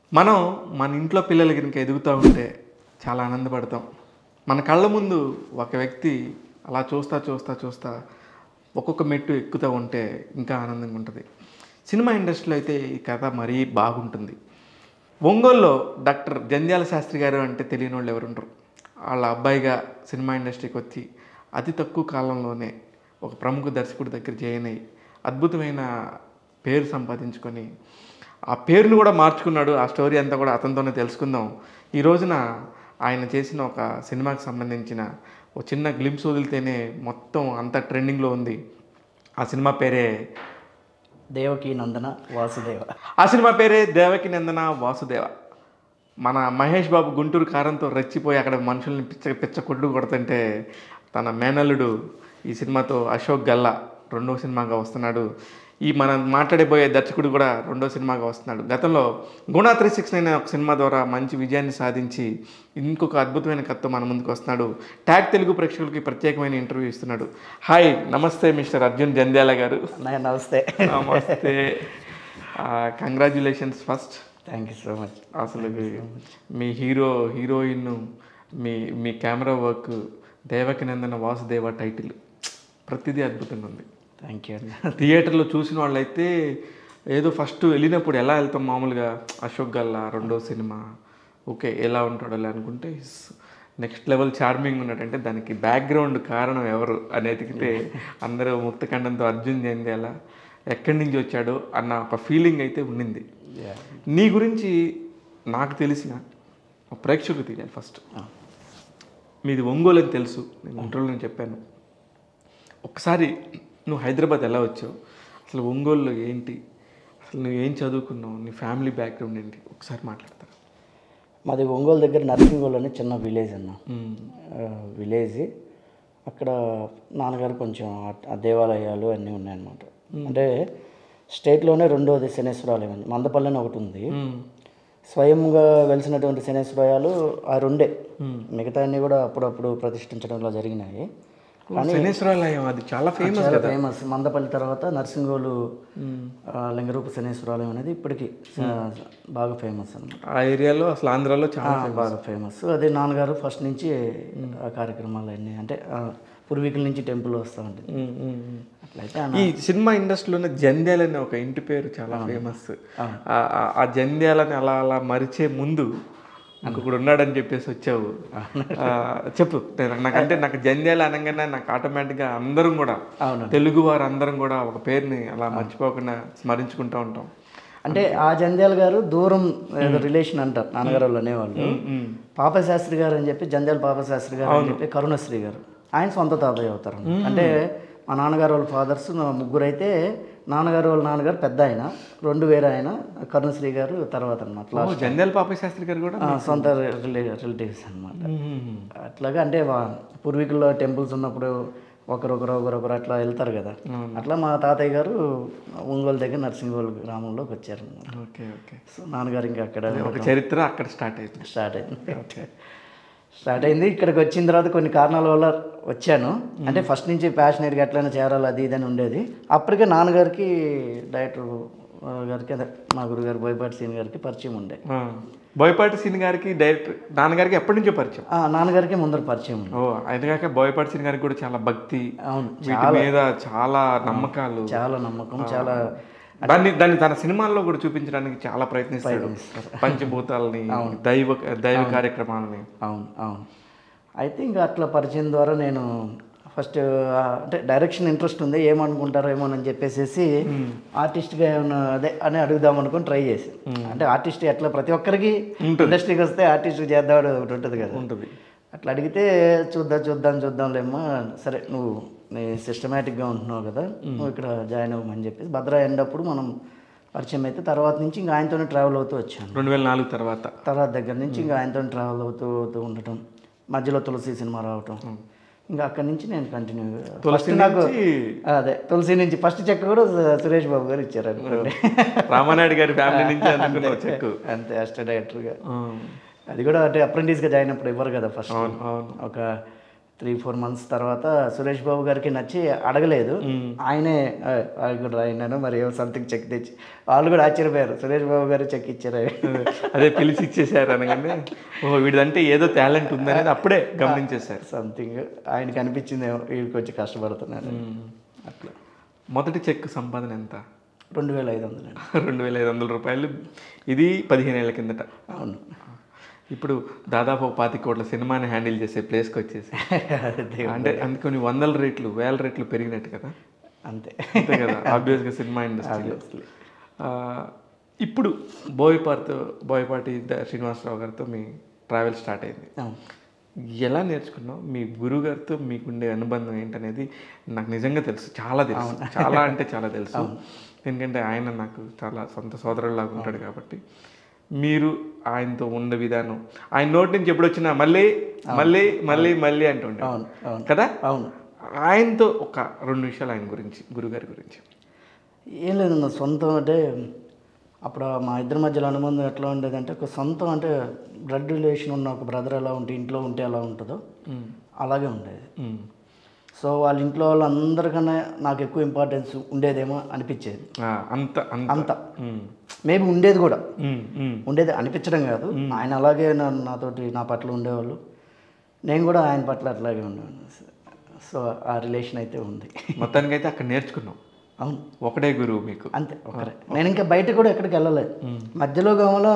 మనం మన ఇంట్లో పిల్లలు కనుక ఎదుగుతూ ఉంటే చాలా ఆనందపడతాం మన కళ్ళ ముందు ఒక వ్యక్తి అలా చూస్తా చూస్తా చూస్తా ఒక్కొక్క మెట్టు ఎక్కుతూ ఉంటే ఇంకా ఆనందంగా ఉంటుంది సినిమా ఇండస్ట్రీలో అయితే ఈ కథ మరీ బాగుంటుంది ఒంగోలులో డాక్టర్ జంధ్యాల శాస్త్రి గారు అంటే తెలియని వాళ్ళు ఎవరుండరు వాళ్ళ అబ్బాయిగా సినిమా ఇండస్ట్రీకి వచ్చి అతి తక్కువ కాలంలోనే ఒక ప్రముఖ దర్శకుడి దగ్గర జాయిన్ అయ్యి అద్భుతమైన పేరు సంపాదించుకొని ఆ పేరును కూడా మార్చుకున్నాడు ఆ స్టోరీ అంతా కూడా అతనితోనే తెలుసుకుందాం ఈ రోజున ఆయన చేసిన ఒక సినిమాకి సంబంధించిన ఒక చిన్న గ్లిమ్స్ వదిలితేనే మొత్తం అంతా ట్రెండింగ్లో ఉంది ఆ సినిమా పేరే దేవకి నందన వాసుదేవ ఆ సినిమా పేరే దేవకి నందన వాసుదేవ మన మహేష్ బాబు గుంటూరు కారంతో రెచ్చిపోయి అక్కడ మనుషుల్ని పిచ్చ పిచ్చ కొట్టు కొడుతుంటే తన మేనల్లుడు ఈ సినిమాతో అశోక్ గల్లా రెండో సినిమాగా వస్తున్నాడు ఈ మనం మాట్లాడబోయే దర్శకుడు కూడా రెండో సినిమాగా వస్తున్నాడు గతంలో గుణా త్రీ సిక్స్ నైన్ ఒక సినిమా ద్వారా మంచి విజయాన్ని సాధించి ఇంకొక అద్భుతమైన కథతో మన ముందుకు వస్తున్నాడు ట్యాగ్ తెలుగు ప్రేక్షకులకి ప్రత్యేకమైన ఇంటర్వ్యూ ఇస్తున్నాడు హాయ్ నమస్తే మిస్టర్ అర్జున్ జంధ్యాల గారు అన్నయ్య నమస్తే నమస్తే congratulations first thank you so much అసలు మీ హీరో హీరోయిన్ మీ మీ camera work Devaki Nandana Vasudeva title ప్రతిదీ అద్భుతంగా ఉంది థ్యాంక్ యూ అన్న థియేటర్లో చూసిన వాళ్ళైతే ఏదో ఫస్ట్ వెళ్ళినప్పుడు ఎలా వెళ్తాం మామూలుగా అశోక్ గల్లా రెండో సినిమా ఓకే ఎలా ఉంటాడో లే అనుకుంటే నెక్స్ట్ లెవెల్ చార్మింగ్ ఉన్నట్టంటే దానికి బ్యాక్గ్రౌండ్ కారణం ఎవరు అని ఎతికితే అందరూ ముక్తఖండంతో అర్జున్ జయందేలా ఎక్కడి నుంచి వచ్చాడో అన్న ఒక ఫీలింగ్ అయితే ఉండింది నీ గురించి నాకు తెలిసిన ఒక ప్రేక్షకులు తెలియాలి ఫస్ట్ మీది ఒంగోలు అని తెలుసు నేను ఇంటర్వ్యూలో నేను చెప్పాను ఒకసారి నువ్వు హైదరాబాద్ ఎలా వచ్చావు అసలు ఒంగోలులో ఏంటి అసలు నువ్వు ఏం చదువుకున్నావు నీ ఫ్యామిలీ బ్యాక్గ్రౌండ్ ఏంటి ఒకసారి మాట్లాడతారు మాది ఒంగోలు దగ్గర నర్సింగోల్ అని చిన్న విలేజ్ అన్న ఆ, విలేజ్ అక్కడ నాన్నగారు కొంచెం ఆ- ఆ దేవాలయాలు అన్నీ ఉన్నాయన్నమాట అంటే స్టేట్లోనే రెండోది శనేశ్వరాలయం ఉంది మందపల్లి అని ఒకటి ఉంది స్వయంగా వెలిసినటువంటి శనేశ్వరాయాలు ఆ రెండే మిగతా అన్నీ కూడా అప్పుడప్పుడు ప్రతిష్ఠించడంలో జరిగినాయి శనేశ్వరాలయం అది చాలా ఫేమస్ చాలా ఫేమస్ మందపల్లి తర్వాత నర్సింగోలు ఆ, లింగరూప శనేశ్వరాలయం అనేది ఇప్పటికీ ఆ, బాగా ఫేమస్ అన్నమాట ఆ ఏరియాలో అసలు ఆంధ్రాలో చాలా ఆ, బాగా ఫేమస్ అదే నాన్నగారు ఫస్ట్ నుంచి ఆ కార్యక్రమాలు అన్నీ అంటే ఆ, పూర్వీకుల నుంచి టెంపుల్ వస్తూ ఉంటుంది ఉమ్, ఉమ్, ఉమ్. అట్లయితే ఈ సినిమా ఇండస్ట్రీలోనే జంధ్యాల అనే ఒక ఇంటి పేరు చాలా ఫేమస్ ఆ జంధ్యాలని అలా అలా మరిచే ముందు ఇంకొకడు ఉన్నాడని చెప్పేసి వచ్చావు ఆ, చెప్పు నేను- నాకంటే నాకు జంధ్యాల అనగానే నాకు ఆటోమేటిక్గా అందరం కూడా తెలుగు వారు అందరం కూడా ఒక పేరుని అలా మర్చిపోకుండా స్మరించుకుంటూ ఉంటాం అంటే ఆ జంధ్యాల గారు దూరం ఏదో రిలేషన్ అంటారు నాన్నగారు వాళ్ళు అనేవాళ్ళు పాపశాస్త్రి గారు అని చెప్పి జంధ్యాల పాపశాస్త్రి గారు అని చెప్పి కరుణశ్రీ గారు ఆయన సొంత తాతయ్య అవుతారు అంటే మా నాన్నగారు వాళ్ళ ఫాదర్స్ ముగ్గురు అయితే నాన్నగారు వాళ్ళ నాన్నగారు పెద్ద ఆయన రెండు వేరే ఆయన కరుణశ్రీ గారు తర్వాత అనమాట ఓ, జంధ్యాల పాప శాస్త్రి గారు కూడా సొంత రిలే రిలేటివ్స్ అనమాట అట్లాగా అంటే వా- పూర్వీకుల్లో టెంపుల్స్ ఉన్నప్పుడు ఒకరొకరు ఒకరొకరు అట్లా వెళ్తారు కదా అట్లా మా తాతయ్య గారు ఒంగోలు దగ్గర నర్సింగోలు గ్రామంలోకి వచ్చారు ఓకే ఓకే సో నాన్నగారు ఇంకా అక్కడ ఒక చరిత్ర అక్కడ స్టార్ట్ అయింది స్టార్ట్ అయింది స్టార్ట్ అయింది ఇక్కడికి వచ్చిన తర్వాత కొన్ని కారణాల వల్ల వచ్చాను అంటే ఫస్ట్ నుంచి ప్యాషనేట్గా ఎట్లయినా చేరాలి అది ఇది అని ఉండేది అప్పటికే నాన్నగారికి డైరెక్టర్ గారికి అదే మా గురుగారు బోయపాటి సీన్ గారికి పరిచయం ఉండే ఆ, బోయపాటి సీన్ గారికి డైరెక్టర్ నాన్నగారికి ఎప్పటి నుంచో పరిచయం ఆ, నాన్నగారికి ముందర పరిచయం ఉంది ఓ అయితే కాక బోయపాటి సీన్ గారికి కూడా చాలా భక్తి అవును వీటి మీద చాలా నమ్మకాలు చాలా నమ్మకం చాలా దాన్ని దాన్ని తన సినిమాల్లో కూడా చూపించడానికి చాలా ప్రయత్నిస్తాడు పంచభూతాలని దైవ దైవ కార్యక్రమాలని అవును అవును అయితే ఇంకా అట్లా పరిచయం ద్వారా నేను ఫస్ట్ అంటే డైరెక్షన్ ఇంట్రెస్ట్ ఉంది ఏమనుకుంటారో ఏమో అని చెప్పేసి ఆర్టిస్ట్గా ఏమన్నా అదే అని అడుగుదాం అనుకుని ట్రై చేసి అంటే ఆర్టిస్ట్ ఎట్లా ప్రతి ఒక్కరికి ఇండస్ట్రీకి వస్తే ఆర్టిస్ట్ చేద్దాం ఒకటి ఉంటుంది కదా ఉంటుంది అట్లా అడిగితే చూద్దాం చూద్దాం చూద్దాంలేమ్మా సరే నువ్వు నీ సిస్టమేటిక్గా ఉంటున్నావు కదా నువ్వు ఇక్కడ జాయిన్ అవ్వమని చెప్పేసి భద్ర అయినప్పుడు మనం పరిచయం అయితే తర్వాత నుంచి ఇంకా ఆయనతోనే ట్రావెల్ అవుతూ వచ్చాను రెండు వేల నాలుగు తర్వాత తర్వాత దగ్గర నుంచి ఇంకా ఆయనతో ట్రావెల్ అవుతూ అవుతూ ఉండటం మధ్యలో తులసి సినిమా రావటం ఇంకా అక్కడి నుంచి నేను కంటిన్యూ ఫస్ట్ నాకు అదే తులసి నుంచి ఫస్ట్ చెక్ కూడా సు- సురేష్ బాబు గారు ఇచ్చారు అనుకోండి రామానాయుడు గారి ఫ్యామిలీ నుంచి అందుకున్న చెక్కు అంతే అసిస్టెంట్ డైరెక్టర్గా అది కూడా అంటే అప్రెంటిస్గా జాయిన్ అప్పుడు ఇవ్వరు కదా ఫస్ట్ అవును అవును ఒక త్రీ ఫోర్ మంత్స్ తర్వాత సురేష్ బాబు గారికి నచ్చి అడగలేదు ఆయనే "ఆ, అది కూడా రాయినాను మరి ఏమో సంథింగ్ చెక్ తెచ్చి వాళ్ళు కూడా ఆశ్చర్యపోయారు సురేష్ బాబు గారు చెక్ ఇచ్చారు అదే పిలిచి ఇచ్చేసారు అనగానే ఓ వీడిదంటే ఏదో టాలెంట్ ఉందనేది అప్పుడే గమనించేశారు సంథింగ్ ఆయనకి అనిపించిందేమో వీళ్ళు కొంచెం కష్టపడుతున్నారు అట్లా మొదటి చెక్ సంపాదన ఎంత రెండు వేల ఐదు వందలు రెండు వేల ఐదు వందల రూపాయలు ఇది పదిహేను ఏళ్ళ కిందట అవును ఇప్పుడు దాదాపు ఒక పాతి కోట్ల సినిమాని హ్యాండిల్ చేసే ప్లేస్కి వచ్చేసి అదే అంటే అందుకని వందల రేట్లు వేల రేట్లు పెరిగినట్టు కదా అంతే అంతే కదా ఆబ్వియస్గా సినిమా ఇండస్ట్రీ ఇప్పుడు బోయపాటితో బోయపాటి ద- శ్రీనివాసరావు గారితో మీ ట్రావెల్ స్టార్ట్ అయింది అవును. ఎలా నేర్చుకున్నావు మీ గురువు గారితో మీకుండే అనుబంధం ఏంటనేది నాకు నిజంగా తెలుసు చాలా తెలుసు చాలా అంటే చాలా తెలుసు ఎందుకంటే ఆయన నాకు చాలా సొంత సోదరులాగా ఉంటాడు కాబట్టి మీరు ఆయనతో ఉండే విధానం ఆయన నోటి నుంచి ఎప్పుడు వచ్చినా మళ్ళీ మళ్ళీ మళ్ళీ మళ్ళీ అంటుండే అవును అవును కదా అవును ఆయనతో ఒక రెండు విషయాలు ఆయన గురించి గురుగారి గురించి ఏం లేదన్న సొంతం అంటే అప్పుడు మా ఇద్దరి మధ్యలో అనుబంధం ఎట్లా ఉండేదంటే ఒక సొంతం అంటే బ్లడ్ రిలేషన్ ఉన్న ఒక బ్రదర్ ఎలా ఉంటే ఇంట్లో ఉంటే ఎలా ఉంటుందో అలాగే ఉండేది ఉమ్. సో వాళ్ళ ఇంట్లో వాళ్ళందరికన్నా నాకు ఎక్కువ ఇంపార్టెన్స్ ఉండేదేమో అనిపించేది ఆ, అంత అంత అంత ఉమ్. మేబీ ఉండేది కూడా ఉమ్, ఉమ్. ఉండేది అనిపించడం కాదు ఆయన అలాగే నా నాతోటి నా పట్ల ఉండేవాళ్ళు నేను కూడా ఆయన పట్ల అట్లాగే ఉండేవాడిని సో ఆ రిలేషన్ అయితే ఉంది మొత్తానికైతే అక్కడ నేర్చుకున్నాం అవును ఒకటే గురువు మీకు అంతే ఒకరే నేను ఇంకా బయట కూడా ఎక్కడికి వెళ్ళలేదు మధ్యలో గమలో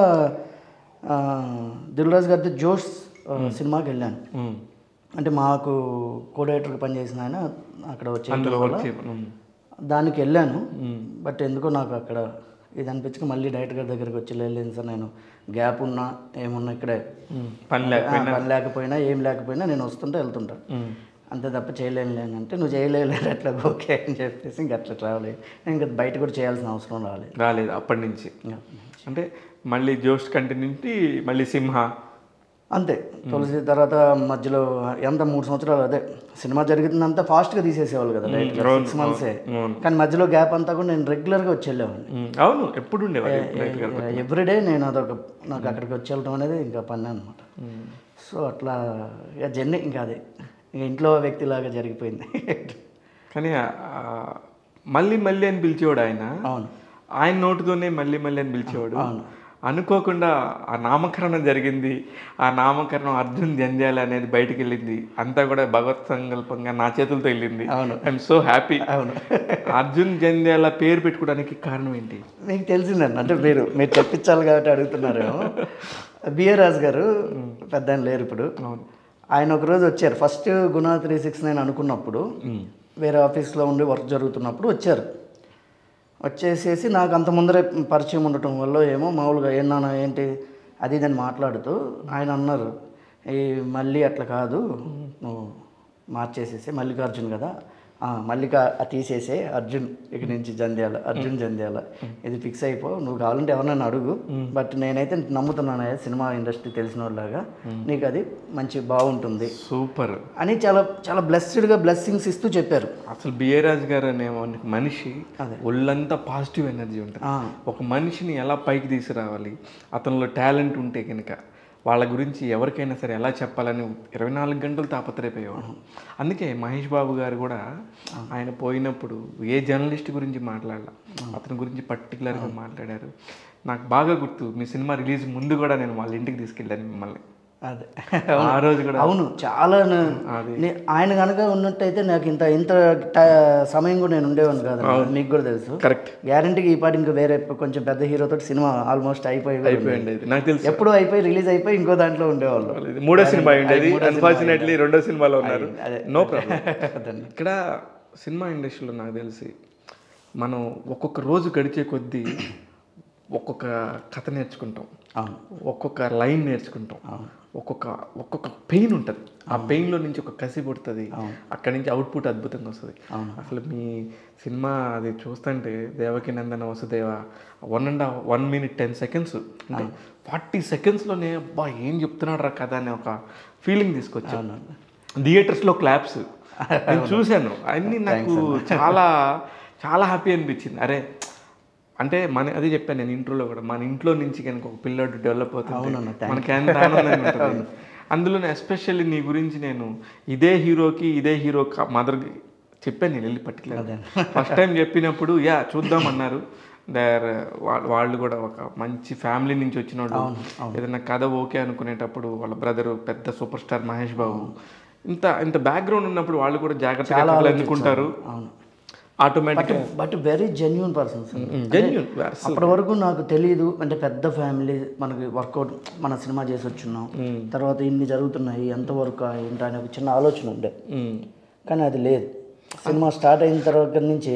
దిల్రాజ్ గారితో జోష్ ఆ, సినిమాకి వెళ్ళాను ఉమ్. అంటే మాకు కోడేటర్కి పనిచేసిన ఆయన అక్కడ వచ్చే అందులో వర్క్ చేయ ఉమ్. దానికి వెళ్ళాను బట్ ఎందుకో నాకు అక్కడ ఇది అనిపించక మళ్ళీ డైరెక్టర్ గారి దగ్గరికి వచ్చి లేదు సార్ నేను గ్యాప్ ఉన్నా ఏమున్నా ఇక్కడే ఉమ్. పని ఆ, లేక పని లేకపోయినా ఏం లేకపోయినా నేను వస్తుంటే వెళ్తుంటా ఉమ్. అంతే తప్ప చేయలేను లేను అంటే నువ్వు చేయలేవు అట్లా ఓకే అని చెప్పేసి ఇంకా అట్లా ట్రావెల్ అయ్యి నేను ఇంకా బయట కూడా చేయాల్సిన అవసరం రాలేదు రాలేదు అప్పటి నుంచి అంటే మళ్ళీ జోష్ కంటిన్యూ నుంచి మళ్ళీ సింహ అంతే తులసి తర్వాత మధ్యలో ఎంత మూడు సంవత్సరాలు అదే సినిమా జరుగుతుందంతా ఫాస్ట్గా తీసేసేవాళ్ళు కదా సిక్స్ మంత్సే అవును. కానీ మధ్యలో గ్యాప్ అంతా కూడా నేను రెగ్యులర్గా వచ్చి వెళ్ళేవాడిని ఉమ్. అవును ఎప్పుడు ఉండేవారు ఎవ్రీడే నేను అదొక నాకు అక్కడికి వచ్చి వెళ్ళడం అనేది ఇంకా పని అనమాట సో అట్లా ఇక జర్నీ ఇంకా అదే ఇంకా ఇంట్లో వ్యక్తిలాగా జరిగిపోయింది కానీ ఆ, మళ్ళీ మళ్ళీ అని పిలిచేవాడు ఆయన అవును ఆయన నోటితోనే మళ్ళీ మళ్ళీ అని పిలిచేవాడు అనుకోకుండా ఆ నామకరణం జరిగింది ఆ నామకరణం అర్జున్ జంజాల అనేది బయటికి వెళ్ళింది అంతా కూడా భగవత్ సంకల్పంగా నా చేతులతో వెళ్ళింది అవును. ఐఎమ్ సో హ్యాపీ అవును అర్జున్ జంధ్యాల పేరు పెట్టుకోవడానికి కారణం ఏంటి మీకు తెలిసిందండి అంటే మీరు మీరు చెప్పించాలి కాబట్టి అడుగుతున్నారు బిఆర్ రాజు గారు పెద్ద ఆయన లేరు ఇప్పుడు అవును ఆయన ఒకరోజు వచ్చారు ఫస్ట్ గుణ త్రీ సిక్స్ నైన్ అనుకున్నప్పుడు వేరే ఆఫీస్లో ఉండి వర్క్ జరుగుతున్నప్పుడు వచ్చారు వచ్చేసేసి నాకు అంత ముందరే పరిచయం ఉండటం వల్ల ఏమో మామూలుగా ఏమన్నా ఏంటి అది ఇదని మాట్లాడుతూ ఆయన అన్నారు ఈ మళ్ళీ అట్లా కాదు నువ్వు మార్చేసేసి మల్లికార్జున్ కదా ఆ, మల్లిక ఆ తీసేసే అర్జున్ ఇక నుంచి జంధ్యాల అర్జున్ జంధ్యాల ఇది ఫిక్స్ అయిపో నువ్వు కావాలంటే ఎవరినైనా అడుగు బట్ నేనైతే నమ్ముతున్నాను సినిమా ఇండస్ట్రీ తెలిసిన వాళ్ళలాగా నీకు అది మంచి బాగుంటుంది సూపర్ అని చాలా చాలా బ్లెస్డ్గా బ్లెస్సింగ్స్ ఇస్తూ చెప్పారు అసలు బిఏ రాజు గారు అనే ఒక మనిషి ఒళ్ళంతా పాజిటివ్ ఎనర్జీ ఉంటుంది ఆ, ఒక మనిషిని ఎలా పైకి తీసుకురావాలి అతనిలో టాలెంట్ ఉంటే కనుక వాళ్ళ గురించి ఎవరికైనా సరే ఎలా చెప్పాలని ఇరవై నాలుగు గంటలు తాపత్రయపోయేవాడు అందుకే మహేష్ బాబు గారు కూడా ఆయన పోయినప్పుడు ఏ జర్నలిస్ట్ గురించి మాట్లాడాల అతని గురించి పర్టికులర్గా మాట్లాడారు నాకు బాగా గుర్తు మీ సినిమా రిలీజ్ ముందు కూడా నేను వాళ్ళ ఇంటికి తీసుకెళ్ళాను మిమ్మల్ని అదే ఆ రోజు కూడా అవును చాలా నే- నే- ఆయన కనుక ఉన్నట్టయితే నాకు ఇంత ఇంత ట- సమయం కూడా నేను ఉండేవాడిని కాదు మీకు కూడా తెలుసు కరెక్ట్ గ్యారంటీకి ఈ పాటి ఇంకా వేరే కొంచెం పెద్ద హీరోతో సినిమా ఆల్మోస్ట్ అయిపోయి అయిపోయింది ఇది. నాకు తెలుసు ఎప్పుడో అయిపోయి రిలీజ్ అయిపోయి ఇంకో దాంట్లో ఉండేవాళ్ళు ఇది మూడో సినిమా ఉండేది అన్ఫార్చునేట్లీ రెండో సినిమాలో ఉన్నారు అదే. నో ప్రాబ్లం అదండి. ఇక్కడ సినిమా ఇండస్ట్రీలో నాకు తెలిసి మనం ఒక్కొక్క రోజు గడిచే కొద్దీ ఒక్కొక్క కథ నేర్చుకుంటాం అవును ఒక్కొక్క లైన్ నేర్చుకుంటాం ఒక్కొక్క ఒక్కొక్క పెయిన్ ఉంటుంది ఆ పెయిన్లో నుంచి ఒక కసి పుడుతుంది అక్కడి నుంచి అవుట్పుట్ అద్భుతంగా వస్తుంది అసలు మీ సినిమా అది చూస్తుంటే Devaki Nandana Vasudeva one and one minute ten seconds అంటే ఫార్టీ సెకండ్స్లోనే అబ్బా ఏం చెప్తున్నాడు రా కథ అనే ఒక ఫీలింగ్ తీసుకొచ్చాను థియేటర్స్లో క్లాప్స్ నేను చూశాను అన్నీ నాకు చాలా చాలా హ్యాపీ అనిపించింది అరే అంటే మన అదే చెప్పాను నేను ఇంట్రోలో కూడా మన ఇంట్లో నుంచి కనుక ఒక పిల్లోడు డెవలప్ అవుతుంది మనకి ఎంత ఆనందంగా ఉంటుంది అందులోనే ఎస్పెషల్లీ నీ గురించి నేను ఇదే హీరోకి ఇదే హీరో మదర్కి చెప్పాను నేను వెళ్ళి పర్టికులర్ ఫస్ట్ టైం చెప్పినప్పుడు యా చూద్దాం అన్నారు దర్ వాళ్ళు కూడా ఒక మంచి ఫ్యామిలీ నుంచి వచ్చిన వాళ్ళు ఏదైనా కథ ఓకే అనుకునేటప్పుడు వాళ్ళ బ్రదర్ పెద్ద సూపర్ స్టార్ మహేష్ బాబు ఇంత ఇంత బ్యాక్గ్రౌండ్ ఉన్నప్పుడు వాళ్ళు కూడా జాగ్రత్తగా అనుకుంటారు అవును automatic but very genuine persons genuine అప్పటి వరకు నాకు తెలియదు అంటే పెద్ద ఫ్యామిలీ మనకి వర్కౌట్ మన సినిమా చేసి వచ్చున్నాం తర్వాత ఇన్ని జరుగుతున్నాయి ఎంతవరకు ఏంటి అనే ఒక చిన్న ఆలోచన ఉండే కానీ అది లేదు సినిమా స్టార్ట్ అయిన తర్వాత నుంచి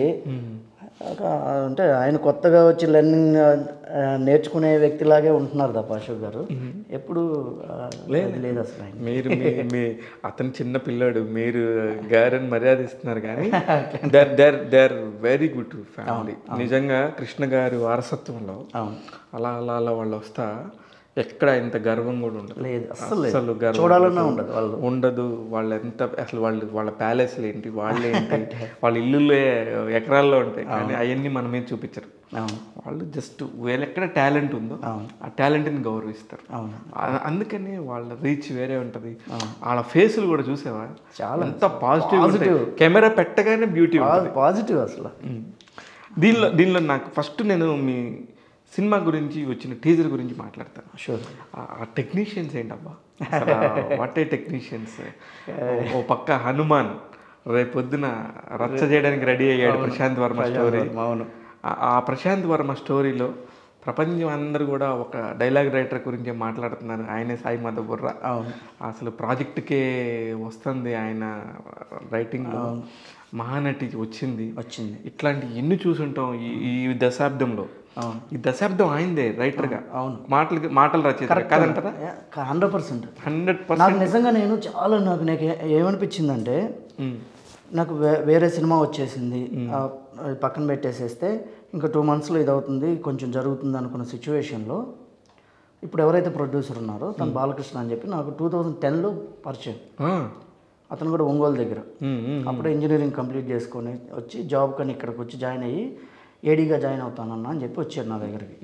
ఒక అంటే ఆయన కొత్తగా వచ్చి లెర్నింగ్ నేర్చుకునే వ్యక్తిలాగే ఉంటున్నారు తప్ప అశోక్ గారు ఎప్పుడు ఆ, అది లేదు అసలు ఆయన మీరు మీ మీ అతను చిన్న పిల్లాడు మీరు గారని మర్యాద ఇస్తున్నారు కానీ దర్ దర్ దర్ వెరీ గుడ్ ఫ్యామిలీ నిజంగా కృష్ణ గారి వారసత్వంలో అవును అలా అలా అలా వాళ్ళు వస్తా ఎక్కడ ఇంత గర్వం కూడా ఉండదు లేదు అస్సలు లేదు అసలు గర్వం చూడాలన్నా ఉండదు వాళ్ళు ఉండదు వాళ్ళు ఎంత అసలు వాళ్ళు వాళ్ళ ప్యాలెస్లు ఏంటి వాళ్ళు ఏంటి వాళ్ళ ఇల్లులే ఎకరాల్లో ఉంటాయి కానీ అవన్నీ మన మీద చూపించరు అవును వాళ్ళు జస్ట్ వీళ్ళ ఎక్కడ టాలెంట్ ఉందో ఆ టాలెంట్ని గౌరవిస్తారు అవును ఆ- అందుకని వాళ్ళ రీచ్ వేరే ఉంటది వాళ్ళ ఫేసులు కూడా చూసావా చాలా ఎంత పాజిటివ్ కెమెరా పెట్టగానే బ్యూటీ ఉంటుంది పాజిటివ్ అసలు దీనిలో దీనిలో నాకు ఫస్ట్ నేను మీ సినిమా గురించి వచ్చిన టీజర్ గురించి మాట్లాడతాను షూర్ ఆ టెక్నీషియన్స్ ఏంటబ్బా వాట్ ఏ టెక్నీషియన్స్ ఓ పక్క హనుమాన్ రేపొద్దున రచ్చ చేయడానికి రెడీ అయ్యాడు ప్రశాంత్ వర్మ స్టోరీ అవును ఆ- ఆ ప్రశాంత్ వర్మ స్టోరీలో ప్రపంచం అందరూ కూడా ఒక డైలాగ్ రైటర్ గురించి మాట్లాడుతున్నారు ఆయనే సాయి మాధవ్ బుర్రా అవును అసలు ప్రాజెక్టుకే వస్తుంది ఆయన రైటింగ్లో మహానటి వచ్చింది వచ్చింది ఇట్లాంటి ఎన్ని చూసుంటాం ఈ ఈ దశాబ్దంలో అవును ఈ దశాబ్దం ఆయనదే రైటర్గా అవును మాటలు మాటలు రచయిత కాదంటారా హండ్రెడ్ పర్సెంట్ హండ్రెడ్ నాకు నిజంగా నేను చాలా నాకు నాకు ఏ- ఏమనిపించిందంటే నాకు వే- వేరే సినిమా వచ్చేసింది ఆ, అది పక్కన పెట్టేసేస్తే ఇంకా టూ మంత్స్లో ఇది అవుతుంది కొంచెం జరుగుతుంది అనుకున్న సిచ్యువేషన్లో ఇప్పుడు ఎవరైతే ప్రొడ్యూసర్ ఉన్నారో తను బాలకృష్ణ అని చెప్పి నాకు టూ థౌజండ్ టెన్లో పరిచయం అతను కూడా ఒంగోలు దగ్గర అప్పుడే ఇంజనీరింగ్ కంప్లీట్ చేసుకొని వచ్చి జాబ్ కానీ ఇక్కడికి వచ్చి జాయిన్ అయ్యి ఏడీగా జాయిన్ అవుతానన్నా అని చెప్పి వచ్చాడు నా దగ్గరికి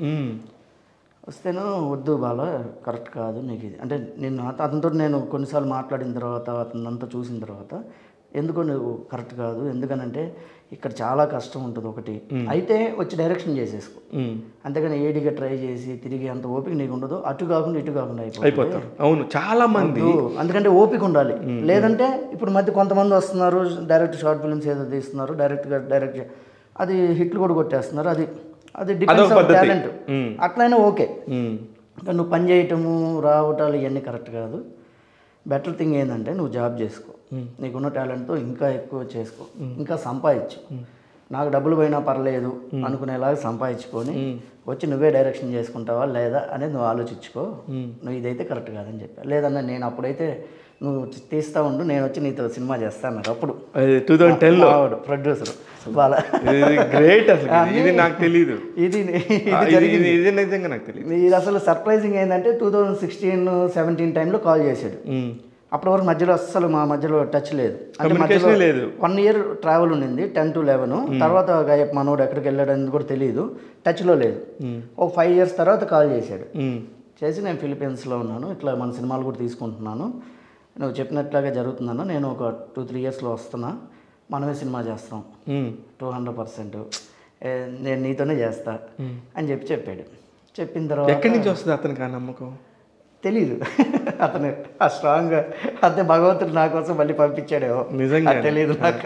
వస్తేను వద్దు బాల కరెక్ట్ కాదు నీకు ఇది అంటే నేను అత- అతనితో నేను కొన్నిసార్లు మాట్లాడిన తర్వాత అతను అంతా చూసిన తర్వాత ఎందుకో నువ్వు కరెక్ట్ కాదు ఎందుకనంటే ఇక్కడ చాలా కష్టం ఉంటుంది ఒకటి అయితే వచ్చి డైరెక్షన్ చేసేసుకో అంతేగాని ఏడిగా ట్రై చేసి తిరిగి అంత ఓపిక నీకు ఉండదు అటు కాకుండా ఇటు కాకుండా అయిపోతుంది అయిపోతారు అవును చాలా మంది వద్దు. అందుకంటే ఓపిక ఉండాలి లేదంటే ఇప్పుడు మధ్య కొంతమంది వస్తున్నారు డైరెక్ట్ షార్ట్ ఫిల్మ్స్ ఏదో తీస్తున్నారు డైరెక్ట్గా డైరెక్ట్ అది హిట్లు కూడా కొట్టేస్తున్నారు అది అది డిపెండ్స్ ఆఫ్ టాలెంట్ అట్లయినా ఓకే ఉమ్. ఇంకా నువ్వు పని చేయటము రావటాలు ఇవన్నీ కరెక్ట్ కాదు బెటర్ థింగ్ ఏంటంటే నువ్వు జాబ్ చేసుకో నీకున్న టాలెంట్తో ఇంకా ఎక్కువ చేసుకో ఇంకా సంపాదించు నాకు డబ్బులు పోయినా పర్లేదు అనుకునేలాగా సంపాదించుకొని వచ్చి నువ్వే డైరెక్షన్ చేసుకుంటావా లేదా అనేది నువ్వు ఆలోచించుకో నువ్వు ఇదైతే కరెక్ట్ కాదని చెప్పా లేదన్నా నేను అప్పుడైతే నువ్వు తీస్తా ఉండు నేను వచ్చి నీతో సినిమా చేస్తాను అన్నారు అప్పుడు అది టూ థౌజండ్ టెన్లో ఆవిడ ప్రొడ్యూసర్ బాల ఇది గ్రేట్ అసలు ఇది. ఇది నాకు తెలీదు ఇది ఆ, ఇది ఇది ఇది నిజంగా నాకు తెలియదు ఇది అసలు సర్ప్రైజింగ్ ఏంటంటే టూ థౌజండ్ సిక్స్టీన్ సెవెంటీన్ టైంలో కాల్ చేశాడు అప్పటి వరకు మధ్యలో అస్సలు మా మధ్యలో టచ్ లేదు అంటే మధ్యలో Communication లేదు. వన్ ఇయర్ ట్రావెల్ ఉండింది టెన్ టు లెవెన్ తర్వాత గాయప్ మనోడు ఎక్కడికి వెళ్ళాడు అనేది కూడా తెలియదు టచ్లో లేదు ఒక ఫైవ్ ఇయర్స్ తర్వాత కాల్ చేశాడు ఉమ్. చేసి నేను ఫిలిపీన్స్లో ఉన్నాను ఇట్లా మన సినిమాలు కూడా తీసుకుంటున్నాను నువ్వు చెప్పినట్లాగే జరుగుతుందన్న నేను ఒక టూ త్రీ ఇయర్స్లో వస్తున్నా మనమే సినిమా చేస్తాం ఉమ్. టూ హండ్రెడ్ పర్సెంట్ నేను నీతోనే చేస్తా అని చెప్పి చెప్పాడు చెప్పిన తర్వాత ఎక్కడి నుంచి వస్తుంది అతనికి ఆ నమ్మకం తెలీదు అతను ఆ స్ట్రాంగ్ అదే భగవంతుడు నా కోసం మళ్ళీ పంపించాడేమో నిజంగా అది తెలియదు నాకు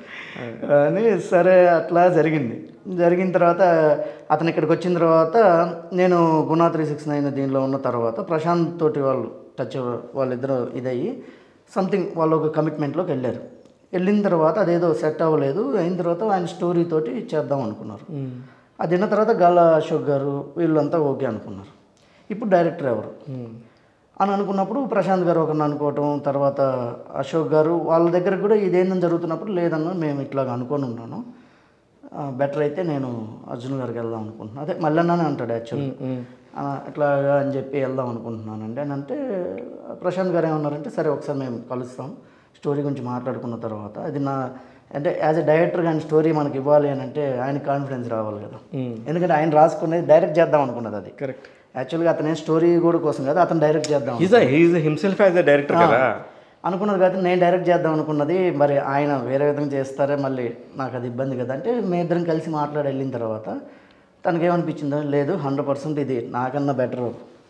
అని సరే అట్లా జరిగింది జరిగిన తర్వాత అతను ఇక్కడికి వచ్చిన తర్వాత నేను గుణా త్రీ సిక్స్ నైన్ దీనిలో ఉన్న తర్వాత ప్రశాంత్ తోటి వాళ్ళు టచ్ వాళ్ళిద్దరూ ఇదయ్యి సంథింగ్ వాళ్ళు ఒక కమిట్మెంట్లోకి వెళ్ళారు వెళ్ళిన తర్వాత అదేదో సెట్ అవ్వలేదు అయిన తర్వాత ఆయన స్టోరీ తోటి చేద్దాం అనుకున్నారు అది విన్న తర్వాత గల్లా అశోక్ గారు వీళ్ళంతా ఓకే అనుకున్నారు ఇప్పుడు డైరెక్టర్ ఎవరు అని అనుకున్నప్పుడు ప్రశాంత్ గారు ఒకరిని అనుకోవటం తర్వాత అశోక్ గారు వాళ్ళ దగ్గర కూడా ఇదేందని జరుగుతున్నప్పుడు లేదన్నా మేము ఇట్లాగ అనుకొని ఉన్నాను బెటర్ అయితే నేను అర్జున్ గారికి వెళ్దాం అనుకుంటున్నాను అదే మల్లన్ననే అంటాడు యాక్చువల్లీ ఇట్లాగా అని చెప్పి వెళ్దాం అనుకుంటున్నానండి అని అంటే ప్రశాంత్ గారు ఏమన్నారంటే సరే ఒకసారి మేము కలుస్తాం స్టోరీ గురించి మాట్లాడుకున్న తర్వాత అది నా అంటే యాజ్ ఎ డైరెక్టర్ కానీ స్టోరీ మనకి ఇవ్వాలి అని అంటే ఆయన కాన్ఫిడెన్స్ రావాలి కదా ఎందుకంటే ఆయన రాసుకునేది డైరెక్ట్ చేద్దాం అనుకున్నది అది కరెక్ట్ యాక్చువల్గా అతనే స్టోరీ కూడా కోసం కదా అతను డైరెక్ట్ చేద్దాం is is himself as a director కదా అనుకున్నది కాబట్టి నేను డైరెక్ట్ చేద్దాం అనుకున్నది మరి ఆయన వేరే విధంగా చేస్తారే మళ్ళీ నాకు అది ఇబ్బంది కదా అంటే మీ ఇద్దరం కలిసి మాట్లాడి వెళ్ళిన తర్వాత తనకేమనిపించిందో లేదు హండ్రెడ్ పర్సెంట్ ఇది నాకన్నా బెటర్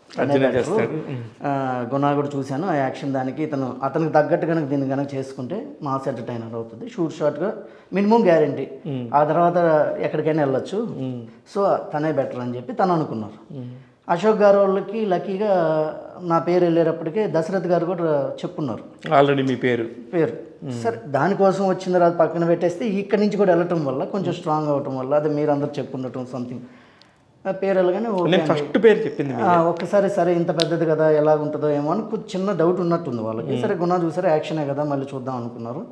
గుణా కూడా చూశాను ఆ యాక్షన్ దానికి ఇతను అతనికి తగ్గట్టు కనుక దీన్ని కనుక చేసుకుంటే మాస్ ఎంటర్టైనర్ అవుతుంది షూట్ షార్ట్గా మినిమం గ్యారంటీ ఆ తర్వాత ఎక్కడికైనా వెళ్ళొచ్చు సో తనే బెటర్ అని చెప్పి తను అనుకున్నారు అశోక్ గారు వాళ్ళకి లక్కీగా నా పేరు వెళ్ళేటప్పటికే దశరథ్ గారు కూడా చెప్పున్నారు ఆల్రెడీ మీ పేరు పేరు సరే దానికోసం వచ్చిన తర్వాత పక్కన పెట్టేస్తే ఇక్కడి నుంచి కూడా వెళ్ళటం వల్ల కొంచెం స్ట్రాంగ్ అవటం వల్ల అది మీరు అందరు చెప్పుండటం సంథింగ్ పేరు వెళ్ళగానే ఓకే నేను ఫస్ట్ పేరు చెప్పింది ఆ, ఒక్కసారి సరే ఇంత పెద్దది కదా ఎలా ఉంటుందో ఏమో అని కొంచెం చిన్న డౌట్ ఉన్నట్టుంది వాళ్ళకి సరే గుణ చూసారా యాక్షనే కదా మళ్ళీ చూద్దాం అనుకున్నారు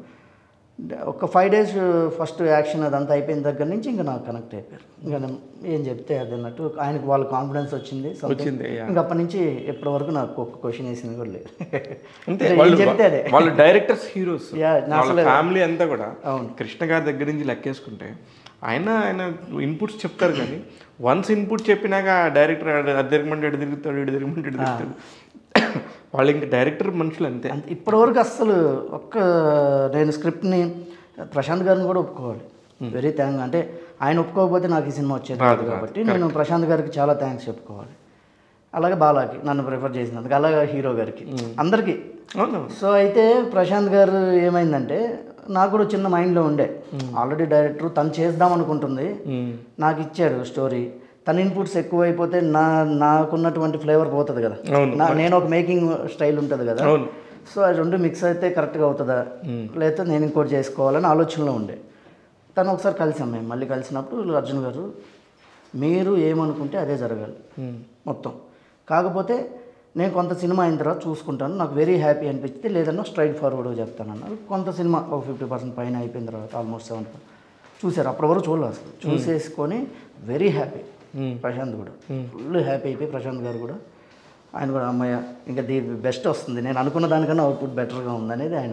డ- ఒక ఫైవ్ డేస్ ఫస్ట్ యాక్షన్ అదంతా అయిపోయిన దగ్గర నుంచి ఇంకా నాకు కనెక్ట్ అయిపోయారు ఇంకా నేను ఏం చెప్తే అది అన్నట్టు ఆయనకు వాళ్ళ కాన్ఫిడెన్స్ వచ్చింది something. వచ్చింది, yeah. ఇంకా అప్పటి నుంచి ఎప్పటి వరకు నాకు ఒక్క క్వశ్చన్ వేసింది కూడా లేదు అంతే ఏం వాళ్ళు చెప్తే అదే వాళ్ళు డైరెక్టర్స్ హీరోస్ Yeah, నా వాళ్ళ ఫ్యామిలీ అంతా కూడా అవును. కృష్ణ గారి దగ్గర నుంచి లెక్కేసుకుంటే ఆయన ఆయన ఇన్పుట్స్ చెప్తారు కానీ వన్స్ ఇన్పుట్ చెప్పినాక డైరెక్టర్ అది తిరగమంటే ఎడు తిరుగుతాడు ఇటు తిరగమంటే ఇటు తిరుగుతాడు వాళ్ళు ఇంకా డైరెక్టర్ మనుషులు అంతే అంత ఇప్పటివరకు అస్సలు ఒక్క నేను స్క్రిప్ట్ని ప్రశాంత్ గారిని కూడా ఒప్పుకోవాలి వెరీ థ్యాంక్ అంటే ఆయన ఒప్పుకోకపోతే నాకు ఈ సినిమా వచ్చేది కాదు కాబట్టి నేను ప్రశాంత్ గారికి చాలా థ్యాంక్స్ చెప్పుకోవాలి అలాగే బాలాకి నన్ను ప్రిఫర్ చేసినందుకు అలాగే హీరో గారికి అందరికీ అవును సో అయితే ప్రశాంత్ గారు ఏమైందంటే నాకు కూడా చిన్న మైండ్లో ఉండే ఆల్రెడీ డైరెక్టర్ తను చేద్దాం అనుకుంటుంది మ్మ్. నాకు ఇచ్చాడు స్టోరీ తన ఇన్పుట్స్ ఎక్కువ అయిపోతే నా నాకున్నటువంటి ఫ్లేవర్ పోతుంది కదా అవును. నా నేను ఒక మేకింగ్ స్టైల్ ఉంటుంది కదా అవును సో అది రెండు మిక్స్ అయితే కరెక్ట్గా అవుతుందా లేకపోతే నేను ఇంకోటి చేసుకోవాలని ఆలోచనలో ఉండే తను ఒకసారి కలిసాం మేము మళ్ళీ కలిసినప్పుడు అర్జున్ గారు మీరు ఏమనుకుంటే అదే జరగాలి మ్మ్. మొత్తం కాకపోతే నేను కొంత సినిమా అయిన తర్వాత చూసుకుంటాను నాకు వెరీ హ్యాపీ అనిపించింది లేదన్నా స్ట్రైట్ ఫార్వర్డ్గా చెప్తాను అన్నారు కొంత సినిమా ఒక ఫిఫ్టీ పర్సెంట్ పైన అయిపోయిన తర్వాత ఆల్మోస్ట్ సెవెంటీ చూశారు అప్పటి వరకు చూడలేదు అసలు చూసేసుకొని వెరీ హ్యాపీ ప్రశాంత్ కూడా ఫుల్ హ్యాపీ అయిపోయి ప్రశాంత్ గారు కూడా ఆయన కూడా అమ్మయ్య ఇంకా ది బెస్ట్ వస్తుంది నేను అనుకున్న దానికన్నా అవుట్పుట్ బెటర్గా ఉందనేది ఆయన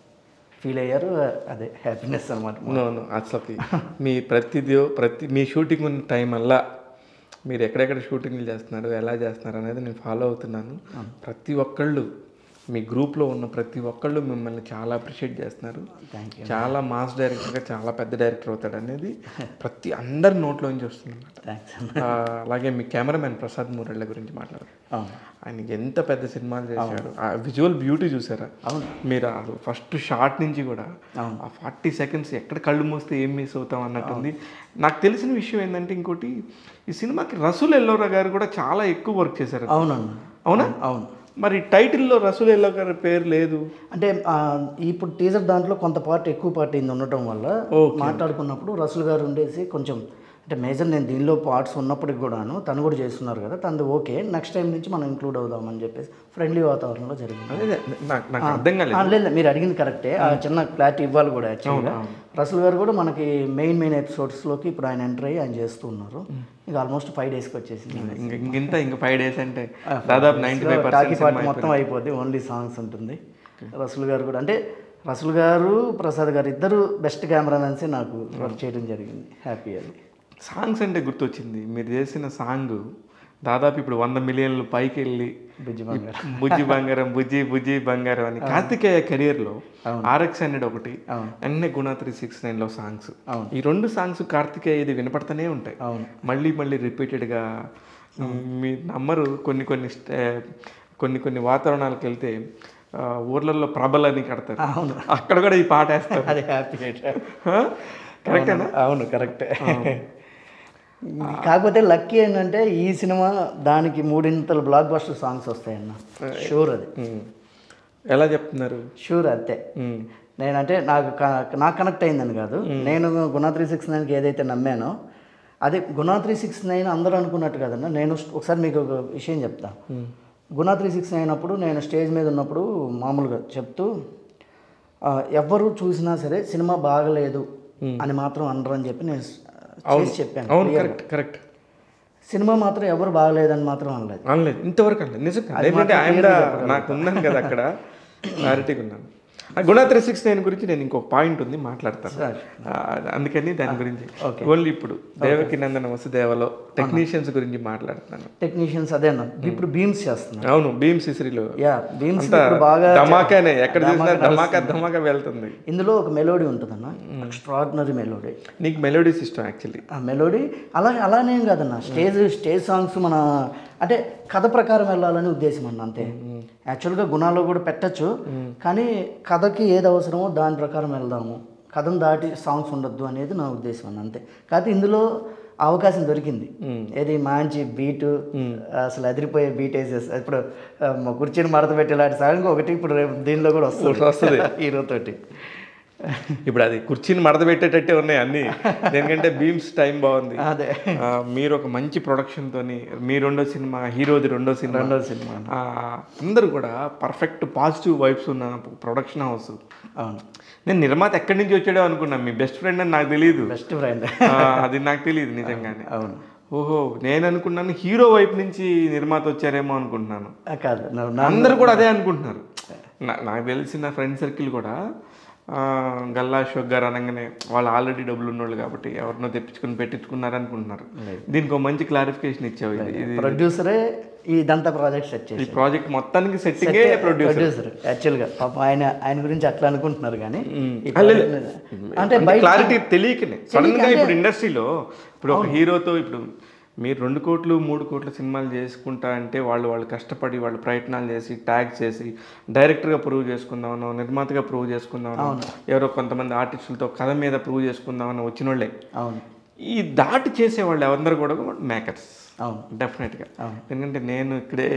ఫీల్ అయ్యారు అదే హ్యాపీనెస్ అనమాట అవును అసలు మీ ప్రతిదో ప్రతి మీ షూటింగ్ ఉన్న టైం అల్లా మీరు ఎక్కడెక్కడ షూటింగ్లు చేస్తున్నారు ఎలా చేస్తున్నారు అనేది నేను ఫాలో అవుతున్నాను ప్రతి ఒక్కళ్ళు మీ గ్రూప్లో ఉన్న ప్రతి ఒక్కళ్ళు మిమ్మల్ని చాలా అప్రిషియేట్ చేస్తున్నారు థ్యాంక్ యూ చాలా మాస్ డైరెక్టర్గా చాలా పెద్ద డైరెక్టర్ అవుతాడు అనేది ప్రతి అందరి నోట్లోంచి వస్తుంది అన్నమాట. థ్యాంక్స్ ఆ, అలాగే మీ కెమెరామెన్ ప్రసాద్ మురళ్ళ గురించి మాట్లాడారు అవును ఆయన ఎంత పెద్ద సినిమాలు చేశారు ఆ విజువల్ బ్యూటీ చూసారా మీరు అసలు ఫస్ట్ షార్ట్ నుంచి కూడా ఆ ఫార్టీ సెకండ్స్ ఎక్కడ కళ్ళు మూస్తే ఏం మిస్ అవుతాం అన్నట్టుంది నాకు తెలిసిన విషయం ఏంటంటే ఇంకోటి ఈ సినిమాకి రసూల్ ఎల్లోరా గారు కూడా చాలా ఎక్కువ వర్క్ చేశారు అవునన్న అవునా అవును మరి టైటిల్లో రసూల్ ఎల్లో గారి పేరు లేదు అంటే ఆ, ఇప్పుడు టీజర్ దాంట్లో కొంత పార్ట్ ఎక్కువ పార్ట్ అయింది ఉండటం వల్ల మాట్లాడుకున్నప్పుడు రసుల్ గారు ఉండేసి కొంచెం అంటే మేజర్ నేను దీనిలో పార్ట్స్ ఉన్నప్పటికి కూడాను తను కూడా చేస్తున్నారు కదా తనది ఓకే నెక్స్ట్ టైం నుంచి మనం ఇంక్లూడ్ అవుదామని చెప్పేసి ఫ్రెండ్లీ వాతావరణంలో జరిగింది అదే నాకు నాకు అర్థం కాలేదు ఆ, లేదు లేదు, మీరు అడిగింది కరెక్టే ఆ చిన్న క్లారిటీ ఇవ్వాలి కూడా యాక్చువల్గా రసుల్ గారు కూడా మనకి మెయిన్ మెయిన్ ఎపిసోడ్స్లోకి ఇప్పుడు ఆయన ఎంటర్ అయ్యి ఆయన చేస్తూ ఉన్నారు ఇంకా ఆల్మోస్ట్ ఫైవ్ డేస్కి వచ్చేసింది ఇంక ఇంత ఇంకా ఫైవ్ డేస్ అంటే దాదాపు ninety five talkie part percent మొత్తం అయిపోద్ది ఓన్లీ సాంగ్స్ ఉంటుంది రసుల్ గారు కూడా అంటే రసుల్ గారు ప్రసాద్ గారు ఇద్దరు బెస్ట్ కెమెరామెన్సే నాకు వర్క్ చేయడం జరిగింది హ్యాపీ అది సాంగ్స్ అంటే గుర్తొచ్చింది మీరు చేసిన సాంగ్ దాదాపు ఇప్పుడు వంద మిలియన్లు పైకి వెళ్ళి బుజ్జి బంగారం బుజ్జి బంగారం బుజ్జి బుజ్జి బంగారం అని కార్తికేయ కెరియర్లో ఆర్ఎక్స్ హండ్రెడ్ ఒకటి అవును. అన్నీ గుణ త్రీ సిక్స్ నైన్లో సాంగ్స్ అవును. ఈ రెండు సాంగ్స్ కార్తికేయ ఇది వినపడుతూనే ఉంటాయి అవును మళ్ళీ మళ్ళీ రిపీటెడ్గా మీ నమ్మరు కొన్ని కొన్ని స్టే- కొన్ని కొన్ని వాతావరణాలకు వెళ్తే ఆ, ఊర్లలో ప్రభలని కడతారు అవును అక్కడ కూడా ఈ పాట వేస్తారు అది హ్యాపీ కరెక్టేనా అవును కరెక్టే కాకపోతే లక్కీ ఏంటంటే ఈ సినిమా దానికి మూడింతలు బ్లాక్ బస్టర్ సాంగ్స్ వస్తాయన్న షూర్ అది ఉమ్. ఎలా చెప్తున్నారు షూర్ అంతే ఉమ్. నేనంటే నాకు క- నాకు కనెక్ట్ అయిందని కాదు నేను గుణా త్రీ సిక్స్ నైన్కి ఏదైతే నమ్మానో అది గుణా త్రీ సిక్స్ నైన్ అందరూ అనుకున్నట్టు కదన్నా నేను ఒకసారి మీకు ఒక విషయం చెప్తా గుణా త్రీ సిక్స్ నైన్ అప్పుడు నేను స్టేజ్ మీద ఉన్నప్పుడు మామూలుగా చెప్తూ ఆ, ఎవ్వరు చూసినా సరే సినిమా బాగలేదు అని మాత్రం అనరు అని చెప్పి నేను చేసి చెప్పాను అవును కరెక్ట్ కరెక్ట్ సినిమా మాత్రం ఎవరు బాగలేదని మాత్రం అనలేదు అనలేదు ఇంతవరకు అనలేదు నిజంగా ఎందుకంటే ఆయన నాకు ఉన్నాను కదా అక్కడ క్లారిటీగా ఉన్నాను ఆ గుణ త్రీ సిక్స్ నైన్ గురించి నేను ఇంకొక పాయింట్ ఉంది మాట్లాడతాను ఆ, అందుకని దాని గురించి ఓన్లీ ఇప్పుడు దేవకి నందన వసుదేవలో టెక్నీషియన్స్ గురించి మాట్లాడుతున్నాను టెక్నీషియన్స్ అదే అన్న ఇప్పుడు బీమ్స్ చేస్తున్నారు అవును భీమ్ సిసిరిలో యా బీమ్స్ అంతా ఇప్పుడు బాగా ధమాకానే ఎక్కడ చూసినా ధమాకా ధమాకా వెళ్తుంది ఇందులో ఒక మెలోడీ ఉంటుందన్న ఎక్స్ట్రాడినరీ మెలోడీ నీకు మెలోడీస్ ఇష్టం యాక్చువల్లీ ఆ మెలోడీ అలా అలానేం కాదన్న స్టేజ్ స్టేజ్ సాంగ్స్ మన అంటే కథ ప్రకారం వెళ్ళాలని ఉద్దేశం అన్న అంతే యాక్చువల్గా గుణాల్లో కూడా పెట్టచ్చు కానీ కథకి ఏది అవసరమో దాని ప్రకారం వెళ్దాము కథను దాటి సాంగ్స్ ఉండొద్దు అనేది నా ఉద్దేశం అన్న అంతే కాకపోతే ఇందులో అవకాశం దొరికింది ఏది మంచి బీటు అసలు అదిరిపోయే బీట్ వేసేసి ఇప్పుడు ఆ, మా కుర్చీని మడత పెట్టేలాంటి సాంగ్ ఒకటి ఇప్పుడు రేపు దీనిలో కూడా వస్తుంది వస్తుంది. హీరోతోటి ఇప్పుడు అది కుర్చీని మడత పెట్టేటట్టే ఉన్నాయి అన్ని ఎందుకంటే భీమ్స్ టైం బాగుంది అదే ఆ, మీరు ఒక మంచి ప్రొడక్షన్ తోని మీ రెండో సినిమా హీరోది రెండో సినిమా రెండో సినిమా ఆ, అందరూ కూడా పర్ఫెక్ట్ పాజిటివ్ వైబ్స్ ఉన్న ప్రొడక్షన్ హౌస్ అవును నేను నిర్మాత ఎక్కడి నుంచి వచ్చాడో అనుకున్నా మీ బెస్ట్ ఫ్రెండ్ అని నాకు తెలియదు బెస్ట్ ఫ్రెండ్ ఆ, అది నాకు తెలియదు నిజంగానే అవును ఓహో నేను అనుకున్నాను హీరో వైపు నుంచి నిర్మాత వచ్చారేమో అనుకుంటున్నాను ఆ, కాదు నా- నా- అందరూ కూడా అదే అనుకుంటున్నారు నా- నాకు తెలిసిన ఫ్రెండ్ సర్కిల్ కూడా ఆ, గల్లా అశోక్ గారు అనగానే వాళ్ళు ఆల్రెడీ డబ్బులు ఉన్నోళ్ళు కాబట్టి ఎవరినో తెప్పించుకుని పెట్టించుకున్నారు అనుకుంటున్నారు దీనికి ఒక మంచి క్లారిఫికేషన్ ఇచ్చావు ఇది ఇది ప్రొడ్యూసరే ఇదంతా ప్రాజెక్ట్ సెట్ ఈ చేసి ప్రాజెక్ట్ మొత్తానికి సెట్టింగే ప్రొడ్యూసర్ ప్రొడ్యూసర్ యాక్చువల్గా పాపం ఆయన ఆయన గురించి అట్లా అనుకుంటున్నారు కానీ ఈ అల్లే. project మీద- అంటే బయట క్లారిటీ తెలియకనే సడన్ గా ఇప్పుడు ఇండస్ట్రీలో ఇప్పుడు ఒక హీరోతో ఇప్పుడు మీరు రెండు కోట్లు మూడు కోట్ల సినిమాలు చేసుకుంటా అంటే వాళ్ళు వాళ్ళు కష్టపడి వాళ్ళు ప్రయత్నాలు చేసి ట్యాగ్ చేసి డైరెక్టర్గా ప్రూవ్ చేసుకుందామనో నిర్మాతగా ప్రూవ్ చేసుకుందామనో ఎవరో కొంతమంది ఆర్టిస్టులతో కథ మీద ప్రూవ్ చేసుకుందామని వచ్చిన వాళ్ళే అవును ఈ దాటి చేసే వాళ్ళు ఎవరందరూ కూడా మేకర్స్ అవును డెఫినెట్గా ఎందుకంటే నేను ఇక్కడే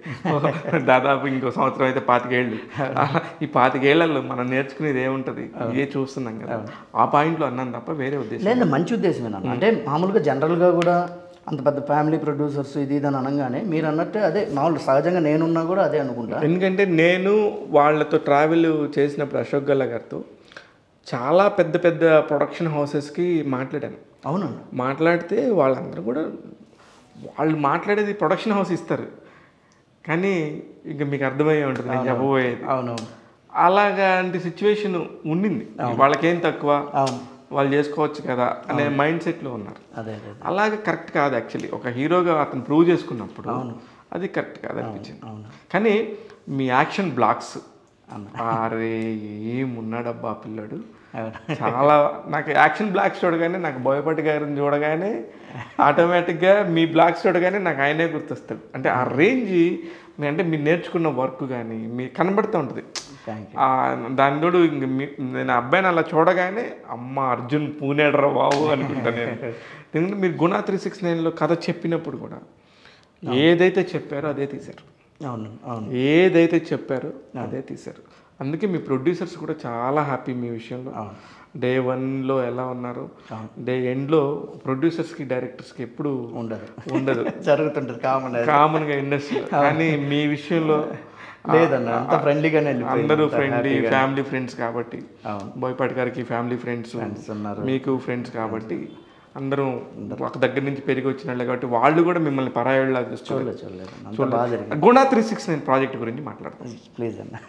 దాదాపు ఇంకో సంవత్సరం అయితే పాతికేళ్ళు అలా ఈ పాతికేళ్లలో మనం నేర్చుకునేది ఏముంటుంది ఏ చూస్తున్నాం కదా ఆ పాయింట్లో అన్నాను తప్ప వేరే ఉద్దేశం లేదు మంచి ఉద్దేశమేనా అంటే మామూలుగా జనరల్గా కూడా అంత పెద్ద ఫ్యామిలీ ప్రొడ్యూసర్స్ ఇది ఇది అని అనగానే మీరు అన్నట్టు అదే మామూలు సహజంగా నేనున్నా కూడా అదే అనుకుంటా ఎందుకంటే నేను వాళ్ళతో ట్రావెల్ చేసినప్పుడు అశోక్ గల్లా గారితో చాలా పెద్ద పెద్ద ప్రొడక్షన్ హౌసెస్కి మాట్లాడాను అవునండి మాట్లాడితే వాళ్ళందరూ కూడా వాళ్ళు మాట్లాడేది ప్రొడక్షన్ హౌస్ ఇస్తారు కానీ ఇంకా మీకు అర్థమయ్యే ఉంటుంది నేను చెప్పబోయేది అవునవును అలాంటి సిచ్యువేషన్ ఉండింది వాళ్ళకేం తక్కువ అవును వాళ్ళు చేసుకోవచ్చు కదా అనే మైండ్ సెట్లో ఉన్నారు అదే అదే అలాగే కరెక్ట్ కాదు యాక్చువల్లీ ఒక హీరోగా అతను ప్రూవ్ చేసుకున్నప్పుడు అది కరెక్ట్ కాదు అనిపించింది కానీ మీ యాక్షన్ బ్లాక్స్ అరే ఏమున్నాడబ్బా ఆ పిల్లాడు అవును. చాలా నాకు యాక్షన్ బ్లాక్స్ చూడగానే నాకు బోయపాటి గారిని చూడగానే ఆటోమేటిక్గా మీ బ్లాక్స్ చూడగానే నాకు ఆయనే గుర్తొస్తాడు అంటే ఆ రేంజ్ మీ అంటే మీరు నేర్చుకున్న వర్క్ కానీ మీ కనబడుతూ ఉంటుంది థ్యాంక్ ఆ, దాని తోడు ఇంక మీ- నేను ఆ అబ్బాయిని అలా చూడగానే అమ్మ అర్జున్ పూనేడరా బాబు అనుకుంటా నేను ఎందుకంటే మీరు గుణ త్రీ సిక్స్ నైన్లో కథ చెప్పినప్పుడు కూడా ఏదైతే చెప్పారో అదే తీశారు అవును అవును ఏదైతే చెప్పారో అదే తీశారు అందుకే మీ ప్రొడ్యూసర్స్ కూడా చాలా హ్యాపీ మీ విషయంలో డే వన్లో ఎలా ఉన్నారు డే ఎండ్లో ప్రొడ్యూసర్స్కి డైరెక్టర్స్కి ఎప్పుడు ఉండదు ఉండదు జరుగుతుంటుంది కామన్ కామన్గా ఇండస్ట్రీ కానీ మీ విషయంలో లేదన్న అంత ఫ్రెండ్లీగానే అందరూ ఫ్రెండ్లీ ఫ్యామిలీ ఫ్రెండ్స్ కాబట్టి అవును. బోయపాటి గారికి ఫ్యామిలీ ఫ్రెండ్స్ ఉన్నారు మీకు ఫ్రెండ్స్ కాబట్టి అందరూ ఒక దగ్గర నుంచి పెరిగి వచ్చిన వాళ్ళే కాబట్టి వాళ్ళు కూడా మిమ్మల్ని పరాయిలా చూస్తారు చూడలేదు చూడలేదు అంత బాగా జరిగింది గుణ త్రీ సిక్స్ నైన్ ప్రాజెక్ట్ గురించి మాట్లాడతాం ప్లీజ్ అన్న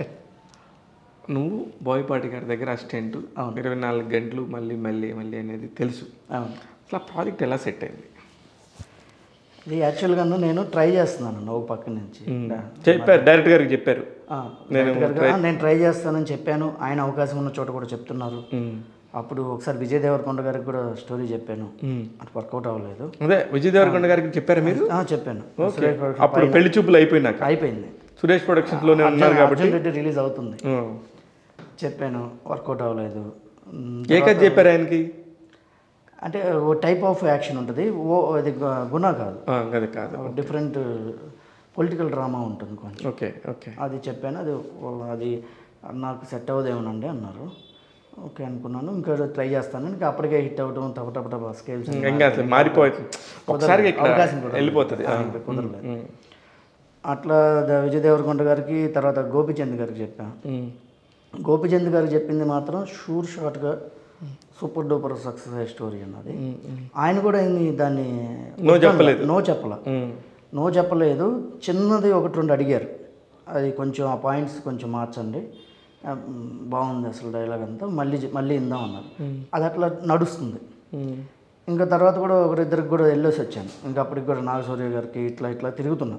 నువ్వు బోయపాటి గారి దగ్గర అసిస్టెంట్ ఇరవై నాలుగు గంటలు మళ్ళీ మళ్ళీ మళ్ళీ అనేది తెలుసు అవును అసలు ఆ ప్రాజెక్ట్ ఎలా సెట్ అయింది ఇది యాక్చువల్గా నేను ట్రై చేస్తున్నాను ఒక పక్క నుంచి చెప్పారు డైరెక్టర్ గారికి చెప్పారు ఆ, డైరెక్టర్ గారు, "ఆ, నేను ట్రై చేస్తానని చెప్పాను ఆయన అవకాశం ఉన్న చోట కూడా చెప్తున్నారు అప్పుడు ఒకసారి విజయ్ దేవరకొండ గారికి కూడా స్టోరీ చెప్పాను అది వర్కౌట్ అవ్వలేదు అదే విజయ్ దేవరకొండ గారికి చెప్పారా మీరు ఆ, చెప్పాను ఓకే సురేష్ ప్రొడక్షన్ అప్పుడు పెళ్లి చూపులు అయిపోయినాక అయిపోయింది సురేష్ ప్రొడక్షన్స్ లోనే ఉన్నారు కాబట్టి అర్జున్ రెడ్డి రిలీజ్ అవుతుంది ఆ. చెప్పాను వర్కౌట్ అవ్వలేదు మ్, ఏ కథ చెప్పారు ఆయనకి అంటే ఓ టైప్ ఆఫ్ యాక్షన్ ఉంటుంది ఓ అది గు- గుణ కాదు ఆ, అది కాదు డిఫరెంట్ పొలిటికల్ డ్రామా ఉంటుంది కొంచెం ఓకే ఓకే అది చెప్పాను అది ఓ- అది నాకు సెట్ అవ్వదేమోనండి అన్నారు ఓకే అనుకున్నాను ఇంకా ట్రై చేస్తాను ఇంకా అప్పటికే హిట్ అవ్వడం టప టప టప స్కేల్స్ ఇంకా అసలు మారిపోతుంది ఒకసారి ఇక్కడ అవకాశం కూడా వెళ్ళిపోతుంది ఆ. కుదరలేదు ఉమ్. అట్లా ద- విజయ్ దేవరకొండ గారికి తర్వాత గోపిచంద్ గారికి చెప్పాను ఉమ్. గోపిచంద్ గారు చెప్పింది మాత్రం షూర్ షార్ట్గా సూపర్ డూపర్ సక్సెస్ అయ్యే స్టోరీ అన్నది ఆయన కూడా ఏమీ దాన్ని నో చెప్పలేదు. నో చెప్పల ఉమ్. నో చెప్పలేదు చిన్నది ఒకటి రెండు అడిగారు అది కొంచెం ఆ పాయింట్స్ కొంచెం మార్చండి ఆ, మ్, బాగుంది అసలు డైలాగ్ అంతా మళ్ళీ చె- మళ్ళీ ఇందాం అన్నారు అది అట్లా నడుస్తుంది ఇంకా తర్వాత కూడా ఒకరిద్దరికి కూడా వెళ్ళేసి వచ్చాను ఇంకా అప్పటికి కూడా నాగశౌర్య గారికి ఇట్లా ఇట్లా తిరుగుతున్నా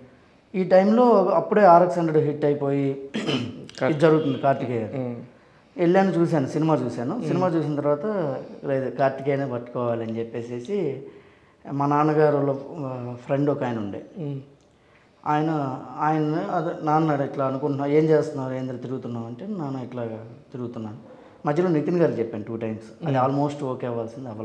ఈ టైంలో అప్పుడే ఆర్ఎక్స్ హండ్రెడ్ హిట్ అయిపోయి ఇది జరుగుతుంది కార్తికేయ వెళ్ళాను చూశాను సినిమా చూశాను సినిమా చూసిన తర్వాత లేదు కార్తికేయనే పట్టుకోవాలని చెప్పేసి మా నాన్నగారు ఫ్రెండ్ ఒక ఆయన ఉండే ఆయన ఆయన అదే నాన్న ఇట్లా అనుకుంటున్నా ఏం చేస్తున్నావు ఏంద్ర తిరుగుతున్నావు అంటే నాన్న ఇట్లా తిరుగుతున్నాను మధ్యలో నితిన్ గారు చెప్పాను టూ టైమ్స్ అది ఆల్మోస్ట్ ఓకే అవ్వాల్సింది అవ్వాల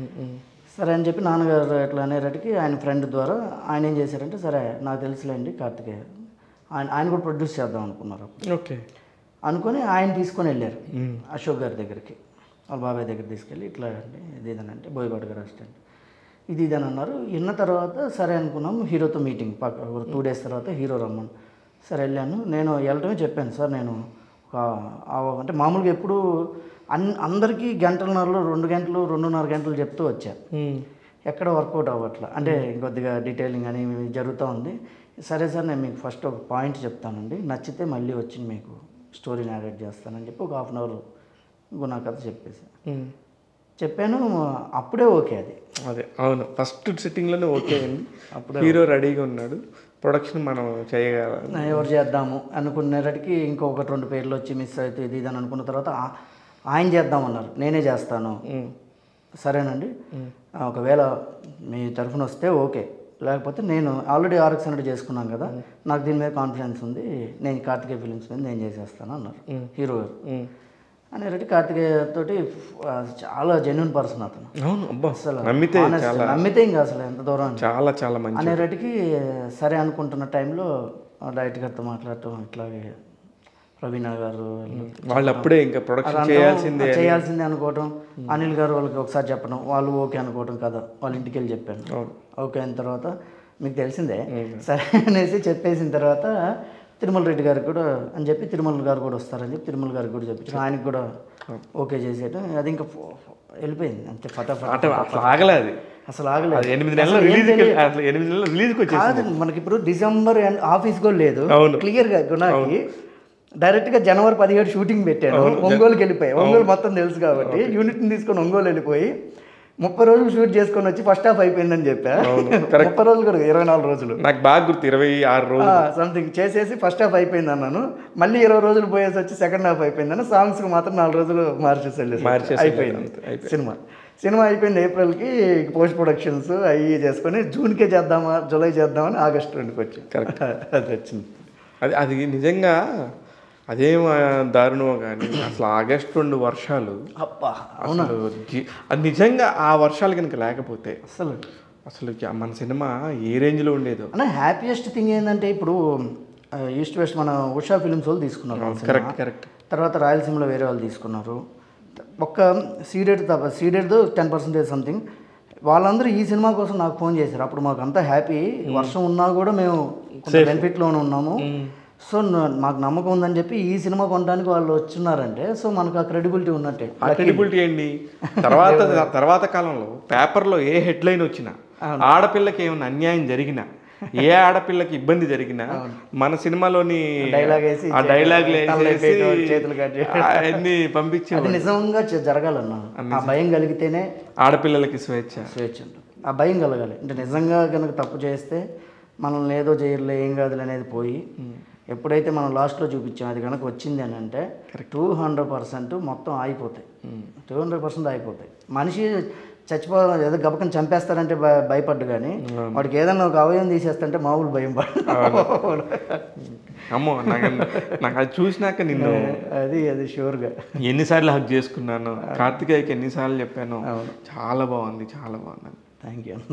సరే అని చెప్పి నాన్నగారు ఇట్లా అనేటట్టుకి ఆయన ఫ్రెండ్ ద్వారా ఆయన ఏం చేశారంటే సరే నాకు తెలుసులేండి కార్తికేయ ఆయన ఆయన కూడా ప్రొడ్యూస్ చేద్దాం అనుకున్నారు అప్పుడు. ఓకే అనుకొని ఆయన తీసుకొని వెళ్ళారు అశోక్ గారి దగ్గరికి వాళ్ళ బాబాయ్ దగ్గర తీసుకెళ్ళి ఇట్లా అండి ఇది ఇదనంటే బోయపాటి గారు అసిస్టెంట్ ఇది ఇది అని అన్నారు విన్న తర్వాత సరే అనుకున్నాం హీరోతో మీటింగ్ పక్క ఒక టూ డేస్ తర్వాత హీరో రమ్మని సరే వెళ్ళాను నేను వెళ్ళటమే చెప్పాను సార్ నేను ఒక ఆ- అంటే మామూలుగా ఎప్పుడు అన్ అందరికీ గంటలన్నరలో రెండు గంటలు రెండున్నర గంటలు చెప్తూ వచ్చా ఎక్కడ వర్కౌట్ అవ్వట్లా అంటే కొద్దిగా డీటెయిలింగ్ అని జరుగుతూ ఉంది సరే సార్ నేను మీకు ఫస్ట్ ఒక పాయింట్ చెప్తానండి నచ్చితే మళ్ళీ వచ్చి మీకు స్టోరీని యాడ్ చేస్తానని చెప్పి ఒక హాఫ్ అన్ అవర్ ఇంకో నా కథ చెప్పేసి చెప్పాను అప్పుడే ఓకే అది అదే అవును ఫస్ట్ సిట్టింగ్లోనే ఓకే అయింది అప్పుడు హీరో రెడీగా ఉన్నాడు ప్రొడక్షన్ మనం చేయగల ఎవరు చేద్దాము అనుకునేటటికి ఇంకొకటి రెండు పేర్లు వచ్చి మిస్ అయితే ఇది ఇది అని అనుకున్న తర్వాత ఆ- ఆయన చేద్దామన్నారు నేనే చేస్తాను సరేనండి ఆ, ఒకవేళ మీ తరఫున వస్తే ఓకే లేకపోతే నేను ఆల్రెడీ ఆర్ఎక్స్ హండ్రెడ్ చేసుకున్నాను కదా నాకు దీని మీద కాన్ఫిడెన్స్ ఉంది నేను కార్తికేయ ఫిలిమ్స్ మీద నేను చేసేస్తాను అన్నారు హీరో గారు అనేటట్టు కార్తికేయ తోటి ఆ, చాలా జెన్యున్ పర్సన్ అతను అవును అబ్బా అసలు నమ్మితే honest, నమ్మితే ఇంకా అసలు ఎంత దూరం అని. చాలా చాలా మంచి అనేటటికి సరే అనుకుంటున్న టైంలో డైరెక్ట్ గారితో మాట్లాడటం ఇట్లాగే ప్రవీణ గారు వాళ్ళు అప్పుడే ఇంకా ప్రొడక్షన్ అందరం చేయాల్సిందే చేయాల్సిందే అనుకోవటం అనిల్ గారు వాళ్ళకి ఒకసారి చెప్పడం వాళ్ళు ఓకే అనుకోవటం కదా వాళ్ళ ఇంటికి వెళ్ళి చెప్పాను అవును. ఓకే అయిన తర్వాత మీకు తెలిసిందే సరే అనేసి చెప్పేసిన తర్వాత తిరుమల రెడ్డి గారికి కూడా అని చెప్పి తిరుమల గారు కూడా వస్తారని చెప్పి తిరుమల గారికి కూడా చెప్పించారు ఆయనకి కూడా ఓకే చేసేయటం అది ఇంకా ఫో- ఫో- వెళ్ళిపోయింది అంతే ఫటాఫట్ అంటే అసలు ఆగలే అది అసలు ఆగలేదు అది ఎనిమిది నెలలు రిలీజ్ అసలు ఎనిమిది నెలలు రిలీజ్కి వచ్చేసి కాదు మనకి ఇప్పుడు డిసెంబర్ అండ్ ఆఫీస్ కూడా లేదు అవును. క్లియర్ గా గుణాకి డైరెక్ట్ గా జనవరి పదిహేడు షూటింగ్ పెట్టాను ఒంగోలుకి వెళ్ళిపోయి ఒంగోలు మొత్తం తెలుసు కాబట్టి యూనిట్ ని తీసుకొని ఒంగోలు వెళ్ళిపోయి ముప్పై రోజులు షూట్ చేసుకొని వచ్చి ఫస్ట్ హాఫ్ అయిపోయిందని చెప్పా ముప్పై రోజులు కూడా ఇరవై నాలుగు రోజులు నాకు బాగా గుర్తు ఇరవై ఆరు రోజులు సంథింగ్ చేసేసి ఫస్ట్ హాఫ్ అయిపోయింది అన్నాను మళ్ళీ ఇరవై రోజులు పోయేసి వచ్చి సెకండ్ హాఫ్ అయిపోయిందని సాంగ్స్ మాత్రం నాలుగు రోజులు మార్చేసి వెళ్ళేసి మార్చేసి అయిపోయింది అంతే, అయిపోయింది. సినిమా సినిమా అయిపోయింది ఏప్రిల్కి పోస్ట్ ప్రొడక్షన్స్ అవి చేసుకొని జూన్కే చేద్దామా జూలై చేద్దామని ఆగస్ట్ రెండుకి వచ్చి కరెక్ట్ అది వచ్చింది అది అది నిజంగా అదేం ఆ, దారుణమో కానీ అసలు ఆగస్ట్ రెండు వర్షాలు అబ్బా అవునా అసలు జీ- అది నిజంగా ఆ వర్షాలు కనుక లేకపోతే అసలు అసలు ఇక మన సినిమా ఏ రేంజ్లో ఉండేదో అన్న హ్యాపీయెస్ట్ థింగ్ ఏంటంటే ఇప్పుడు ఈస్ట్ వెస్ట్ మన ఉషా ఫిలిమ్స్ వాళ్ళు తీసుకున్నారు ఆ సినిమా. కరెక్ట్ కరెక్ట్ తర్వాత రాయలసీమలో వేరే వాళ్ళు తీసుకున్నారు ఒక్క సీడెడ్ తప్ప సీడెడ్ టెన్ పర్సెంటేజ్ సంథింగ్ వాళ్ళందరూ ఈ సినిమా కోసం నాకు ఫోన్ చేశారు అప్పుడు మాకు అంతా హ్యాపీ వర్షం ఉన్నా కూడా మేము బెనిఫిట్లోనే ఉన్నాము సో న- మాకు నమ్మకం ఉందని చెప్పి ఈ సినిమా కొనడానికి వాళ్ళు వచ్చున్నారంటే సో మనకు ఆ క్రెడిబిలిటీ ఉన్నట్టే ఆ క్రెడిబిలిటీ ఏంటి తర్వాత తర్వాత కాలంలో పేపర్లో ఏ హెడ్లైన్ వచ్చినా ఆడపిల్లకి ఏమైనా అన్యాయం జరిగినా ఏ ఆడపిల్లకి ఇబ్బంది జరిగినా మన సినిమాలోని డైలాగ్ వేసి ఆ డైలాగ్లు తలలు వేసేసి ఎత్తేయడం, చేతులు కట్ చేయడం. అవన్నీ పంపించి అది నిజంగా చే- జరగాలన్నా ఆ భయం కలిగితేనే ఆడపిల్లలకి స్వేచ్ఛ స్వేచ్ఛ ఉంటుంది ఆ భయం కలగాలి అంటే నిజంగా కనుక తప్పు చేస్తే మనల్ని ఏదో చేయలే ఏం కాదులే అనేది పోయి ఎప్పుడైతే మనం లాస్ట్లో చూపించాం అది కనుక వచ్చింది అని అంటే టూ హండ్రెడ్ పర్సెంట్ మొత్తం ఆగిపోతాయి టూ హండ్రెడ్ పర్సెంట్ ఆగిపోతాయి మనిషి చచ్చిపో ఏదో గబకం చంపేస్తారంటే భయ- భయపడ్డు కానీ వాడికి ఏదైనా ఒక అవయవం తీసేస్తుంటే మామూలు భయం పడు అమ్మో నాకు నాకు అది చూసినాక నిన్ను అది అది షూర్గా ఎన్నిసార్లు హక్ చేసుకున్నాను కార్తికేయకి ఎన్నిసార్లు చెప్పాను చాలా బాగుంది చాలా బాగుంది థ్యాంక్ యూ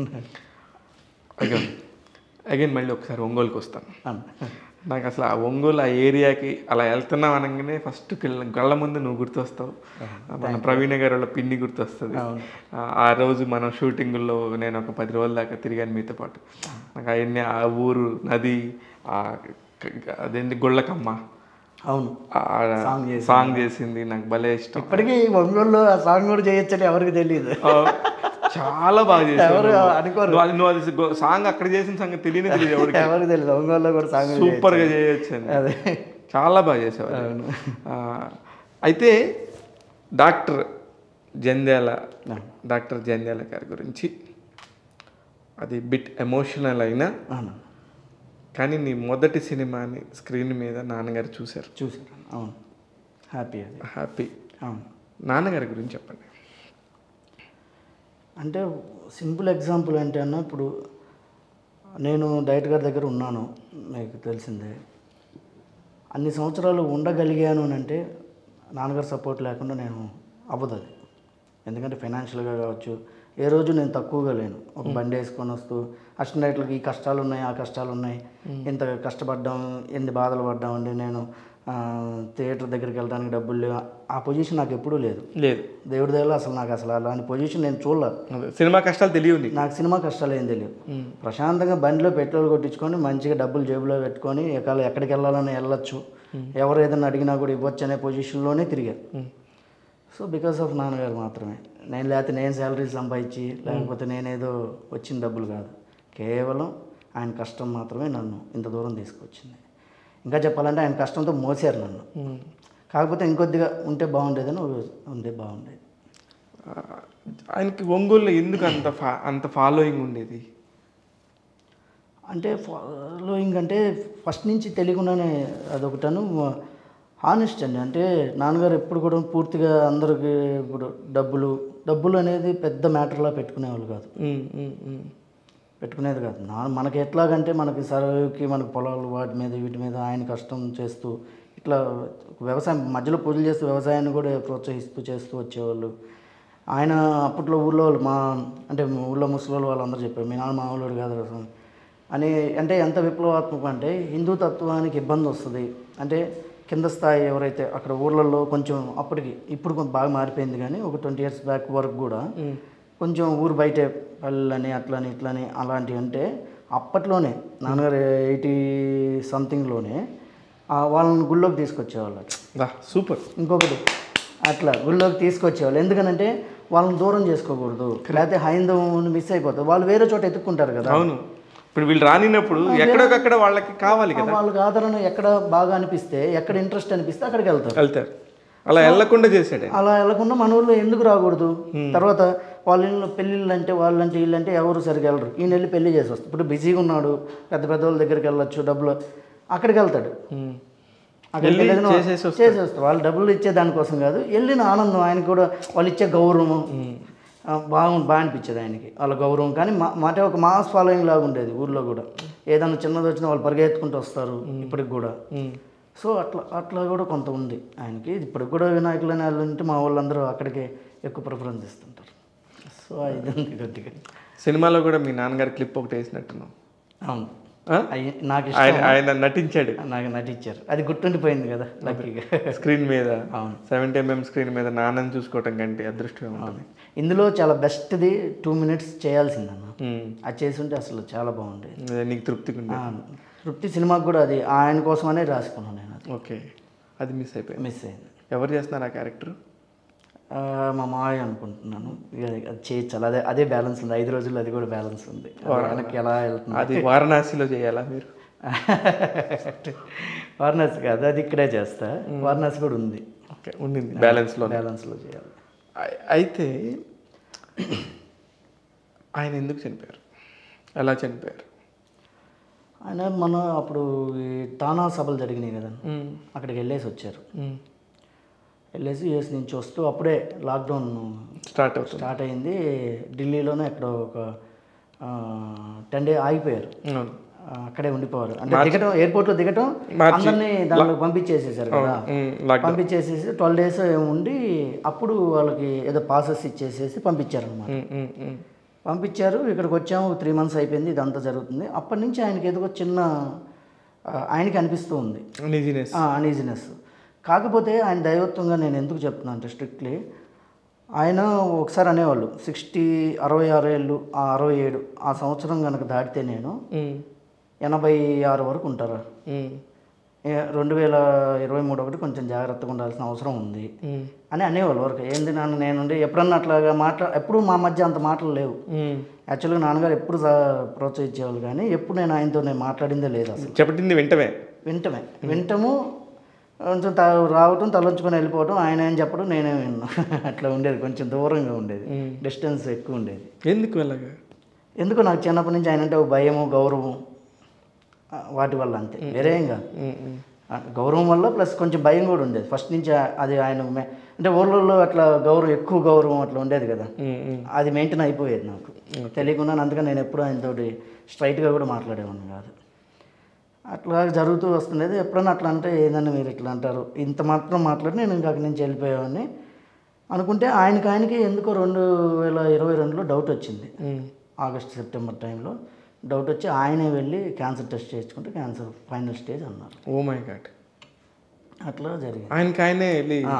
అగైన్ అగైన్ మళ్ళీ ఒకసారి ఒంగోలుకి వస్తాను నాకు అసలు ఆ ఒంగోలు ఆ ఏరియాకి అలా వెళ్తున్నాం అనగానే ఫస్ట్ కళ్ళ కళ్ళ ముందు నువ్వు గుర్తొస్తావు మన ప్రవీణ గారు వాళ్ళ పిన్ని గుర్తొస్తుంది ఆ- ఆ రోజు మనం షూటింగుల్లో నేను ఒక పది రోజుల దాకా తిరిగాను మీతో పాటు నాకు అవన్నీ ఆ ఊరు నది ఆ క- క- అదేంటి గుళ్ళకమ్మ అవును ఆ సాంగ్ చేసింది నాకు భలే ఇష్టం ఇప్పటికీ ఒంగోలులో ఆ సాంగ్ కూడా చేయొచ్చని ఎవరికి తెలియదు ఆ, చాలా బాగా చేసావు ఎవరు నువ్వు. అనుకోరు. నువ్వు అది- నువ్వు అది గో- సాంగ్ అక్కడ చేసిన సంగతి తెలియని తెలియదు ఎవరికి ఎవరికి తెలియదు ఒంగోలులో కూడా సాంగ్ సూపర్ గా చేయొచ్చు అని అదే చాలా బాగా చేసేవారు ఆ, అయితే డాక్టర్ జంధ్యాల డాక్టర్ జంధ్యాల గారి గురించి అది బిట్ ఎమోషనల్ అయినా అవును కానీ నీ మొదటి సినిమాని స్క్రీన్ మీద నాన్నగారు చూశారు చూసాను అవును హ్యాపీ అది హ్యాపీ అవును నాన్నగారి గురించి చెప్పండి అంటే సింపుల్ ఎగ్జాంపుల్ అంటే అన్న ఇప్పుడు నేను డైరెక్ట్ గారి దగ్గర ఉన్నాను మీకు తెలిసిందే అన్ని సంవత్సరాలు ఉండగలిగాను అని అంటే నాన్నగారు సపోర్ట్ లేకుండా నేను అవ్వదు అది ఎందుకంటే ఫైనాన్షియల్గా కావచ్చు ఏ రోజు నేను తక్కువగా లేను ఒక బండి వేసుకొని వస్తూ అసిస్టెంట్లకి ఈ కష్టాలు ఉన్నాయి ఆ కష్టాలు ఉన్నాయి ఇంత కష్టపడ్డాం ఎన్ని బాధలు పడ్డామండి నేను ఆ, థియేటర్ దగ్గరికి వెళ్ళడానికి డబ్బులు లేవు ఆ పొజిషన్ నాకు ఎప్పుడూ లేదు లేదు దేవుడి దగ్గర అసలు నాకు అసలు అలాంటి పొజిషన్ నేను చూడలేదు అదే, సినిమా కష్టాలు తెలియవు నీకు నాకు సినిమా కష్టాలు ఏం తెలియదు ప్రశాంతంగా బండిలో పెట్రోల్ కొట్టించుకొని మంచిగా డబ్బులు జేబులో పెట్టుకొని ఎక్కడ ఎక్కడికి వెళ్ళాలని వెళ్ళొచ్చు ఎవరు ఏదైనా అడిగినా కూడా ఇవ్వచ్చు అనే పొజిషన్లోనే తిరిగారు సో బికాస్ ఆఫ్ నాన్నగారు మాత్రమే నేను లేకపోతే నేను శాలరీ సంపాదించి లేకపోతే నేనేదో వచ్చిన డబ్బులు కాదు కేవలం ఆయన కష్టం మాత్రమే నన్ను ఇంత దూరం తీసుకొచ్చింది ఇంకా చెప్పాలంటే ఆయన కష్టంతో మోసారు నన్ను ఉమ్. కాకపోతే ఇంకొద్దిగా ఉంటే బాగుండేదని ఉంటే బాగుండేది ఆ, ఆయనకి ఒంగోలులో ఎందుకు అంత ఫా అంత ఫాలోయింగ్ ఉండేది అంటే ఫాలోయింగ్ అంటే ఫస్ట్ నుంచి తెలియకుండానే అదొకటను హానెస్ట్ అండి అంటే నాన్నగారు ఎప్పుడు కూడా పూర్తిగా అందరికి ఇప్పుడు డబ్బులు డబ్బులు అనేది పెద్ద మ్యాటర్లా పెట్టుకునేవాళ్ళు కాదు ఉమ్, ఉమ్, ఉమ్. పెట్టుకునేది కాదు నా మనకి ఎట్లాగంటే మనకి సరువుకి మనకి పొలాలు వాటి మీద వీటి మీద ఆయన కష్టం చేస్తూ ఇట్లా వ్యవసాయం మధ్యలో పూజలు చేస్తూ వ్యవసాయాన్ని కూడా ప్రోత్సహిస్తూ చేస్తూ వచ్చేవాళ్ళు ఆయన అప్పట్లో ఊళ్ళో వాళ్ళు మా అంటే ఊళ్ళో ముసలి వాళ్ళందరూ చెప్పారు మీ నాన్న మామూలుడు కాదు అసలు అని అంటే ఎంత విప్లవాత్మకం అంటే హిందూ తత్వానికి ఇబ్బంది వస్తుంది అంటే కింద స్థాయి ఎవరైతే అక్కడ ఊర్లలో కొంచెం అప్పటికి ఇప్పుడు కొంచెం బాగా మారిపోయింది కానీ ఒక ట్వంటీ ఇయర్స్ బ్యాక్ వరకు కూడా కొంచెం ఊరు బయటే పల్లెలని అట్లని ఇట్లని అలాంటివి అంటే అప్పట్లోనే నాన్నగారు ఎయిటీ సంథింగ్లోనే వాళ్ళని గుళ్ళోకి తీసుకొచ్చేవాళ్ళు దా సూపర్ ఇంకొకటి అట్లా గుళ్ళోకి తీసుకొచ్చేవాళ్ళు ఎందుకనంటే వాళ్ళని దూరం చేసుకోకూడదు లేకపోతే హైందవం మిస్ అయిపోతుంది వాళ్ళు వేరే చోట ఎత్తుక్కుంటారు కదా అవును ఇప్పుడు వీళ్ళు రానినప్పుడు ఎక్కడొకక్కడ వాళ్ళకి కావాలి కదా వాళ్ళకి ఆదరణ ఎక్కడ బాగా అనిపిస్తే ఎక్కడ ఇంట్రెస్ట్ అనిపిస్తే అక్కడికి వెళ్తారు వెళ్తారు అలా వెళ్ళకుండా చేసాడు ఆయన. అలా వెళ్ళకుండా మన ఊళ్ళో ఎందుకు రాకూడదు తర్వాత వాళ్ళ ఇళ్ళు పెళ్ళిళ్ళు అంటే వాళ్ళంటే వీళ్ళంటే ఎవరు సరిగ్గా వెళ్ళరు ఈయన వెళ్ళి పెళ్లి చేసి వస్తారు ఇప్పుడు బిజీగా ఉన్నాడు పెద్ద పెద్ద వాళ్ళ దగ్గరికి వెళ్ళొచ్చు డబ్బులు అక్కడికి వెళ్తాడు ఉమ్. అక్కడికి వెళ్ళి వెళ్ళిన చేసేసి వస్తాడు. చేసి వస్తారు వాళ్ళు డబ్బులు ఇచ్చే దానికోసం కాదు వెళ్ళిన ఆనందం ఆయనకి కూడా వాళ్ళు ఇచ్చే గౌరవం ఆ, బాగుంది బాగా అనిపించేది ఆయనకి వాళ్ళ గౌరవం కానీ మా మాట ఒక మాస్ ఫాలోయింగ్ లాగా ఉండేది ఊర్లో కూడా ఏదైనా చిన్నది వచ్చినా వాళ్ళు పరిగెత్తుకుంటూ వస్తారు ఇప్పటికి కూడా ఉమ్. సో అట్లా అట్లా కూడా కొంత ఉంది ఆయనకి ఇప్పటికి కూడా వినాయకులు అనే వాళ్ళు ఉంటే మా వాళ్ళందరూ అక్కడికే ఎక్కువ ప్రిఫరెన్స్ ఇస్తుంటారు సో ఇది ఉంది కొద్దిగా సినిమాలో కూడా మీ నాన్నగారి క్లిప్ ఒకటి వేసినట్టున్నావు అవును ఆ? అయ్యి నాకు ఇష్టం ఆయన ఆయన నటించాడు నాకు నటించారు అది గుర్తుండిపోయింది కదా లక్కీగా స్క్రీన్ మీద అవును. సెవెంటీ ఎంఎం స్క్రీన్ మీద నాన్నని చూసుకోవటం కంటే అదృష్టం ఉంటుంది ఇందులో చాలా బెస్ట్ది టూ మినిట్స్ చేయాల్సిందన్న ఉమ్. అది చేసుంటే అసలు చాలా బాగుండేది అదే నీకు తృప్తిగా ఉంది ఆ, తృప్తి సినిమాకి కూడా అది ఆయన కోసమనే రాసుకున్నాను నేను అది ఓకే అది మిస్ అయిపోయింది మిస్ అయింది ఎవరు చేస్తున్నారు ఆ క్యారెక్టర్ ఆ, మా మాయ అనుకుంటున్నాను ఇక అది అది చేయించాలి అదే అదే బ్యాలెన్స్ ఉంది ఐదు రోజుల్లో అది కూడా బ్యాలెన్స్ ఉంది అది వెనక్కి ఎలా వెళ్తుంది అది వారణాసిలో చేయాలా మీరు వారణాసి కాదు అది ఇక్కడే చేస్తా వారణాసి కూడా ఉంది ఓకే ఉండింది బ్యాలెన్స్లో బ్యాలెన్స్లో చేయాలి అయి- అయితే ఆయన ఎందుకు చనిపోయారు ఎలా చనిపోయారు ఆయన మన అప్పుడు ఈ తానా సభలు జరిగినాయి కదా ఉమ్. అక్కడికి వెళ్ళేసి వచ్చారు ఉమ్. వెళ్ళేసి యూఎస్ నుంచి వస్తూ అప్పుడే లాక్డౌన్ స్టార్ట్ అవుతుంది స్టార్ట్ అయింది ఢిల్లీలోనే ఎక్కడో ఒక టెన్ డే ఆగిపోయారు అవును ఆ, అక్కడే ఉండిపోవారు అంటే దిగటం ఎయిర్పోర్ట్లో దిగటం మార్చి. అందరినీ దాంట్లో పంపించేసేసారు కదా ఉమ్, లాక్డౌన్ పంపించేసేసి ట్వెల్వ్ డేస్ ఉండి అప్పుడు వాళ్ళకి ఏదో పాసెస్ ఇచ్చేసేసి పంపించారు అనమాట ఉమ్, ఉమ్, ఉమ్. పంపించారు ఇక్కడికి వచ్చాము త్రీ మంత్స్ అయిపోయింది ఇదంతా జరుగుతుంది అప్పటి నుంచి ఆయనకి ఏదో ఒక చిన్న ఆ, ఆయనకి అనిపిస్తూ ఉంది నిజినెస్ అనీజినెస్ కాకపోతే ఆయన దైవత్వంగా నేను ఎందుకు చెప్తున్నా అంటే స్ట్రిక్ట్లీ ఆయన ఒకసారి అనేవాళ్ళు సిక్స్టీ అరవై ఆరు ఏళ్ళు ఆ అరవై ఏడు ఆ సంవత్సరం కనుక దాటితే నేను ఉమ్, ఎనభై ఆరు వరకు ఉంటారా ఉమ్, ఏ- రెండు వేల ఇరవై మూడు ఒకటి కొంచెం జాగ్రత్తగా ఉండాల్సిన అవసరం ఉంది ఉమ్, అని అనేవాళ్ళు వరకు ఏంది నాన్న నేనుండి ఎప్పుడన్నా అట్లాగా మాట్లా ఎప్పుడు మా మధ్య అంత మాటలు లేవు ఉమ్. యాక్చువల్గా నాన్నగారు ఎప్పుడు సా- ప్రోత్సహించేవాళ్ళు కానీ ఎప్పుడు నేను ఆయనతో నేను మాట్లాడిందే లేదు అసలు చెప్పింది వెంటనే వింటమే వింటము కొంచెం త రావటం తలంచుకొని వెళ్ళిపోవటం ఆయన ఏం చెప్పడం నేనే విన్నా అట్లా ఉండేది కొంచెం దూరంగా ఉండేది డిస్టెన్స్ ఎక్కువ ఉండేది ఎందుకు వెళ్ళగా ఎందుకు నాకు చిన్నప్పటి నుంచి ఆయన అంటే ఒక భయము గౌరవం ఆ, వాటి వల్ల అంతే వేరే ఏం కాదు ఆ, గౌరవం వల్ల ప్లస్ కొంచెం భయం కూడా ఉండేది ఫస్ట్ నుంచి ఆ- అది ఆయన మే- అంటే ఊళ్ళల్లో అట్లా గౌరవం ఎక్కువ గౌరవం అట్లా ఉండేది కదా అది మెయింటైన్ అయిపోయేది నాకు తెలియకుండా అందుకని నేను ఎప్పుడు ఆయనతోటి స్ట్రైట్గా కూడా మాట్లాడేవాడిని కాదు అట్లా జరుగుతూ వస్తుండేది ఎప్పుడైనా అట్లా అంటే ఏదన్నా మీరు ఇట్లా అంటారు ఇంత మాత్రం మాట్లాడి నేను ఇంకా అక్కడి నుంచి వెళ్ళిపోయేవాడిని అనుకుంటే ఆయనకి ఆయనకి ఎందుకో రెండు వేల ఇరవై రెండులో డౌట్ వచ్చింది ఆగస్ట్ సెప్టెంబర్ టైంలో డౌట్ వచ్చి ఆయనే వెళ్ళి క్యాన్సర్ టెస్ట్ చేసుకుంటే క్యాన్సర్ ఫైనల్ స్టేజ్ అన్నారు ఓ మై గాడ్ అట్లా జరిగింది ఆయనకి ఆయనే వెళ్ళి ఆ.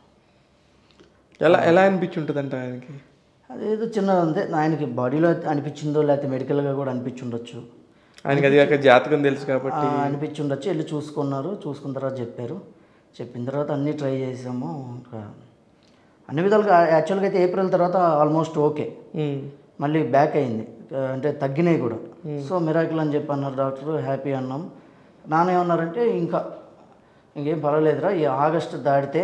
ఎలా ఎలా అనిపించుంటుందంట ఆయనకి అదేదో చిన్నది అంతే ఆయనకి బాడీలో అనిపించిందో లేకపోతే మెడికల్గా కూడా అనిపించుండొచ్చు ఆయనకి అది కాక జాతకం తెలుసు కాబట్టి ఆ, అనిపించుండొచ్చు వెళ్ళి చూసుకున్నారు చూసుకున్న తర్వాత చెప్పారు చెప్పిన తర్వాత అన్నీ ట్రై చేసాము ఇంకా అన్ని విధాలుగా యాక్చువల్గా అయితే ఏప్రిల్ తర్వాత ఆల్మోస్ట్ ఓకే ఉమ్. మళ్ళీ బ్యాక్ అయింది ఆ, అంటే తగ్గినాయి కూడా సో మిరాకిల్ అని చెప్పి అన్నారు డాక్టర్ హ్యాపీ అన్నాం నాన్న ఏమన్నారంటే ఇంకా ఇంకేం పర్వాలేదురా ఈ ఆగస్ట్ దాటితే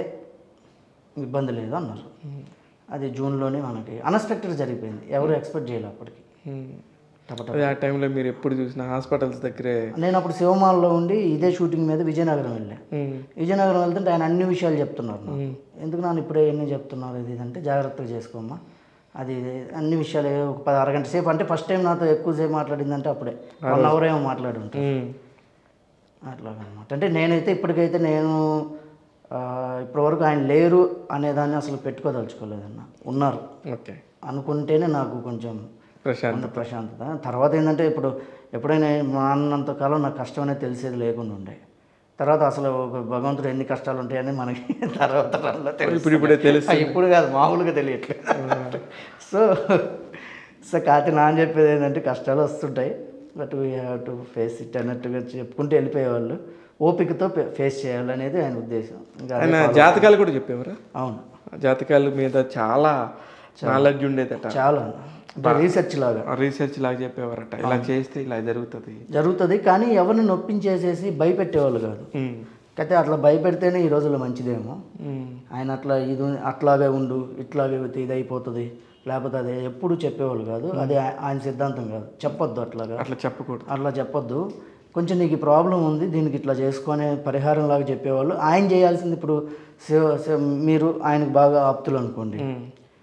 ఇబ్బంది లేదు అన్నారు అది జూన్లోనే మనకి అన్ఎక్స్పెక్టెడ్ జరిగిపోయింది ఎవరు ఎక్స్పెక్ట్ చేయలే అప్పటికి ఉమ్. టపట అదే ఆ టైంలో మీరు ఎప్పుడు చూసినా హాస్పిటల్స్ దగ్గరే నేను అప్పుడు శివమాల్లో ఉండి ఇదే షూటింగ్ మీద విజయనగరం వెళ్ళాను ఉమ్. విజయనగరం వెళ్తుంటే ఆయన అన్ని విషయాలు చెప్తున్నారు నాకు. ఎందుకు నాన్న ఇప్పుడే ఎన్ని చెప్తున్నారు ఇది ఇది అంటే జాగ్రత్తగా చేసుకోమ్మా అది ఇది అన్ని విషయాలు ఒక పది అరగంట సేపు అంటే ఫస్ట్ టైం నాతో ఎక్కువసేపు మాట్లాడిందంటే అప్పుడే వన్ అవర్ ఏమో మాట్లాడి ఉంటాను ఉమ్. అట్లాగనమాట అంటే నేనైతే ఇప్పటికైతే నేను ఆ, ఇప్పటివరకు ఆయన లేరు అనేదాన్ని అసలు పెట్టుకోదలుచుకోలేదన్న ఉన్నారు ఓకే అనుకుంటేనే నాకు కొంచెం ప్రశాంత్ కొంత ప్రశాంతత తర్వాత ఏంటంటే ఇప్పుడు ఎప్పుడైనా మా అన్నంత కాలం నాకు కష్టం అనేది తెలిసేది లేకుండా ఉండే తర్వాత అసలు ఒక భగవంతుడు ఎన్ని కష్టాలు ఉంటాయని మనకి తర్వాత రన్లో తెలుసు ఇప్పుడు ఇప్పుడే తెలుసు ఇప్పుడు కాదు మామూలుగా తెలియట్లేదు సో సో కాకపోతే నాన్న చెప్పేది ఏంటంటే కష్టాలు వస్తుంటాయి but we have to face it అన్నట్టుగా చెప్పుకుంటూ వెళ్ళిపోయేవాళ్ళు ఓపికతో ఫేస్ చేయాలనేది ఆయన ఉద్దేశం ఇంకా అదే ఆయన జాతకాలు కూడా చెప్పేవారా అవును జాతకాల మీద చాలా నాలెడ్జ్ ఉండేదట చాలా అంటే రీసెర్చ్ లాగా రీసెర్చ్ లాగా చెప్పేవారట ఇలా చేస్తే ఇలా జరుగుతుంది జరుగుతుంది కానీ ఎవరిని నొప్పించేసేసి భయపెట్టేవాళ్ళు కాదు ఉమ్. అయితే అట్లా భయపెడితేనే ఈ రోజుల్లో మంచిదేమో ఉమ్. ఆయన అట్లా ఇది అట్లాగే ఉండు ఇట్లాగే అయితే ఇది అయిపోతుంది లేకపోతే అదే ఎప్పుడు చెప్పేవాళ్ళు కాదు అది ఆ- ఆయన సిద్ధాంతం కాదు చెప్పొద్దు అట్లాగా అట్లా చెప్పకూడదు అట్లా చెప్పొద్దు కొంచెం నీకు ఈ ప్రాబ్లం ఉంది దీనికి ఇట్లా చేసుకునే పరిహారం లాగా చెప్పేవాళ్ళు ఆయన చేయాల్సింది ఇప్పుడు శివ- శివ- మీరు ఆయనకు బాగా ఆప్తులు అనుకోండి ఉమ్.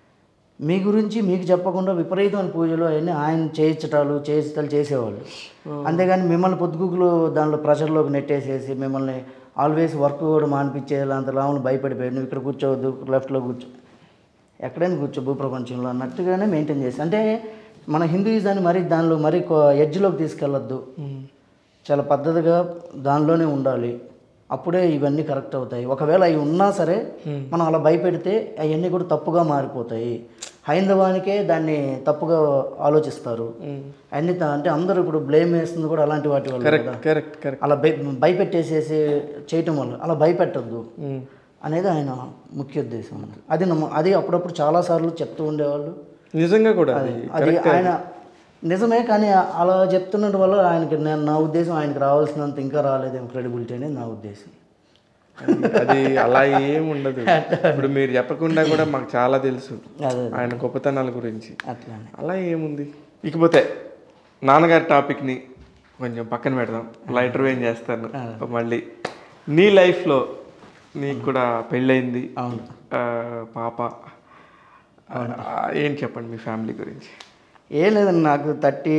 మీ గురించి మీకు చెప్పకుండా విపరీతమైన పూజలు అవన్నీ ఆయన చేయించటాలు చేయించటాలు చేసేవాళ్ళు అంతేగాని మిమ్మల్ని పొద్దుగుకులు దానిలో ప్రెషర్లోకి నెట్టేసేసి మిమ్మల్ని ఆల్వేస్ వర్క్ కూడా మానిపించేలా అంత లావులు భయపడిపోయి నువ్వు ఇక్కడ కూర్చోవద్దు లెఫ్ట్లో కూర్చో ఎక్కడైనా కూర్చో భూప్రపంచంలో అన్నట్టుగానే మెయింటైన్ చేసి అంటే మన హిందూయిజాన్ని మరీ దానిలో మరీ ఎడ్జ్లోకి తీసుకెళ్ళొద్దు ఉమ్. చాలా పద్ధతిగా దానిలోనే ఉండాలి అప్పుడే ఇవన్నీ కరెక్ట్ అవుతాయి ఒకవేళ అవి ఉన్నా సరే మనం అలా భయపెడితే అవన్నీ కూడా తప్పుగా మారిపోతాయి హైందవానికే దాన్ని తప్పుగా ఆలోచిస్తారు అన్ని త- అంటే అందరూ ఇప్పుడు బ్లేమ్ వేస్తుంది కూడా అలాంటి వాటి వల్ల కరెక్ట్ కదా కరెక్ట్ కరెక్ట్ అలా భయ భయపెట్టేసేసి చేయటం వల్ల అలా భయపెట్టద్దు ఉమ్. అనేది ఆయన ముఖ్య ఉద్దేశం అన్నమాట. అది నమ్మ అది అప్పుడప్పుడు చాలాసార్లు చెప్తూ ఉండేవాళ్ళు నిజంగా కూడా అది అది ఆయన నిజమే కానీ అలా చెప్తున్నట్టు వల్ల ఆయనకి నేను నా ఉద్దేశం ఆయనకి రావాల్సినంత ఇంకా రాలేదేమో క్రెడిబిలిటీ అనేది నా ఉద్దేశం అది- అది అలా ఏం ఉండదు ఇప్పుడు మీరు చెప్పకుండా కూడా మాకు చాలా తెలుసు అదే ఆయన గొప్పతనాల గురించి అట్లానే అలా ఏముంది ఇకపోతే నాన్నగారి టాపిక్ని కొంచెం పక్కన పెడదాం లైటర్ వేం చేస్తాను మళ్ళీ నీ లైఫ్లో నీకు కూడా పెళ్ళయింది అవును ఆ, పాప ఆ, ఏం చెప్పండి మీ ఫ్యామిలీ గురించి ఏం లేదండి నాకు థర్టీ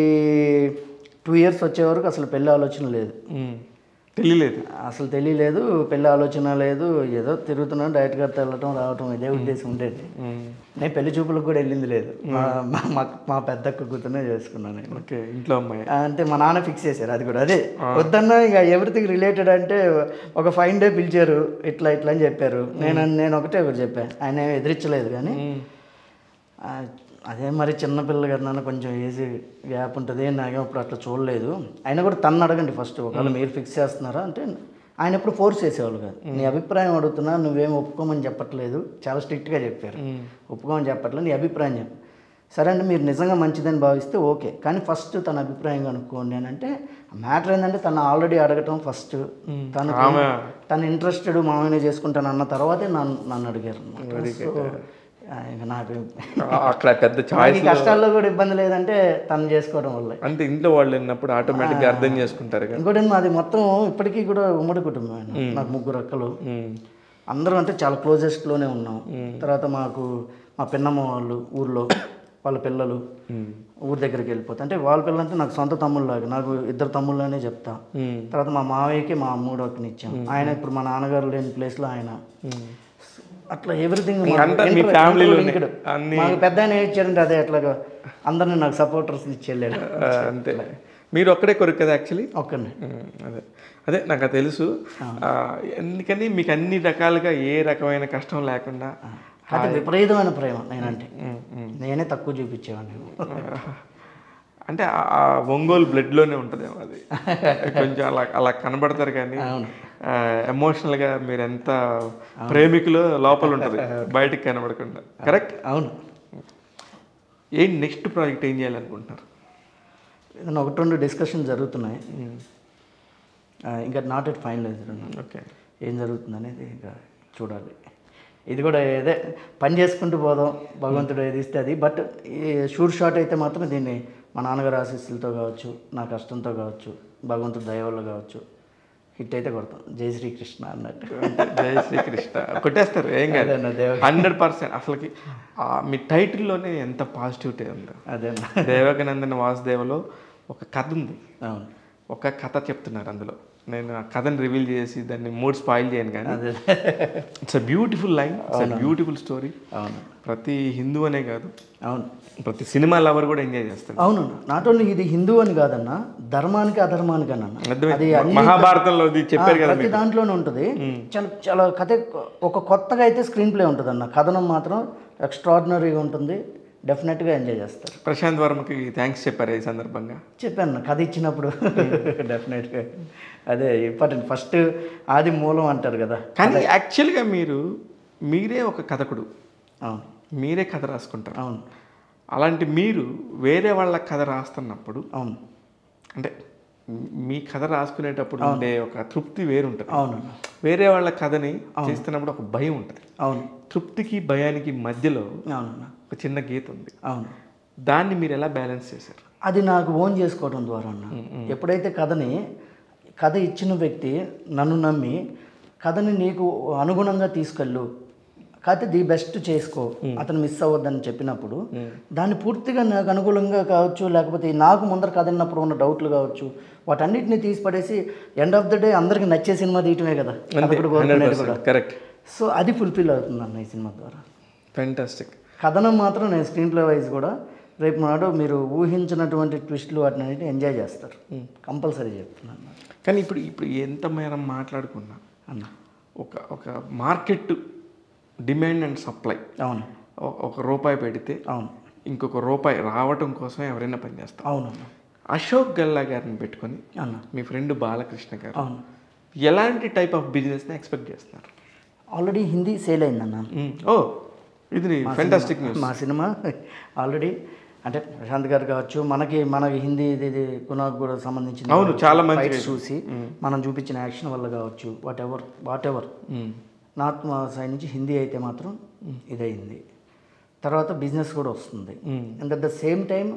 టూ ఇయర్స్ వచ్చే వరకు అసలు పెళ్ళి ఆలోచన లేదు ఉమ్. తెలియలేదు అసలు తెలియలేదు పెళ్ళి ఆలోచన లేదు ఏదో తిరుగుతున్నాను డైరెక్ట్గా వెళ్ళటం రావటం ఇదే ఉద్దేశం ఉండేది ఉమ్. నేను పెళ్లి చూపులకు కూడా వెళ్ళింది లేదు మా మా- మా మా పెద్దక్క కూతురునే చేసుకున్నాను నేను ఓకే ఇంట్లో అమ్మాయి అంటే మా నాన్న ఫిక్స్ చేశారు అది కూడా అదే వద్దన్నా ఇక ఎవ్రీథింగ్ రిలేటెడ్ అంటే ఒక ఫైన్ డే పిలిచారు ఇట్లా ఇట్లా అని చెప్పారు నేను నేను ఒకటే ఒకటి చెప్పాను ఆయన ఏమీ ఎదిరించలేదు కానీ ఉమ్. ఆ, అదే మరి చిన్నపిల్ల కదా నాన్న కొంచెం ఈజీ గ్యాప్ ఉంటుంది నాకేం అప్పుడు అట్లా చూడలేదు ఆయన కూడా తను అడగండి ఫస్ట్ ఒకవేళ మీరు ఫిక్స్ చేస్తున్నారా అంటే ఆయన ఎప్పుడు ఫోర్స్ చేసేవాళ్ళు కాదు నీ అభిప్రాయం అడుగుతున్నా నువ్వేం ఒప్పుకోమని చెప్పట్లేదు చాలా స్ట్రిక్ట్గా చెప్పారు ఉమ్. ఒప్పుకోమని చెప్పట్లేదు నీ అభిప్రాయం చెప్పు సరే అండి మీరు నిజంగా మంచిదని భావిస్తే ఓకే కానీ ఫస్ట్ తన అభిప్రాయం కనుక్కోండి అని అంటే మ్యాటర్ ఏంటంటే తను ఆల్రెడీ అడగటం ఫస్ట్ తను తను ఇంట్రెస్టెడ్ మామూలుగా చేసుకుంటాను అన్న తర్వాతే నన్ను నన్ను అడిగారు అన్నమాట. సో, ఆ, ఇంకా నాకు అక్కడ పెద్ద నాకు చాయిస్ ఈ కష్టాల్లో కూడా ఇబ్బంది లేదంటే తను చేసుకోవడం వల్ల అంటే ఇంట్లో వాళ్ళు విన్నప్పుడు ఆటోమేటిక్గా అర్థం చేసుకుంటారు కదా ఇంకోటి మాది మొత్తం ఇప్పటికీ కూడా ఉమ్మడి కుటుంబం నాకు ముగ్గురు అక్కలు ఉమ్. అందరూ అంటే చాలా క్లోజెస్ట్లోనే ఉన్నాం తర్వాత మాకు మా పిన్నమ్మ వాళ్ళు ఊర్లో వాళ్ళ పిల్లలు ఊరి దగ్గరికి వెళ్ళిపోతా అంటే వాళ్ళ పిల్లలు అంటే నాకు సొంత తమ్ముళ్ళలాగా నాకు ఇద్దరు తమ్ముళ్ళనే చెప్తా ఉమ్. తర్వాత మా మావయ్యకి మా మూడో అక్కని ఇచ్చాం ఆయన ఇప్పుడు మా నాన్నగారు లేని ప్లేస్లో ఆయన అట్లా ఎవ్రీథింగ్ అంతా మీ family-లోనే. అన్ని మాకు పెద్ద ఆయన ఏం ఇచ్చారంటే అదే అట్లాగా అందరినీ నాకు సపోర్టర్స్ ఇచ్చి వెళ్ళాడు ఆ, అంతే మీరు ఒక్కడే కొరకు కదా యాక్చువల్లీ ఒక్కడిని అదే అదే నాకు అది తెలుసు ఆ, ఎందుకని మీకు అన్ని రకాలుగా ఏ రకమైన కష్టం లేకుండా అది విపరీతమైన ప్రేమ నేనంటే నేనే తక్కువ చూపించేవాడిని అంటే ఆ- ఆ ఒంగోలు బ్లడ్లోనే ఉంటుందేమో అది కొంచెం అలా అలా కనబడతారు కానీ ఎమోషనల్గా మీరు ఎంత ప్రేమికులు లోపల ఉంటుంది బయటికి కనబడకుండా కరెక్ట్ అవును ఏంటి నెక్స్ట్ ప్రాజెక్ట్ ఏం చేయాలనుకుంటున్నారు ఏదైనా ఒకటి రెండు డిస్కషన్ జరుగుతున్నాయి ఆ, ఇంకా నాట్ ఎట్ ఫైనలైజ్డ్ ఓకే ఏం జరుగుతుంది అనేది ఇంకా చూడాలి ఇది కూడా ఏదే పని చేసుకుంటూ పోదాం భగవంతుడు ఏది ఇస్తే అది బట్ ఈ షూర్ షాట్ అయితే మాత్రం దీన్ని మా నాన్నగారు ఆశీస్సులతో కావచ్చు నా కష్టంతో కావచ్చు భగవంతుడు దయ వల్ల కావచ్చు హిట్ అయితే కొడతాం జై శ్రీకృష్ణ అన్నట్టు జై శ్రీకృష్ణ కొట్టేస్తారు ఏం కాదు అదేనా దేవ హండ్రెడ్ పర్సెంట్ అసలుకి ఆ మీ టైటిల్లోనే ఎంత పాజిటివిటీ ఉందో అదేనా దేవకనందన వాసుదేవలో ఒక కథ ఉంది అవును ఒక కథ చెప్తున్నారు అందులో నేను ఆ కథను రివీల్ చేసి దాన్ని మూడు స్పాయిల్ చేయను కానీ అదే it's a beautiful line it's a beautiful story అవును ప్రతి హిందూ అనే కాదు అవును ప్రతి సినిమా లవర్ కూడా ఎంజాయ్ చేస్తాడు అవును నాట్ ఓన్లీ ఇది హిందూ అని కాదన్న ధర్మానికి అధర్మానికి అన్న అర్థమైంది మహాభారతంలో ఇది చెప్పారు కదా ప్రతి దాంట్లోనే ఉంటుంది చాలా చాలా కథ ఒక కొత్తగా అయితే స్క్రీన్ ప్లే ఉంటుంది అన్న కథనం మాత్రం ఎక్స్ట్రాడినరీగా ఉంటుంది డెఫినెట్గా ఎంజాయ్ చేస్తారు ప్రశాంత్ వర్మకి థ్యాంక్స్ చెప్పారు ఈ సందర్భంగా చెప్పాను అన్న, కథ ఇచ్చినప్పుడు డెఫినెట్గా అదే ఇంపార్టెంట్ ఫస్ట్ ఆది మూలం అంటారు కదా కానీ యాక్చువల్గా మీరు మీరే ఒక కథకుడు అవును మీరే కథ రాసుకుంటారు అవును అలాంటి మీరు వేరే వాళ్ళ కథ రాస్తున్నప్పుడు అవును అంటే మీ కథ రాసుకునేటప్పుడు ఉండే ఒక తృప్తి వేరుంటుంది అవును వేరే వాళ్ళ కథని చేస్తున్నప్పుడు ఒక భయం ఉంటుంది అవును తృప్తికి భయానికి మధ్యలో అవునన్న ఒక చిన్న గీత ఉంది అవును దాన్ని మీరు ఎలా బ్యాలెన్స్ చేశారు అది నాకు ఓన్ చేసుకోవడం ద్వారా అన్న ఎప్పుడైతే కథని కథ ఇచ్చిన వ్యక్తి నన్ను నమ్మి కథని నీకు అనుగుణంగా తీసుకెళ్ళు కథ ది బెస్ట్ చేసుకో అతను మిస్ అవ్వద్దని చెప్పినప్పుడు దాన్ని పూర్తిగా నాకు అనుకూలంగా కావచ్చు లేకపోతే నాకు ముందర కథ విన్నప్పుడు ఉన్న డౌట్లు కావచ్చు వాటన్నిటిని తీసి పడేసి ఎండ్ ఆఫ్ ద డే అందరికి నచ్చే సినిమా తీయటమే కదా కథకుడు కోరుకునేది కూడా కరెక్ట్ సో అది ఫుల్ఫిల్ అవుతుంది అన్న ఈ సినిమా ద్వారా ఫెంటాస్టిక్ కథనం మాత్రం నేను స్క్రీన్ ప్లే వైజ్ కూడా రేపు నాడు మీరు ఊహించినటువంటి ట్విస్ట్లు వాటిని అన్నిటి ఎంజాయ్ చేస్తారు కంపల్సరీ చెప్తున్నాను కానీ ఇప్పుడు ఇప్పుడు ఎంత మేరం మాట్లాడుకున్నా అన్న ఒక ఒక మార్కెట్ డిమాండ్ అండ్ సప్లై అవును ఒక రూపాయి పెడితే అవును ఇంకొక రూపాయి రావటం కోసం ఎవరైనా పనిచేస్తారు అవును అన్న అశోక్ గల్లా గారిని పెట్టుకొని అన్న మీ ఫ్రెండ్ బాలకృష్ణ గారు అవును ఎలాంటి టైప్ ఆఫ్ బిజినెస్ని ఎక్స్పెక్ట్ చేస్తున్నారు ఆల్రెడీ హిందీ సేల్ అయిందన్న మ్మ్. ఓ ఇది ఫెంటాస్టిక్ న్యూస్ మా సినిమా ఆల్రెడీ అంటే ప్రశాంత్ గారు కావచ్చు మనకి మనకి హిందీ ఇది ఇది గుణాకు కూడా సంబంధించిన అవును, చాలా మంచిగా fights చూసి మనం చూపించిన యాక్షన్ వల్ల కావచ్చు whatever whatever north మా సైడ్ నుంచి హిందీ అయితే మాత్రం ఇదయింది తర్వాత బిజినెస్ కూడా వస్తుంది and at the same time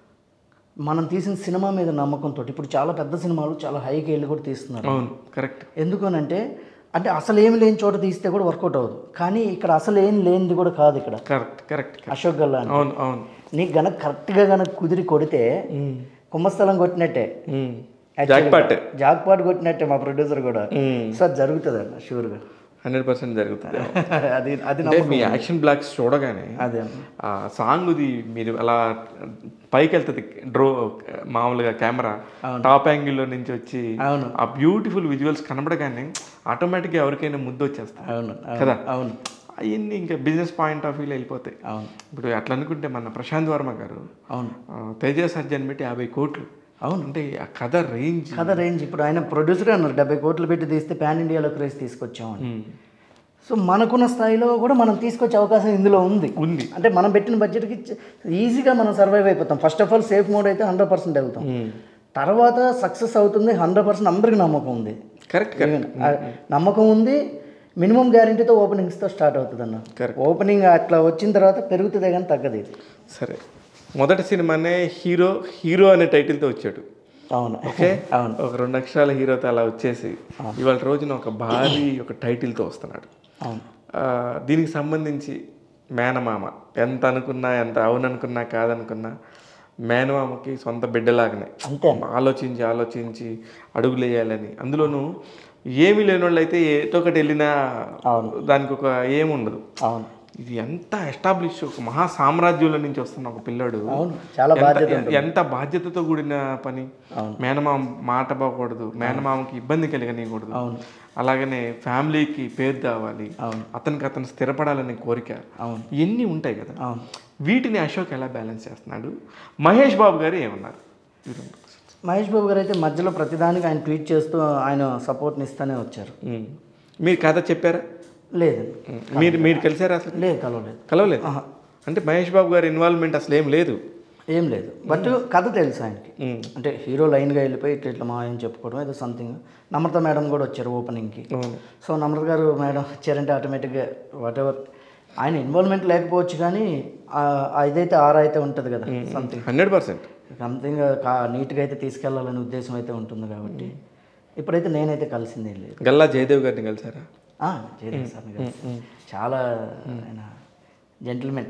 మనం తీసిన సినిమా మీద నమ్మకంతో ఇప్పుడు చాలా పెద్ద సినిమాలు చాలా హైకి వెళ్ళి కూడా తీస్తున్నారు అవును కరెక్ట్ ఎందుకనంటే అంటే అసలు ఏమి లేని చోట తీస్తే కూడా వర్కౌట్ అవ్వదు కానీ ఇక్కడ అసలు ఏం లేనిది కూడా కాదు ఇక్కడ కరెక్ట్ కరెక్ట్ అశోక్ గల్లా అని. అవును అవును నీకు గనక కరెక్ట్గా గనక కుదిరి కొడితే కుంభస్థలం కొట్టినట్టే జాక్పాట్ జాక్పాట్ కొట్టినట్టే మా ప్రొడ్యూసర్ కూడా సో అది జరుగుతుంది అన్న షూర్గా హండ్రెడ్ పర్సెంట్ జరుగుతుంది అది అది అంటే మీ యాక్షన్ బ్లాక్స్ చూడగానే అదే అన్న ఆ సాంగ్ది మీరు అలా పైకి వెళ్తుంది డ్రో మామూలుగా కెమెరా టాప్ యాంగిల్లో నుంచి వచ్చి అవును. ఆ బ్యూటిఫుల్ విజువల్స్ కనబడగానే ఆటోమేటిక్గా ఎవరికైనా ముద్దు వచ్చేస్తాయి అవును అవును, కదా అవును అవన్నీ ఇంకా బిజినెస్ పాయింట్ ఆఫ్ వ్యూలో వెళ్ళిపోతాయి అవును ఇప్పుడు అట్లా అనుకుంటే మన ప్రశాంత్ వర్మ గారు అవును ఆ, తేజ సర్జన్ పెట్టి యాభై కోట్లు అవును. అంటే ఆ కథ రేంజ్ కథ రేంజ్ ఇప్పుడు ఆయన ప్రొడ్యూసర్ అన్నారు డెబ్బై కోట్లు పెట్టి తీస్తే పాన్ ఇండియాలో క్రేజ్ తీసుకొచ్చామని సో మనకున్న స్థాయిలో కూడా మనం తీసుకొచ్చే అవకాశం ఇందులో ఉంది ఉంది అంటే మనం పెట్టిన బడ్జెట్కి చ- ఈజీగా మనం సర్వైవ్ అయిపోతాం first of all safe mode అయితే హండ్రెడ్ పర్సెంట్ వెళ్తాం తర్వాత సక్సెస్ అవుతుంది హండ్రెడ్ పర్సెంట్ అందరికి నమ్మకం ఉంది కరెక్ట్ Even, ఆ నమ్మకం ఉంది మినిమం గ్యారంటీతో ఓపెనింగ్స్తో స్టార్ట్ అవుతుంది అన్న Correct. ఓపెనింగ్ అట్లా వచ్చిన తర్వాత పెరుగుతుంది కానీ తగ్గదు ఇది సరే మొదటి సినిమానే హీరో హీరో అనే టైటిల్తో వచ్చాడు అవును ఓకే అవును ఒక రెండు అక్షరాల హీరోతో అలా వచ్చేసి ఇవాళ రోజున ఒక భారీ ఒక టైటిల్తో వస్తున్నాడు అవును ఆ, దీనికి సంబంధించి మేనమామ ఎంత అనుకున్నా ఎంత అవుననుకున్నా కాదనుకున్నా మేనమామకి సొంత బిడ్డలాగానే అంతే ఆలోచించి ఆలోచించి అడుగులు వేయాలని అందులోనూ ఏమీ లేని వాళ్ళు అయితే ఏటో ఒకటి వెళ్ళినా దానికి ఒక ఏముండదు అవును ఇది ఎంత ఎస్టాబ్లిష్ ఒక మహా సామ్రాజ్యంలో నుంచి వస్తున్న ఒక పిల్లాడు అవును చాలా ఎంత- బాధ్యత ఎంత బాధ్యతతో కూడిన పని మేనమామ మాట పోకూడదు మేనమామకి ఇబ్బంది కలిగనీయకూడదు అవును అలాగనే ఫ్యామిలీకి పేరు కావాలి అవును. అతనికి అతను స్థిరపడాలనే కోరిక అవును ఇవన్నీ ఉంటాయి కదా అవును వీటిని అశోక్ ఎలా బ్యాలెన్స్ చేస్తున్నాడు మహేష్ బాబు గారు ఏమన్నారు ఈ రెండు. మహేష్ బాబు గారు అయితే మధ్యలో ప్రతిదానికి ఆయన ట్వీట్ చేస్తూ ఆయన సపోర్ట్ని ఇస్తూనే వచ్చారు ఉమ్. మీరు కథ చెప్పారా లేదండి ఉమ్. మీరు మీరు కలిసారా అసలు లేదు కలవలేదు కలవలేదు అంటే మహేష్ బాబు గారి ఇన్వాల్వ్మెంట్ అసలు ఏం లేదు ఏం లేదు బట్ కథ తెలుసు ఆయనకి ఉమ్. అంటే హీరో లైన్గా వెళ్ళిపోయి ఇట్లా ఇట్లా మా ఆయన చెప్పుకోవడం ఏదో సంథింగ్ నమ్రత మేడం కూడా వచ్చారు ఓపెనింగ్కి అవును సో నమ్రత గారు మేడం వచ్చారంటే ఆటోమేటిక్గా వాట్ ఎవర్ ఆయన ఇన్వాల్వ్మెంట్ లేకపోవచ్చు కానీ ఆ- ఆ ఇదైతే ఆర్ అయితే ఉంటుంది కదా సంథింగ్ హండ్రెడ్ పర్సెంట్ సంథింగ్ కా నీట్గా అయితే తీసుకెళ్లాలనే ఉద్దేశం అయితే ఉంటుంది కాబట్టి ఇప్పుడైతే నేనైతే కలిసిందే లేదు గల్లా జయదేవ్ గారిని కలిసారా ఆ, జయదేవ్ సార్ని కలిసి చాలా ఆయన జెంటిల్మెన్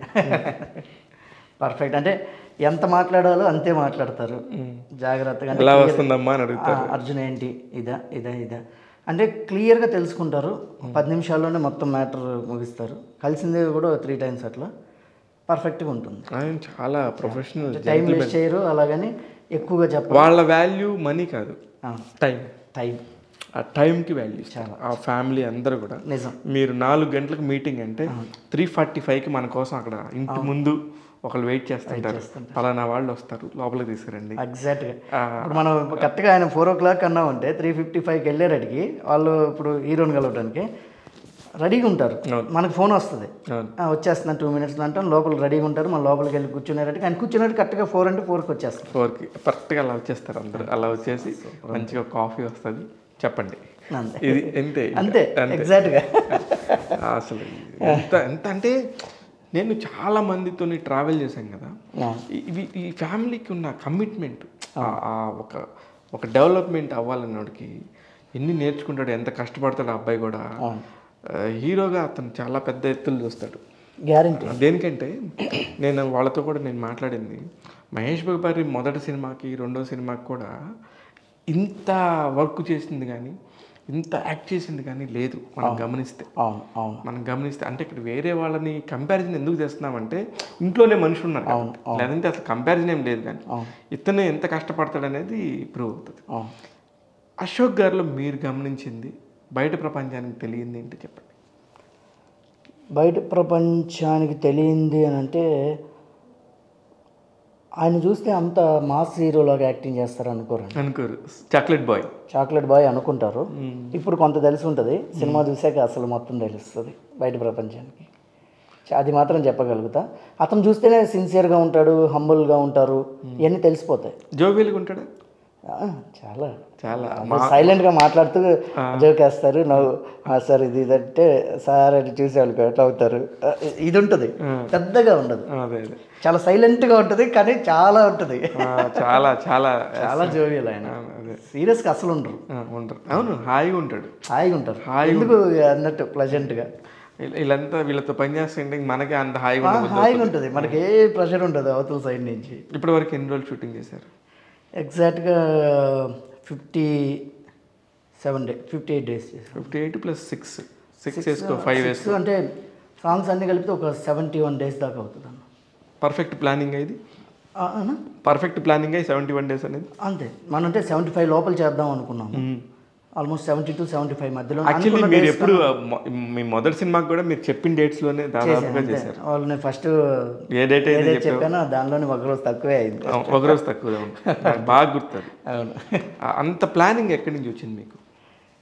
పర్ఫెక్ట్ అంటే ఎంత మాట్లాడాలో అంతే మాట్లాడతారు జాగ్రత్తగా అంటే ఎలా clear- వస్తుందమ్మా అని ఆ, అడుగుతారు అర్జున్ ఏంటి ఇదా ఇదా ఇదా అంటే క్లియర్గా తెలుసుకుంటారు పది నిమిషాల్లోనే మొత్తం మ్యాటర్ ముగిస్తారు కలిసిందే కూడా త్రీ టైమ్స్ అట్లా పర్ఫెక్ట్గా ఉంటుంది ఆయన చాలా ప్రొఫెషనల్ టైం వేస్ట్ చేయరు అలాగని ఎక్కువగా చెప్పరు వాళ్ళ వాల్యూ మనీ కాదు టైం టైం ఆ టైంకి వాల్యూ ఆ ఫ్యామిలీ అందరూ కూడా నిజం మీరు నాలుగు గంటలకు మీటింగ్ అంటే త్రీ ఫార్టీ ఫైవ్కి మన కోసం అక్కడ ఇంటి ముందు ఒకళ్ళు వెయిట్ చేస్తుంటారు పలానా వాళ్ళు వస్తారు లోపలికి తీసుకురండి ఎగ్జాక్ట్గా ఆ, ఇప్పుడు మనం కరెక్ట్గా ఆయన four o'clock three fifty ఫైవ్కి వెళ్ళేరడికి వాళ్ళు ఇప్పుడు హీరోని కలవడానికి రెడీగా ఉంటారు అవును. మనకు ఫోన్ వస్తుంది అవును ఆ, వచ్చేస్తున్నాను టూ మినిట్స్లో అంటాం లోపల రెడీగా ఉంటారు మన లోపలికి వెళ్ళి కూర్చునేటట్టు ఆయన కూర్చునేటట్టు కరెక్ట్గా ఫోర్ అంటే ఫోర్కి వచ్చేస్తారు ఫోర్కి కరెక్ట్గా అలా వచ్చేస్తారు అందరూ అలా వచ్చేసి మంచిగా కాఫీ వస్తుంది చెప్పండి అంతే ఇది అంతే ఇంకా. అంతే ఎగ్జాక్ట్గా అసలు ఎంత ఎంత అంటే నేను చాలా మందితో ట్రావెల్ చేశాను కదా ఈ- ఇవి ఈ ఫ్యామిలీకి ఉన్న కమిట్మెంట్ ఆ ఒక ఒక డెవలప్మెంట్ అవ్వాలన్నోడికి ఎన్ని నేర్చుకుంటాడు ఎంత కష్టపడతాడు ఆ అబ్బాయి కూడా ఆ, హీరోగా అతను చాలా పెద్ద ఎత్తులు చూస్తాడు గ్యారంటీ దేనికంటే నేను వాళ్ళతో కూడా నేను మాట్లాడింది మహేష్ బాబు గారి మొదటి సినిమాకి రెండో సినిమాకి కూడా ఇంత వర్క్ చేసింది కానీ ఇంత యాక్ట్ చేసింది కానీ లేదు మనం గమనిస్తే అవును అవును మనం గమనిస్తే అంటే ఇక్కడ వేరే వాళ్ళని కంపారిజన్ ఎందుకు చేస్తున్నామంటే ఇంట్లోనే మనిషి ఉన్నారు కాబట్టి. లేదంటే అసలు కంపారిజన్ ఏం లేదు కానీ ఇతను ఎంత కష్టపడతాడు అనేది ప్రూవ్ అవుతుంది అవును అశోక్ గారిలో మీరు గమనించింది బయట ప్రపంచానికి తెలియంది ఏంటి చెప్పండి బయట ప్రపంచానికి తెలియంది అని అంటే ఆయన చూస్తే అంత మాస్ హీరోలాగా యాక్టింగ్ చేస్తారు అనుకోరండి అనుకోరు చాక్లెట్ బాయ్ చాక్లెట్ బాయ్ అనుకుంటారు ఇప్పుడు కొంత తెలిసి ఉంటుంది సినిమా చూసాక అసలు మొత్తం తెలుస్తుంది బయట ప్రపంచానికి చ- అది మాత్రం చెప్పగలుగుతా అతను చూస్తేనే సిన్సియర్గా ఉంటాడు హంబుల్గా ఉంటారు ఇవన్నీ తెలిసిపోతాయి జోబీలుగా ఉంటాడా ఆ, చాలా చాలా సైలెంట్గా మాట్లాడుతూ జోకేస్తారు నవ్వు "ఆ, సార్ ఇది ఇదంటే సార్ అది చూసేవాళ్ళు ఎట్లా అవుతారు ఆ, ఇది ఉంటుంది పెద్దగా ఉండదు అదే అదే చాలా సైలెంట్గా ఉంటుంది కానీ చాలా ఉంటుంది ఆ, చాలా చాలా చాలా జోవియల్ ఆయన అదే సీరియస్గా అసలు ఉండరు ఆ, ఉంటారు అవును హాయిగా ఉంటాడు హాయిగా ఉంటారు ఎందుకు అన్నట్టు ప్లజెంట్గా వీళ్ళ- వీళ్ళంతా వీళ్ళతో పని చేస్తుంటే మనకి అంత హాయిగా ఉండదు హాయిగా ఉంటుంది మనకి ఏ ప్రెషర్ ఉండదు అవతల సైడ్ నుంచి ఇప్పటి వరకు ఎన్ని రోజులు షూటింగ్ చేశారు ఎగ్జాక్ట్గా fifty seven day fifty eight days చేసాం fifty eight plus six six వేసుకో ఫైవ్ వేసుకో అంటే సాంగ్స్ అన్ని కలిపితే ఒక సెవెంటీ వన్ డేస్ దాకా అవుతుంది అన్న పర్ఫెక్ట్ ప్లానింగ్ ఇది ఆ, అన్న? పర్ఫెక్ట్ ప్లానింగ్ అయ్యి సెవెంటీ వన్ డేస్ అనేది అంతే మనం అంటే సెవెంటీ ఫైవ్ లోపల చేద్దాం అనుకున్నాము almost seventy two seventy five మధ్యలో యాక్చువల్లీ మీరు ఎప్పుడు మొ- మీ మొదటి సినిమాకి కూడా మీరు చెప్పిన డేట్స్ లోనే దాదాపుగా చేశారు వాళ్ళు నేను ఫస్ట్ ఏ డేట్ అయితే ఏదైతే చెప్పానో దానిలోనే ఒక రోజు తక్కువే అయింది చెప్పావు ఒక రోజు తక్కువ ఉంది నాకు బాగా గుర్తుంది అవును ఆ, అంత ప్లానింగ్ ఎక్కడి నుంచి వచ్చింది మీకు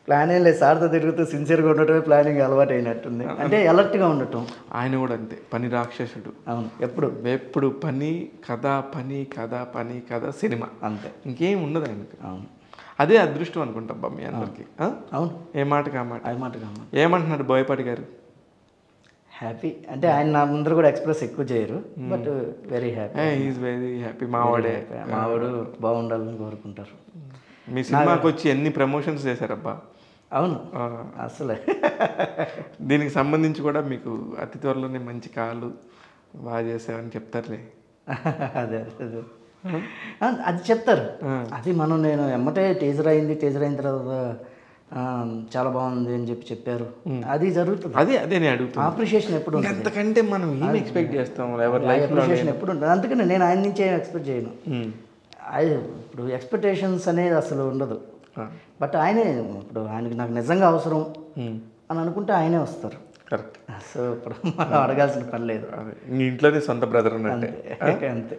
ప్లాన్ ఏం లేదు సార్తో తిరుగుతూ సిన్సియర్గా ఉండటమే ప్లానింగ్ అలవాటు అయినట్టుంది అంటే అలర్ట్గా ఉండటం ఆయన కూడా అంతే పని రాక్షసుడు అవును ఎప్పుడు ఎప్పుడు పని కథ పని కథ పని కథ సినిమా అంతే ఇంకేం ఉండదు ఆయనకి అవును అదే అదృష్టం అనుకుంటా అబ్బా మీ అందరికి ఆ? అవును ఏ మాట కా మాట అది మాట కాదు ఏమంటున్నాడు బోయపాటి గారు హ్యాపీ అంటే ఆయన నా ముందర కూడా ఎక్స్ప్రెస్ ఎక్కువ చేయరు but very happy is very happy మావాడే మావాడు బాగుండాలని కోరుకుంటారు మీ సినిమాకి వచ్చి ఎన్ని ప్రమోషన్స్ చేశారబ్బా అవును ఆ, అసలే దీనికి సంబంధించి కూడా మీకు అతి త్వరలోనే మంచి కాలు బాగా చేసావని చెప్తారులే అదే అదే ఆ, అది చెప్తారు అది మనం నేను ఎమ్మటే టీజర్ అయింది టీజర్ అయిన తర్వాత ఆ, చాలా బాగుంది అని చెప్పి చెప్పారు అది జరుగుతుంది అదే అదే నేను అడుగుతాను అప్రిషియేషన్ ఎప్పుడు ఉంటుంది అంతకంటే మనం ఏం ఎక్స్పెక్ట్ చేస్తాం ఎవరి లైఫ్ అప్రిషియేషన్ ఎప్పుడు ఉంటుంది అందుకని నేను ఆయన నుంచి ఏం ఎక్స్పెక్ట్ చేయను అది ఇప్పుడు ఎక్స్పెక్టేషన్స్ అనేది అసలు ఉండదు బట్ ఆయనే ఇప్పుడు ఆయనకి నాకు నిజంగా అవసరం అని అనుకుంటే ఆయనే వస్తారు కరెక్ట్ సో ఇప్పుడు మనం అడగాల్సిన పని లేదు అదే మీ ఇంట్లోనే సొంత బ్రదర్ ఉన్నట్టే అంతే అంతే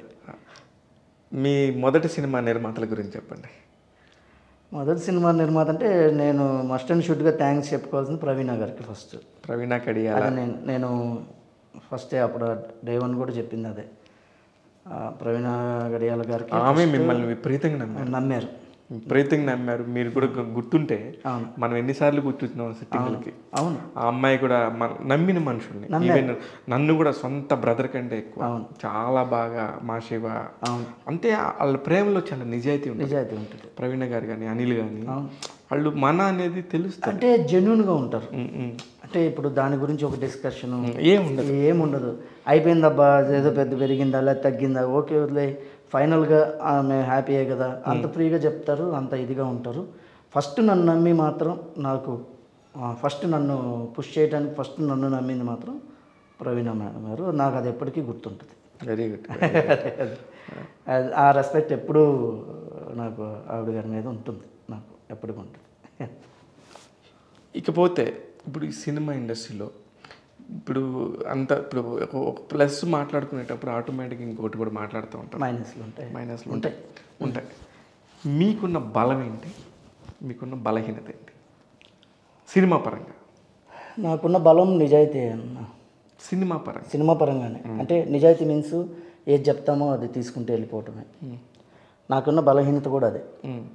మీ మొదటి సినిమా నిర్మాతల గురించి చెప్పండి మొదటి సినిమా నిర్మాత అంటే నేను మస్ట్ అండ్ షుడ్గా థ్యాంక్స్ చెప్పుకోవాల్సింది ప్రవీణ గారికి ఫస్ట్ ప్రవీణ కడియాల అది నేను నేను ఫస్టే అప్పుడు డే వన్ కూడా చెప్పింది అదే ఆ, ప్రవీణ గడియాల గారికి ఆమె మిమ్మల్ని విపరీతంగా నమ్మారు నమ్మారు విపరీతంగా నమ్మారు మీరు కూడా గు- గుర్తుంటే అవును. మనం ఎన్నిసార్లు కూర్చుంటున్నాం సిట్టింగ్లకి అవును ఆ అమ్మాయి కూడా మన నమ్మిన మనుషుల్ని ఈవెన్ నన్ను కూడా సొంత బ్రదర్ కంటే ఎక్కువ అవును. చాలా బాగా మా శివ అవును అంటే వాళ్ళ ప్రేమలో చాలా నిజాయితీ ఉంటుంది నిజాయితీ ఉంటుంది ప్రవీణ గారు కానీ అనిల్ కానీ అవును. వాళ్ళు మన అనేది తెలుస్తుంది అంటే జెన్యున్గా ఉంటారు ఉమ్, ఉమ్. అంటే ఇప్పుడు దాని గురించి ఒక డిస్కషన్ ఏం ఉండదు ఏముండదు అయిపోయిందబ్బా ఏదో పెద్ద పెరిగిందా లేదా తగ్గిందా ఓకే వదిలే ఫైనల్గా మేము హ్యాపీయే కదా అంత ఫ్రీగా చెప్తారు అంత ఇదిగా ఉంటారు ఫస్ట్ నన్ను నమ్మి మాత్రం నాకు ఫస్ట్ నన్ను పుష్ చేయడానికి ఫస్ట్ నన్ను నమ్మింది మాత్రం ప్రవీణ మేడం గారు నాకు అది ఎప్పటికీ గుర్తుంటుంది వెరీ గుడ్ అది- ఆ రెస్పెక్ట్ ఎప్పుడూ నాకు ఆవిడ గారి మీద ఉంటుంది నాకు ఎప్పటికీ ఉంటుంది ఇకపోతే ఇప్పుడు ఈ సినిమా ఇండస్ట్రీలో ఇప్పుడు అంత ఇప్పుడు ఒక ప్లస్ మాట్లాడుకునేటప్పుడు ఆటోమేటిక్గా ఇంకోటి కూడా మాట్లాడుతూ ఉంటాం మైనస్లు ఉంటాయి మైనస్లు ఉంటాయి ఉంటాయి మీకున్న బలం ఏంటి మీకున్న బలహీనత ఏంటి సినిమా పరంగా నాకున్న బలం నిజాయితీ అన్న సినిమా పరంగా సినిమా పరంగానే అంటే నిజాయితీ మీన్స్ ఏది చెప్తామో అది తీసుకుంటూ వెళ్ళిపోవటమే నాకున్న బలహీనత కూడా అదే ఉమ్.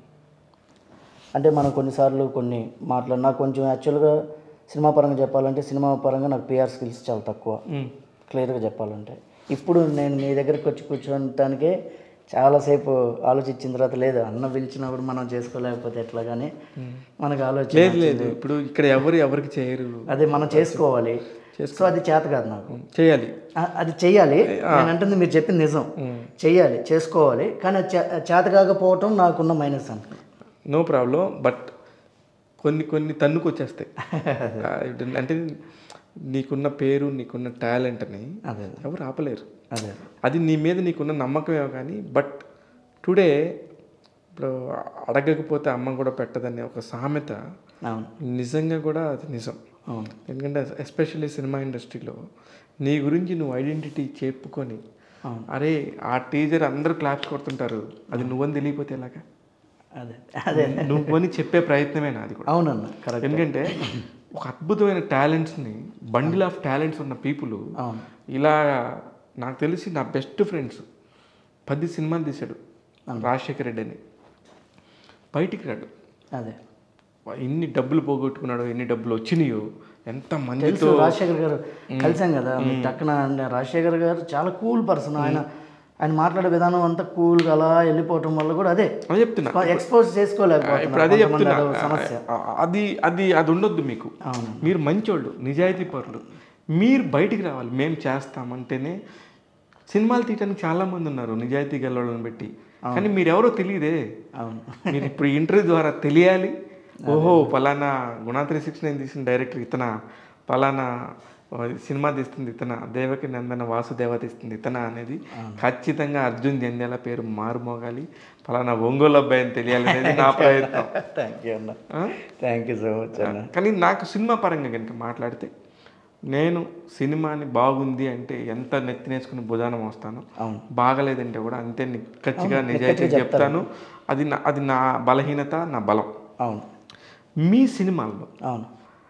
అంటే మనం కొన్నిసార్లు కొన్ని మాట్లాడి నాకు కొంచెం యాక్చువల్గా సినిమా పరంగా చెప్పాలంటే సినిమా పరంగా నాకు పిఆర్ స్కిల్స్ చాలా తక్కువ ఉమ్. క్లియర్గా చెప్పాలంటే ఇప్పుడు నేను మీ దగ్గరికి వచ్చి కూర్చోటానికే చాలాసేపు ఆలోచించిన తర్వాత లేదు అన్న పిలిచినప్పుడు మనం చేసుకోలేకపోతే ఎట్లా కానీ మనకు ఆలోచన లేదు లేదు ఇప్పుడు ఇక్కడ ఎవరు ఎవరికి చేయరు అదే మనం చేసుకోవాలి సో అది చేత కాదు నాకు చేయాలి ఆ- అది చెయ్యాలి నేను అంటుంది మీరు చెప్పింది నిజం చెయ్యాలి చేసుకోవాలి కానీ అది చే- చేత కాకపోవటం నాకున్న మైనస్ అంట నో ప్రాబ్లం బట్ కొన్ని కొన్ని తన్నుకు వచ్చేస్తాయి ఆ, ఇటు- అంటే నీకున్న పేరు నీకున్న టాలెంట్ని అదే ఎవరు ఆపలేరు అదే అది నీ మీద నీకున్న నమ్మకమే కానీ బట్ టుడే ఇప్పుడు అడగకపోతే అమ్మ కూడా పెట్టదనే ఒక సామెత అవును నిజంగా కూడా అది నిజం అవును ఎందుకంటే ఎస్పెషల్లీ సినిమా ఇండస్ట్రీలో నీ గురించి నువ్వు ఐడెంటిటీ చెప్పుకొని అవును. అరే ఆ టీజర్ అందరూ క్లాప్స్ కొడుతుంటారు అది నువ్వని తెలియపోతే ఎలాగా అదే అదే నువ్వని చెప్పే ప్రయత్నమే నాది కూడా అవునన్న కరెక్ట్ ఎందుకంటే ఒక అద్భుతమైన టాలెంట్స్ని బండిల్ ఆఫ్ టాలెంట్స్ ఉన్న పీపుల్ అవును ఇలా నాకు తెలిసి నా బెస్ట్ ఫ్రెండ్స్ పది సినిమాలు తీశాడు రాజశేఖర్ రెడ్డి అని బయటికి రాడు అదే ఎన్ని డబ్బులు పోగొట్టుకున్నాడో ఎన్ని డబ్బులు వచ్చినాయో ఎంత మందితో తెలుసు రాజశేఖర్ గారు కలిసాం కదా మీరు టక్కున అంటే రాజశేఖర్ గారు చాలా కూల్ పర్సన్ ఆయన ఆయన మాట్లాడే విధానం అంతా కూల్గా అలా వెళ్ళిపోవటం వల్ల కూడా అదే అదే చెప్తున్నా ఎక్స్పోజ్ ఇప్పుడు చేసుకోలేకపోతున్నారు అదే కొంతమంది చెప్తున్నా అదో సమస్య ఆ- అది అది అది ఉండొద్దు మీకు అవును మీరు మంచోళ్ళు నిజాయితీ పరులు మీరు బయటికి రావాలి మేము చేస్తామంటేనే సినిమాలు తీయడానికి చాలా మంది ఉన్నారు నిజాయితీ గెలవాలని పెట్టి కానీ మీరెవరో తెలియదే అవును మీరు ఇప్పుడు ఈ ఇంటర్వ్యూ ద్వారా తెలియాలి ఓహో పలానా గుణా త్రీ సిక్స్ నైన్ తీసిన డైరెక్టర్ ఇతన పలానా ఆ, సినిమా తీస్తుంది ఇతన దేవకి నందన వాసుదేవ తీస్తుంది ఇతన అనేది ఖచ్చితంగా అర్జున్ జంధ్యాల పేరు మారుమోగాలి పలానా ఒంగోలు అబ్బాయి అని తెలియాలి అనేది నా ప్రయత్నం థ్యాంక్ యూ అన్న ఆ? థ్యాంక్ యూ సో మచ్ అన్న కానీ నాకు సినిమా పరంగా కనుక మాట్లాడితే నేను సినిమాని బాగుంది అంటే ఎంత నెత్తినేసుకుని భుజానం వస్తాను అవును బాగలేదంటే కూడా అంతే నిక్కచ్చిగా నిజాయితీ చెప్తాను అది నా అది నా బలహీనత నా బలం అవును మీ సినిమాల్లో అవును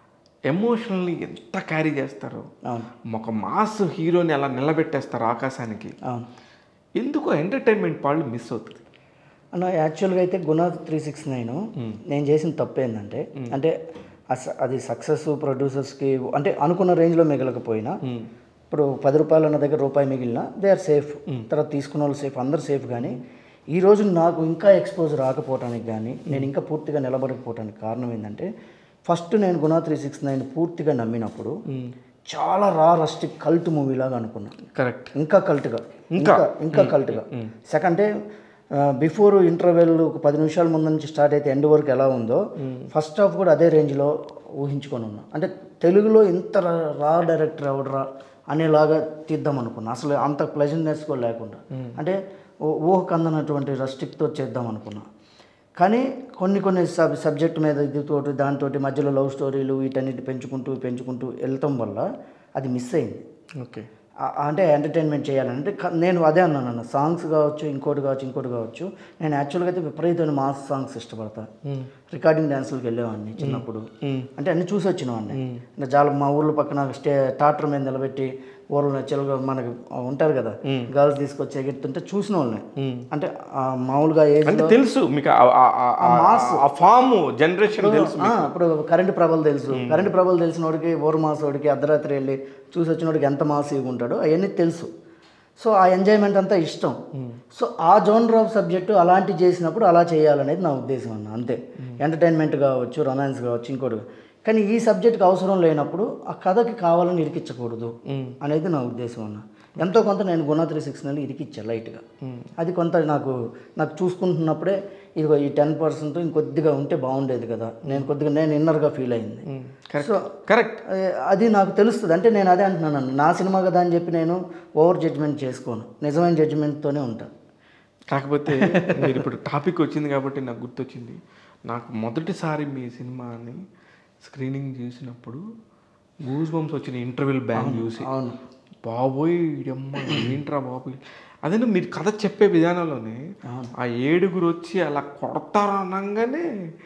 ఎమోషనల్ని ఎంత క్యారీ చేస్తారో అవును ఒక మాస్ హీరోని అలా నిలబెట్టేస్తారు ఆకాశానికి అవును ఎందుకో ఎంటర్టైన్మెంట్ వాళ్ళు మిస్ అవుతుంది అన్న యాక్చువల్గా అయితే గుణ త్రీ సిక్స్ నైన్ నేను చేసిన తప్పు ఏంటంటే అంటే అస- అది సక్సెస్ ప్రొడ్యూసర్స్కి అంటే అనుకున్న రేంజ్లో మిగలకపోయినా ఇప్పుడు పది రూపాయలు అన్న దగ్గర రూపాయి మిగిలిన దే ఆర్ సేఫ్ తర్వాత తీసుకున్న వాళ్ళు సేఫ్ అందరు సేఫ్ కానీ ఈ రోజు నాకు ఇంకా ఎక్స్పోజ్ రాకపోవటానికి కానీ నేను ఇంకా పూర్తిగా నిలబడకపోవటానికి కారణం ఏంటంటే ఫస్ట్ నేను గుణ త్రీ సిక్స్ నైన్ పూర్తిగా నమ్మినప్పుడు చాలా రా రస్టిక్ కల్ట్ మూవీ లాగా అనుకున్నాను కరెక్ట్ ఇంకా కల్ట్గా ఇంకా ఇంకా కల్ట్గా సెకండ్ బిఫోర్ ఇంటర్వెల్ ఒక పది నిమిషాల ముందు నుంచి స్టార్ట్ అయితే ఎండ్ వరకు ఎలా ఉందో ఫస్ట్ హాఫ్ కూడా అదే రేంజ్లో ఊహించుకొని ఉన్నా అంటే తెలుగులో ఇంత రా- రా డైరెక్టర్ ఎవడరా అనేలాగా తీద్దాం అనుకున్నా అసలు అంత ప్లెజెంట్నెస్ కూడా లేకుండా అంటే ఊ- ఊహకు అందనటువంటి రస్టిక్తో చేద్దాం అనుకున్నా కానీ కొన్ని కొన్ని సబ్ సబ్జెక్ట్ మీద ఇదితోటి దాంతో మధ్యలో లవ్ స్టోరీలు వీటన్నిటి పెంచుకుంటూ పెంచుకుంటూ వెళ్తాం వల్ల అది మిస్ అయింది ఓకే ఆ- అంటే ఎంటర్టైన్మెంట్ చేయాలంటే క- నేను అదే అన్నాను అన్న సాంగ్స్ కావచ్చు ఇంకోటి కావచ్చు ఇంకోటి కావచ్చు నేను యాక్చువల్గా అయితే విపరీతమైన మాస్ సాంగ్స్ ఇష్టపడతా రికార్డింగ్ డ్యాన్సులకు వెళ్ళేవాడిని చిన్నప్పుడు అంటే అన్ని చూసి వచ్చినవాడిని అంటే చాలా మా ఊర్లో పక్కన స్టే టాటర్ మీద నిలబెట్టి ఊర్లో చిల్లగా మనకి ఉంటారు కదా గర్ల్స్ తీసుకొచ్చి ఎగురుతుంటే చూసిన వాళ్ళని అంటే ఆ మామూలుగా ఏజ్ అంటే తెలుసు మీకు ఆ- ఆ- ఆ- ఆ- ఆ ఫామ్ జనరేషన్ తెలుసు ఆ, ఇప్పుడు కరెంటు ప్రభలు తెలుసు కరెంటు ప్రభలు తెలిసిన వాడికి ఓరు మాసోడికి అర్ధరాత్రి వెళ్ళి చూసి వచ్చిన వాడికి ఎంత మాస్ ఉంటాడో అవన్నీ తెలుసు సో ఆ ఎంజాయ్మెంట్ అంతా ఇష్టం సో ఆ జోనర్ ఆఫ్ సబ్జెక్టు అలాంటి చేసినప్పుడు అలా చేయాలనేది నా ఉద్దేశం అన్న అంతే ఎంటర్టైన్మెంట్ కావచ్చు రొమాన్స్ కావచ్చు ఇంకోటి కానీ ఈ సబ్జెక్ట్కి అవసరం లేనప్పుడు ఆ కథకి కావాలని ఇరికించకూడదు అనేది నా ఉద్దేశం అన్న ఎంతో కొంత నేను గుణ త్రీ సిక్స్ నెలలు ఇరికిచ్చా లైట్గా అది కొంత నాకు నాకు చూసుకుంటున్నప్పుడే ఇదిగో ఈ టెన్ పర్సెంట్ ఇంకొద్దిగా ఉంటే బాగుండేది కదా నేను కొద్దిగా నేను ఇన్నర్గా ఫీల్ అయింది సో కరెక్ట్ ఏ, అది నాకు తెలుస్తుంది అంటే నేను అదే అంటున్నాను నా సినిమా కదా అని చెప్పి నేను ఓవర్ జడ్జ్మెంట్ చేసుకోను నిజమైన జడ్జ్మెంట్తోనే ఉంటాను కాకపోతే మీరు ఇప్పుడు టాపిక్ వచ్చింది కాబట్టి నాకు గుర్తొచ్చింది నాకు మొదటిసారి మీ సినిమాని స్క్రీనింగ్ చేసినప్పుడు గూస్ బంప్స్ వచ్చిన ఇంటర్వ్యూల్ బ్యాంక్ చూసి అవును బాబోయ్ అమ్మ ఏంట్రా బాబోయ్ అదే మీరు కథ చెప్పే విధానంలోనే ఆ ఏడుగురు వచ్చి అలా కొడతారు అనగానే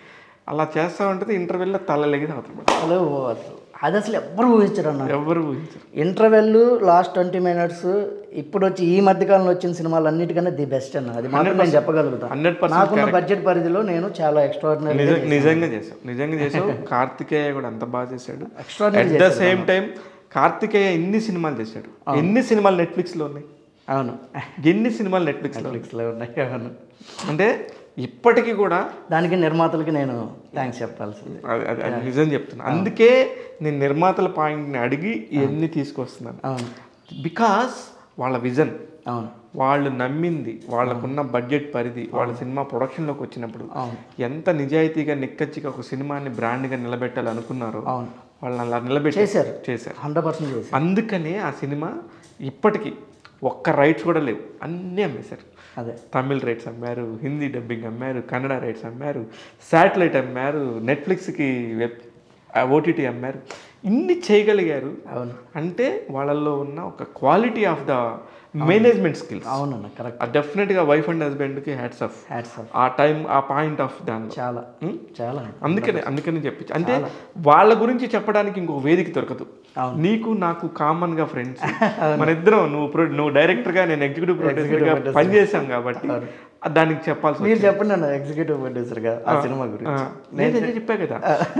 అలా చేస్తా ఉంటుంది ఇంటర్వెల్లో తలలేగి అవుతాం అసలు అది అసలు ఎవ్వరు ఊహించరు అన్న ఎవరు ఊహించరు ఇంటర్వెల్ లాస్ట్ ట్వంటీ మినిట్స్ ఇప్పుడు వచ్చి ఈ మధ్యకాలంలో వచ్చిన సినిమాలు అన్నిటికన్నా ది బెస్ట్ అన్న అది మాత్రం నేను చెప్పగలుగుతాను హండ్రెడ్ పర్సెంట్ నాకున్న బడ్జెట్ పరిధిలో నేను చాలా ఎక్స్ట్రాడినరీ నిజ నిజంగా చేసావు నిజంగా చేసావు కార్తికేయ కూడా అంత బాగా చేశాడు Extraordinary at the same time Karthikeya ఎన్ని సినిమాలు చేశాడు ఎన్ని సినిమాలు నెట్ఫ్లిక్స్ లో ఉన్నాయి అవును ఎన్ని సినిమాలు నెట్ఫ్లిక్స్ లో నెట్ఫ్లిక్స్లో ఉన్నాయి అవును అంటే ఇప్పటికీ కూడా దానికి నిర్మాతలకి నేను థ్యాంక్స్ చెప్పాల్సింది అది అది- అది నిజం చెప్తున్నా అందుకే నేను నిర్మాతల పాయింట్ని అడిగి ఇవన్నీ తీసుకొస్తున్నాను అవును బికాస్ వాళ్ళ విజన్ అవును వాళ్ళు నమ్మింది వాళ్ళకున్న బడ్జెట్ పరిధి వాళ్ళ సినిమా ప్రొడక్షన్లోకి వచ్చినప్పుడు అవును. ఎంత నిజాయితీగా నిక్కచ్చిగా ఒక సినిమాని బ్రాండ్గా నిలబెట్టాలి అనుకున్నారో అవును వాళ్ళు అలా నిలబెట్టి చేశారు చేశారు హండ్రెడ్ పర్సెంట్ చేశారు అందుకనే ఆ సినిమా ఇప్పటికీ ఒక్క రైట్స్ కూడా లేవు అన్నీ అమ్మేశారు అదే తమిళ్ రైట్స్ అమ్మారు హిందీ డబ్బింగ్ అమ్మారు కన్నడ రైట్స్ అమ్మారు శాటిలైట్ అమ్మారు నెట్ఫ్లిక్స్కి వెబ్ ఓటీటీ అమ్మారు ఇన్ని చేయగలిగారు అవును అంటే వాళ్ళల్లో ఉన్న ఒక quality of the management skills అవునన్న కరెక్ట్ డెఫినెట్గా వైఫ్ అండ్ హస్బెండ్కి హ్యాట్స్ ఆఫ్ హ్యాట్స్ ఆఫ్ ఆ టైం ఆ పాయింట్ ఆఫ్ దానిలో చాలా Hmm? చాలా అందుకనే అందుకని చెప్పించి అంటే వాళ్ళ గురించి చెప్పడానికి ఇంకో వేదిక దొరకదు అవును. నీకు నాకు కామన్ గా ఫ్రెండ్స్ మన ఇద్దరం నువ్వు ప్రొ- నువ్వు డైరెక్టర్ గా నేను ఎగ్జిక్యూటివ్ ప్రొడ్యూసర్ గా పనిచేసాం కాబట్టి దానికి చెప్పాల్సి మీరు చెప్పండి అన్న ఎగ్జిక్యూటివ్ ప్రొడ్యూసర్గా ఆ సినిమా గురించి నేను అదే చెప్పా కదా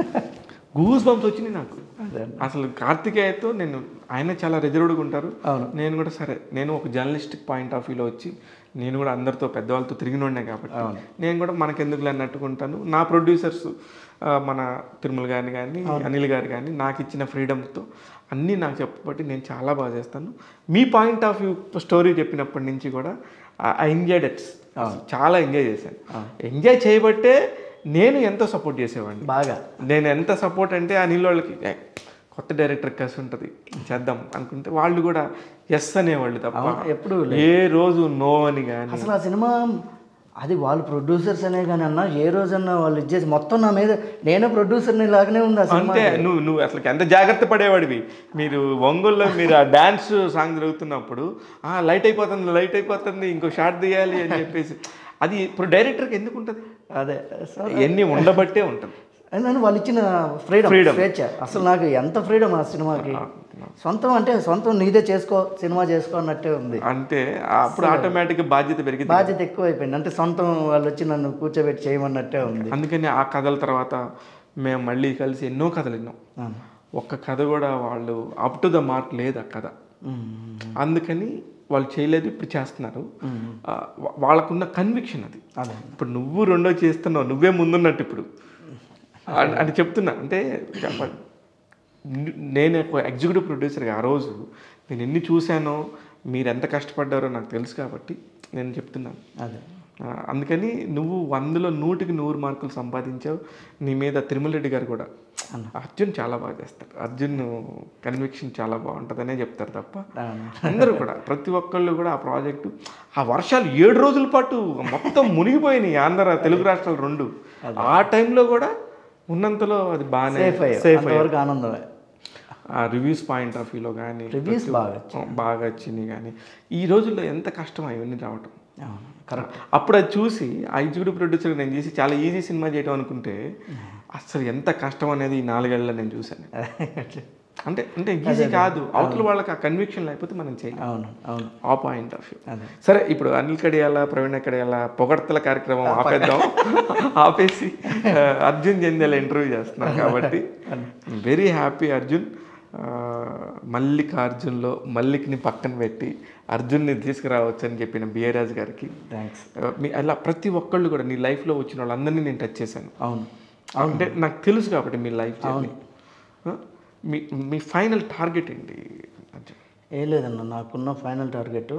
గూస్ బంప్స్ వచ్చినాయి నాకు అదే అసలు కార్తికేయతో నేను ఆయన చాలా రిజర్వ్డ్గా ఉంటారు అవును. నేను కూడా సరే నేను ఒక జర్నలిస్టిక్ పాయింట్ ఆఫ్ వ్యూలో వచ్చి నేను కూడా అందరితో పెద్దవాళ్ళతో తిరిగినోడినే కాబట్టి నేను కూడా మనకెందుకులే అన్నట్టుకుంటాను నా ప్రొడ్యూసర్స్ మన తిరుమల గారిని కానీ అనిల్ గారు కానీ నాకు ఇచ్చిన ఫ్రీడమ్తో అన్నీ నాకు చెప్పబట్టి నేను చాలా బాగా చేస్తాను మీ పాయింట్ ఆఫ్ వ్యూ స్టోరీ చెప్పినప్పటి నుంచి కూడా ఐ ఎంజాయ్డ్ ఇట్స్ చాలా ఎంజాయ్ చేశాను ఎంజాయ్ చేయబట్టే నేను ఎంతో సపోర్ట్ చేసేవాడిని బాగా నేను ఎంత సపోర్ట్ అంటే ఆ నీళ్ళ వాళ్ళకి "ఏ, కొత్త డైరెక్టర్ కలిసి ఉంటుంది చేద్దాం అనుకుంటే వాళ్ళు కూడా ఎస్ అనేవాళ్ళు తప్ప ఎప్పుడు ఏ రోజు నో అని కానీ అసలు ఆ సినిమా అది వాళ్ళు ప్రొడ్యూసర్స్ అనే కానీ అన్న ఏ రోజన్నా వాళ్ళు ఇచ్చేసి మొత్తం నా మీద నేనే ప్రొడ్యూసర్ని లాగానే ఉంది ఆ సినిమా అంతే నువ్వు నువ్వు అసలు ఎంత జాగ్రత్త పడేవాడివి మీరు ఒంగోలులో మీరు ఆ డాన్స్ సాంగ్ జరుగుతున్నప్పుడు ఆ లైట్ అయిపోతుంది లైట్ అయిపోతుంది ఇంకో షాట్ తీయాలి అని చెప్పేసి అది ఇప్పుడు డైరెక్టర్కి ఎందుకు ఉంటుంది అదే సో ఎన్ని ఉండబట్టే ఉంటుంది అని వాళ్ళు ఇచ్చిన ఫ్రీడమ్ Freedom. స్వేచ్ఛ అసలు నాకు ఎంత ఫ్రీడమ్ ఆ సినిమాకి సొంతం అంటే సొంతం నీదే చేసుకో సినిమా చేసుకో అన్నట్టే ఉంది అంటే అప్పుడు ఆటోమేటిక్గా బాధ్యత పెరిగింది బాధ్యత ఎక్కువ అయిపోయింది అంటే సొంతం వాళ్ళు వచ్చి నన్ను కూర్చోబెట్టి చేయమన్నట్టే ఉంది అందుకని ఆ కథల తర్వాత మేము మళ్ళీ కలిసి ఎన్నో కథలు విన్నాం అవును. ఒక్క కథ కూడా వాళ్ళు అప్ టు ద మార్క్ లేదు ఆ కథ ఉమ్. అందుకని వాళ్ళు చేయలేదు ఇప్పుడు చేస్తున్నారు ఆ, వా- వాళ్ళకున్న కన్విక్షన్ అది అదే ఇప్పుడు నువ్వు రెండో చేస్తున్నావు నువ్వే ముందున్నట్టు ఇప్పుడు అని- అని చెప్తున్నా అంటే చెప్ప- ని- నేను ఒక ఎగ్జిక్యూటివ్ ప్రొడ్యూసర్గా ఆ రోజు నేను ఎన్ని చూశానో మీరు ఎంత కష్టపడ్డారో నాకు తెలుసు కాబట్టి నేను చెప్తున్నాను అదే ఆ, అందుకని నువ్వు వందలో నూటికి నూరు మార్కులు సంపాదించావు నీ మీద తిరుమల రెడ్డి గారు కూడా అర్జున్ చాలా బాగా చేస్తాడు అర్జున్ కన్విక్షన్ చాలా బాగుంటుందనే చెప్తారు తప్ప అవును. అందరూ కూడా ప్రతి ఒక్కళ్ళు కూడా ఆ ప్రాజెక్టు ఆ వర్షాలు ఏడు రోజుల పాటు మొత్తం మునిగిపోయినాయి ఆంధ్ర తెలుగు రాష్ట్రాలు రెండు ఆ టైంలో కూడా ఉన్నంతలో అది బాగానే సేఫ్ అయ్యా సేఫ్ అంతవరకు ఆనందమే ఆ రివ్యూస్ పాయింట్ ఆఫ్ వ్యూలో కానీ రివ్యూస్ బాగా బాగా వచ్చినాయి కానీ ఈ రోజుల్లో ఎంత కష్టం ఇవన్నీ రావటం అవును కరెక్ట్ అప్పుడు అది చూసి ఆ ఎగ్జిక్యూటివ్ ప్రొడ్యూసర్ నేను చేసి చాలా ఈజీ సినిమా చేయడం అనుకుంటే అసలు ఎంత కష్టం అనేది ఈ నాలుగేళ్లలో నేను చూశాను అంటే అంటే ఈజీ కాదు అవతల వాళ్ళకి ఆ కన్విక్షన్ లేకపోతే మనం చేయలేం అవును అవును ఆ పాయింట్ ఆఫ్ వ్యూ అదే. సరే ఇప్పుడు అనిల్ కడియాల ప్రవీణ కడియాల పొగడ్తల కార్యక్రమం ఆపేద్దాం ఆపేసి ఆ, అర్జున్ జంధ్యాల ఇంటర్వ్యూ చేస్తున్నాం కాబట్టి వెరీ హ్యాపీ అర్జున్ ఆ, మల్లికార్జున్లో మల్లిక్ని పక్కన పెట్టి అర్జున్ని తీసుకురావచ్చు అని చెప్పిన బిఏరాజ్ గారికి థ్యాంక్స్ ఆ, మీ అలా ప్రతి ఒక్కళ్ళు కూడా నీ లైఫ్లో వచ్చిన వాళ్ళందరినీ నేను టచ్ చేశాను అవును అంటే నాకు తెలుసు కాబట్టి మీ లైఫ్ జర్నీ ఆ, మీ మీ ఫైనల్ టార్గెట్ ఏంటి అర్జున్ ఏం లేదన్న నాకున్న ఫైనల్ టార్గెట్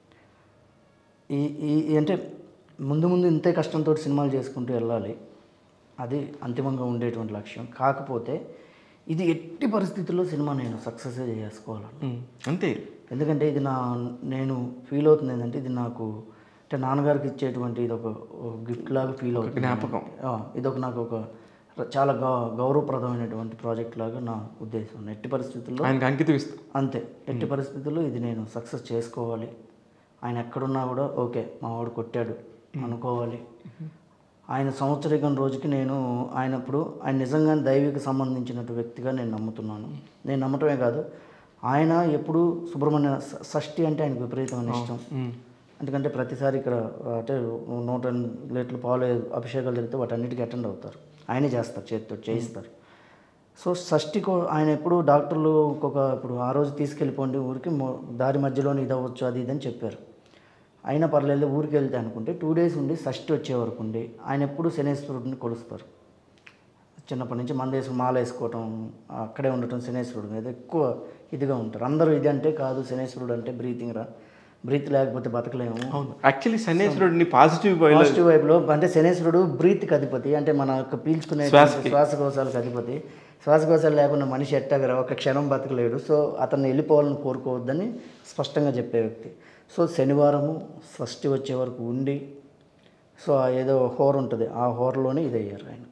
ఈ ఈ ఈ అంటే ముందు ముందు ఇంతే కష్టంతో సినిమాలు చేసుకుంటూ వెళ్ళాలి అది అంతిమంగా ఉండేటువంటి లక్ష్యం కాకపోతే ఇది ఎట్టి పరిస్థితుల్లో సినిమా నేను సక్సెస్ చేసుకోవాలని ఉమ్, అంతే ఎందుకంటే ఇది నా నేను ఫీల్ అవుతుంది ఏంటంటే ఇది నాకు అంటే నాన్నగారికి ఇచ్చేటువంటి ఇది ఒక గిఫ్ట్ లాగా ఫీల్ అవుతుంది జ్ఞాపకం. ఆ, ఇది ఒక నాకు ఒక చాలా గౌ గౌరవప్రదమైనటువంటి ప్రాజెక్ట్ లాగా నా ఉద్దేశం ఎట్టి పరిస్థితుల్లో ఆయనకి అంకితం ఇస్తా అంతే ఎట్టి పరిస్థితుల్లో ఇది నేను సక్సెస్ చేసుకోవాలి ఆయన ఎక్కడున్నా కూడా ఓకే మా వాడు కొట్టాడు అనుకోవాలి ఆయన సంవత్సరికం రోజుకి నేను ఆయన ఇప్పుడు ఆయన నిజంగానే దైవిక సంబంధించినట్టు వ్యక్తిగా నేను నమ్ముతున్నాను నేను నమ్మటమే కాదు ఆయన ఎప్పుడు సుబ్రహ్మణ్య ష- షష్ఠి అంటే ఆయనకు విపరీతమైన ఇష్టం ఎందుకంటే ప్రతిసారి ఇక్కడ అంటే నూట ఎనిమిది లీటర్ల పాలు అభిషేకాలు జరిగితే వాటన్నిటికీ అటెండ్ అవుతారు ఆయనే చేస్తారు చేతితో చేయిస్తారు సో షష్ఠికో ఆయన ఎప్పుడు డాక్టర్లు ఇంకొక ఇప్పుడు ఆ రోజు తీసుకెళ్ళిపోండి ఊరికి మొ- దారి మధ్యలోనే ఇది అవ్వచ్చు అది ఇది అని చెప్పారు అయినా పర్లేదు ఊరికి వెళ్తే అనుకుంటే టూ డేస్ ఉండి షష్ఠి వచ్చే వరకు ఉండి ఆయన ఎప్పుడు శనేశ్వరుడిని కొలుస్తారు చిన్నప్పటి నుంచి మంద వేసుకుని మాల వేసుకోవటం అక్కడే ఉండటం శనేశ్వరుడు మీద ఎక్కువ ఇదిగా ఉంటారు అందరూ ఇది అంటే కాదు శనేశ్వరుడు అంటే బ్రీతింగ్ రా బ్రీత్ లేకపోతే బతకలేము అవును యాక్చువల్లీ శనేశ్వరుడిని పాజిటివ్ వైలో పాజిటివ్ వైపులో అంటే శనేశ్వరుడు బ్రీత్కి అధిపతి అంటే మన యొక్క పీల్చుకునే శ్వాసకోశాలకు అధిపతి శ్వాసకోశాలు లేకుండా మనిషి ఎట్టాగరా ఒక క్షణం బతకలేడు సో అతన్ని వెళ్ళిపోవాలని కోరుకోవద్దని స్పష్టంగా చెప్పే వ్యక్తి సో శనివారము షష్ఠి వచ్చే వరకు ఉండి సో ఆ ఏదో హోర్ ఉంటుంది ఆ హోర్లోనే ఇది అయ్యారు ఆయన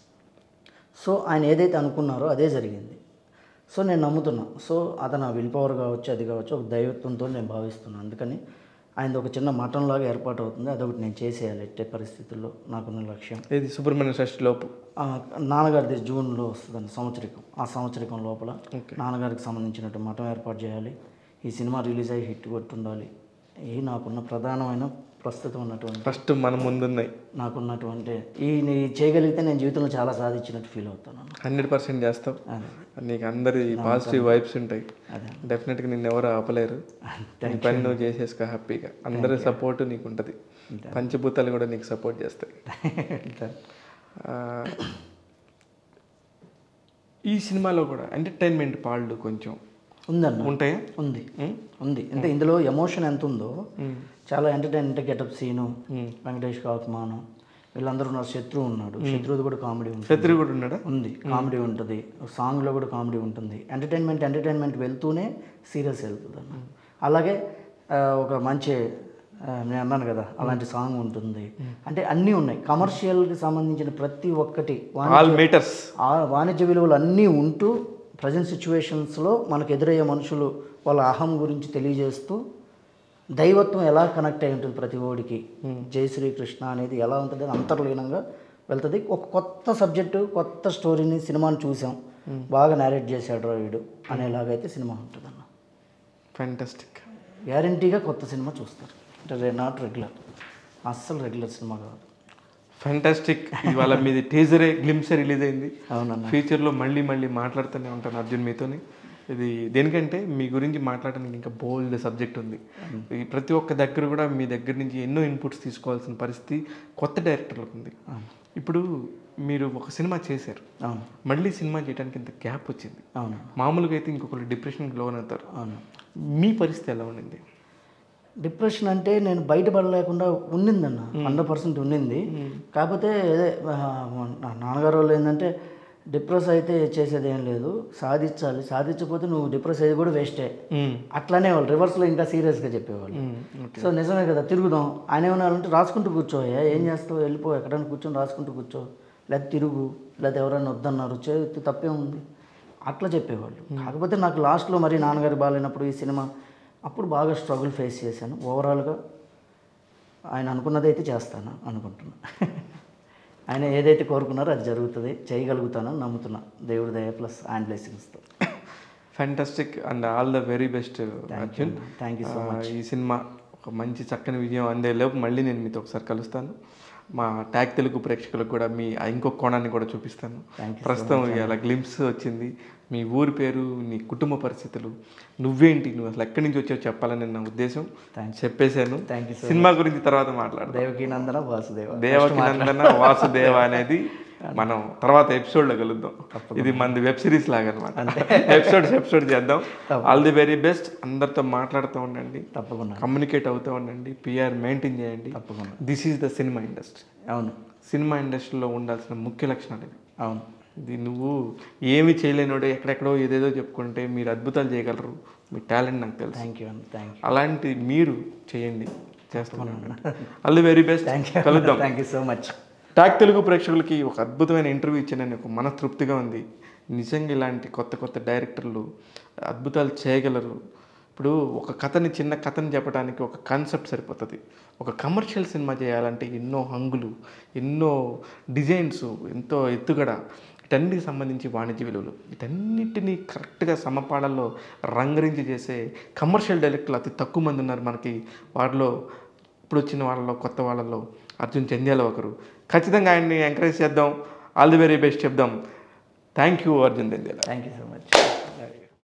సో ఆయన ఏదైతే అనుకున్నారో అదే జరిగింది సో నేను నమ్ముతున్నా సో అతను విల్ పవర్ కావచ్చు అది కావచ్చు ఒక దైవత్వంతో నేను భావిస్తున్నాను అందుకని ఆయనది ఒక చిన్న మఠంలాగా ఏర్పాటు అవుతుంది అదొకటి నేను చేసేయాలి ఎట్టే పరిస్థితుల్లో నాకున్న లక్ష్యం ఇది సుబ్రహ్మణ్య షష్ఠి లోపు ఆ, నాన్నగారిది జూన్లో వస్తుందండి సంవత్సరికం ఆ సంవత్సరికం లోపల నాన్నగారికి సంబంధించినట్టు మఠం ఏర్పాటు చేయాలి ఈ సినిమా రిలీజ్ అయ్యి హిట్ కొట్టుండాలి ఇవి నాకున్న ప్రధానమైన ప్రస్తుతం ఉన్నటువంటి ఫస్ట్ మన ముందున్నాయి నాకున్నటువంటి ఈ నీ చేయగలిగితే నేను జీవితంలో చాలా సాధించినట్టు ఫీల్ అవుతాను హండ్రెడ్ పర్సెంట్ చేస్తావు అదే నీకు అందరి పాజిటివ్ వైబ్స్ ఉంటాయి అదే. డెఫినెట్గా నిన్ను ఎవరు ఆపలేరు నీ పని నువ్వు చేసేసుకో హ్యాపీగా అందరి సపోర్ట్ నీకు ఉంటుంది పంచభూతాలు కూడా నీకు సపోర్ట్ చేస్తాయి ఆ, ఈ సినిమాలో కూడా ఎంటర్టైన్మెంట్ పాళ్ళు కొంచెం ఉందన్న ఉంటాయా ఉంది ఉంది అంటే ఇందులో ఎమోషన్ ఎంత ఉందో చాలా ఎంటర్టైన్ అంటే గెటప్ సీను వెంకటేష్ కాకుమాను వీళ్ళందరూ ఉన్నారు శత్రు ఉన్నాడు శత్రుది కూడా కామెడీ ఉంటుంది శత్రు కూడా ఉన్నాడా ఉంది కామెడీ ఉంటుంది సాంగ్లో కూడా కామెడీ ఉంటుంది ఎంటర్టైన్మెంట్ ఎంటర్టైన్మెంట్ వెళ్తూనే సీరియస్ వెళ్తుంది అన్న అలాగే ఆ, ఒక మంచి ఆ, నేను అన్నాను కదా అలాంటి సాంగ్ ఉంటుంది అంటే అన్నీ ఉన్నాయి కమర్షియల్కి సంబంధించిన ప్రతి ఒక్కటి వాణి- ఆల్ మీటర్స్ ఆ వాణిజ్య విలువలు అన్నీ ఉంటూ ప్రజెంట్ సిచ్యువేషన్స్లో మనకు ఎదురయ్యే మనుషులు వాళ్ళ అహం గురించి తెలియజేస్తూ దైవత్వం ఎలా కనెక్ట్ అయి ఉంటుంది ప్రతి ఓడికి జై శ్రీకృష్ణ అనేది ఎలా ఉంటుంది అని అంతర్లీనంగా వెళ్తుంది ఒక కొత్త సబ్జెక్టు కొత్త స్టోరీని సినిమాని చూసాం బాగా నేరేట్ చేశాడు రా వీడు అనేలాగైతే సినిమా ఉంటుంది అన్న ఫ్యాంటాస్టిక్ గ్యారంటీగా కొత్త సినిమా చూస్తారు అంటే నాట్ రెగ్యులర్ అస్సలు రెగ్యులర్ సినిమా కాదు ఫ్యాంటాస్టిక్ ఇవాళ మీది టీజరే గ్లిమ్సే రిలీజ్ అయింది అవునన్న ఫ్యూచర్లో మళ్ళీ మళ్ళీ మాట్లాడుతూనే ఉంటాను అర్జున్ మీతోని ఇది దేనికంటే మీ గురించి మాట్లాడడానికి ఇంకా బోల్డ్ సబ్జెక్ట్ ఉంది ఈ ప్రతి ఒక్క దగ్గర కూడా మీ దగ్గర నుంచి ఎన్నో ఇన్పుట్స్ తీసుకోవాల్సిన పరిస్థితి కొత్త డైరెక్టర్లకు ఉంది ఇప్పుడు మీరు ఒక సినిమా చేశారు అవును మళ్ళీ సినిమా చేయడానికి ఇంత గ్యాప్ వచ్చింది అవును మామూలుగా అయితే ఇంకొకరు డిప్రెషన్కి లోన్ అవుతారు అవును మీ పరిస్థితి ఎలా ఉండింది డిప్రెషన్ అంటే నేను బయటపడలేకుండా ఉన్నిందన్న హండ్రెడ్ పర్సెంట్ ఉన్నింది కాకపోతే అదే ఆ, నా నాన్నగారు వాళ్ళు ఏంటంటే డిప్రెస్ అయితే చేసేది ఏం లేదు సాధించాలి సాధించకపోతే నువ్వు డిప్రెస్ అయ్యేది కూడా వేస్టే అట్లానే వాళ్ళు రివర్స్లో ఇంకా సీరియస్గా చెప్పేవాళ్ళు సో నిజమే కదా తిరుగుదాం ఆయన ఏమన్నారంటే రాసుకుంటూ కూర్చోయా ఏం చేస్తావు వెళ్ళిపో ఎక్కడైనా కూర్చొని రాసుకుంటూ కూర్చో లేదా తిరుగు లేదా ఎవరైనా వద్దన్నారు చేతి తప్పే ఉంది అట్లా చెప్పేవాళ్ళు కాకపోతే నాకు లాస్ట్లో మరి నాన్నగారు బాగాలేనప్పుడు ఈ సినిమా అప్పుడు బాగా స్ట్రగుల్ ఫేస్ చేశాను ఓవరాల్గా ఆయన అనుకున్నది అయితే చేస్తాను అనుకుంటున్నా ఆయన ఏదైతే కోరుకున్నారో అది జరుగుతుంది చేయగలుగుతానని నమ్ముతున్నా దేవుడి దయ ప్లస్ ఆయన బ్లెస్సింగ్స్తో fantastic and all the very best Arjun thank you ఆ, ఈ సినిమా ఒక మంచి చక్కని విజయం అందేలోపు మళ్ళీ నేను మీతో ఒకసారి కలుస్తాను మా ట్యాగ్ తెలుగు ప్రేక్షకులకు కూడా మీ ఆ ఇంకొక కోణాన్ని కూడా చూపిస్తాను Thank you ప్రస్తుతం ఇలా గ్లిమ్స్ వచ్చింది మీ ఊరి పేరు నీ కుటుంబ పరిస్థితులు నువ్వేంటి నువ్వు అసలు ఎక్కడి నుంచి వచ్చావు చెప్పాలని నా ఉద్దేశం Thanks. చెప్పేశాను Thank you so సినిమా గురించి తర్వాత మాట్లాడదాం దేవకీ నందన వాసుదేవ దేవకి నందన వాసుదేవ అనేది మనం తర్వాత ఎపిసోడ్ లో కలుద్దాం ఇది మనది వెబ్ సిరీస్ లాగా అనమాట ఎపిసోడ్స్ ఎపిసోడ్ చేద్దాం ఆల్ ది వెరీ బెస్ట్ అందరితో మాట్లాడుతూ ఉండండి తప్పకుండా కమ్యూనికేట్ అవుతూ ఉండండి పిఆర్ మెయింటైన్ చేయండి తప్పకుండా this is the cinema industry అవును సినిమా ఇండస్ట్రీలో ఉండాల్సిన ముఖ్య లక్షణాలు ఇవి అవును ఇది నువ్వు ఏమి చేయలేనోడే ఎక్కడెక్కడో ఏదేదో చెప్పుకుంటే మీరు అద్భుతాలు చేయగలరు మీ టాలెంట్ నాకు తెలుసు థ్యాంక్ యూ అండి థ్యాంక్ యూ అలాంటి మీరు చేయండి చేస్తున్నాను all the very best thank you కలుద్దాం thank you so much talk Telugu ప్రేక్షకులకి ఒక అద్భుతమైన ఇంటర్వ్యూ ఇచ్చానని ఒక మనస్తృప్తిగా ఉంది నిజంగా ఇలాంటి కొత్త కొత్త డైరెక్టర్లు అద్భుతాలు చేయగలరు ఇప్పుడు ఒక కథని చిన్న కథని చెప్పడానికి ఒక కాన్సెప్ట్ సరిపోతుంది ఒక కమర్షియల్ సినిమా చేయాలంటే ఎన్నో హంగులు ఎన్నో డిజైన్స్ ఎంతో ఎత్తుగడ వీటన్నిటికి సంబంధించి వాణిజ్య విలువలు వీటన్నిటిని కరెక్ట్గా సమపాళల్లో రంగరించి చేసే కమర్షియల్ డైరెక్టర్లు అతి తక్కువ మంది ఉన్నారు మనకి వారిలో ఇప్పుడు వచ్చిన వాళ్ళలో కొత్త వాళ్ళలో అర్జున్ చంద్యాల ఒకరు ఖచ్చితంగా ఆయన్ని ఎంకరేజ్ చేద్దాం ఆల్ ది వెరీ బెస్ట్ చెప్దాం thank you Arjun Chandyala thank you so much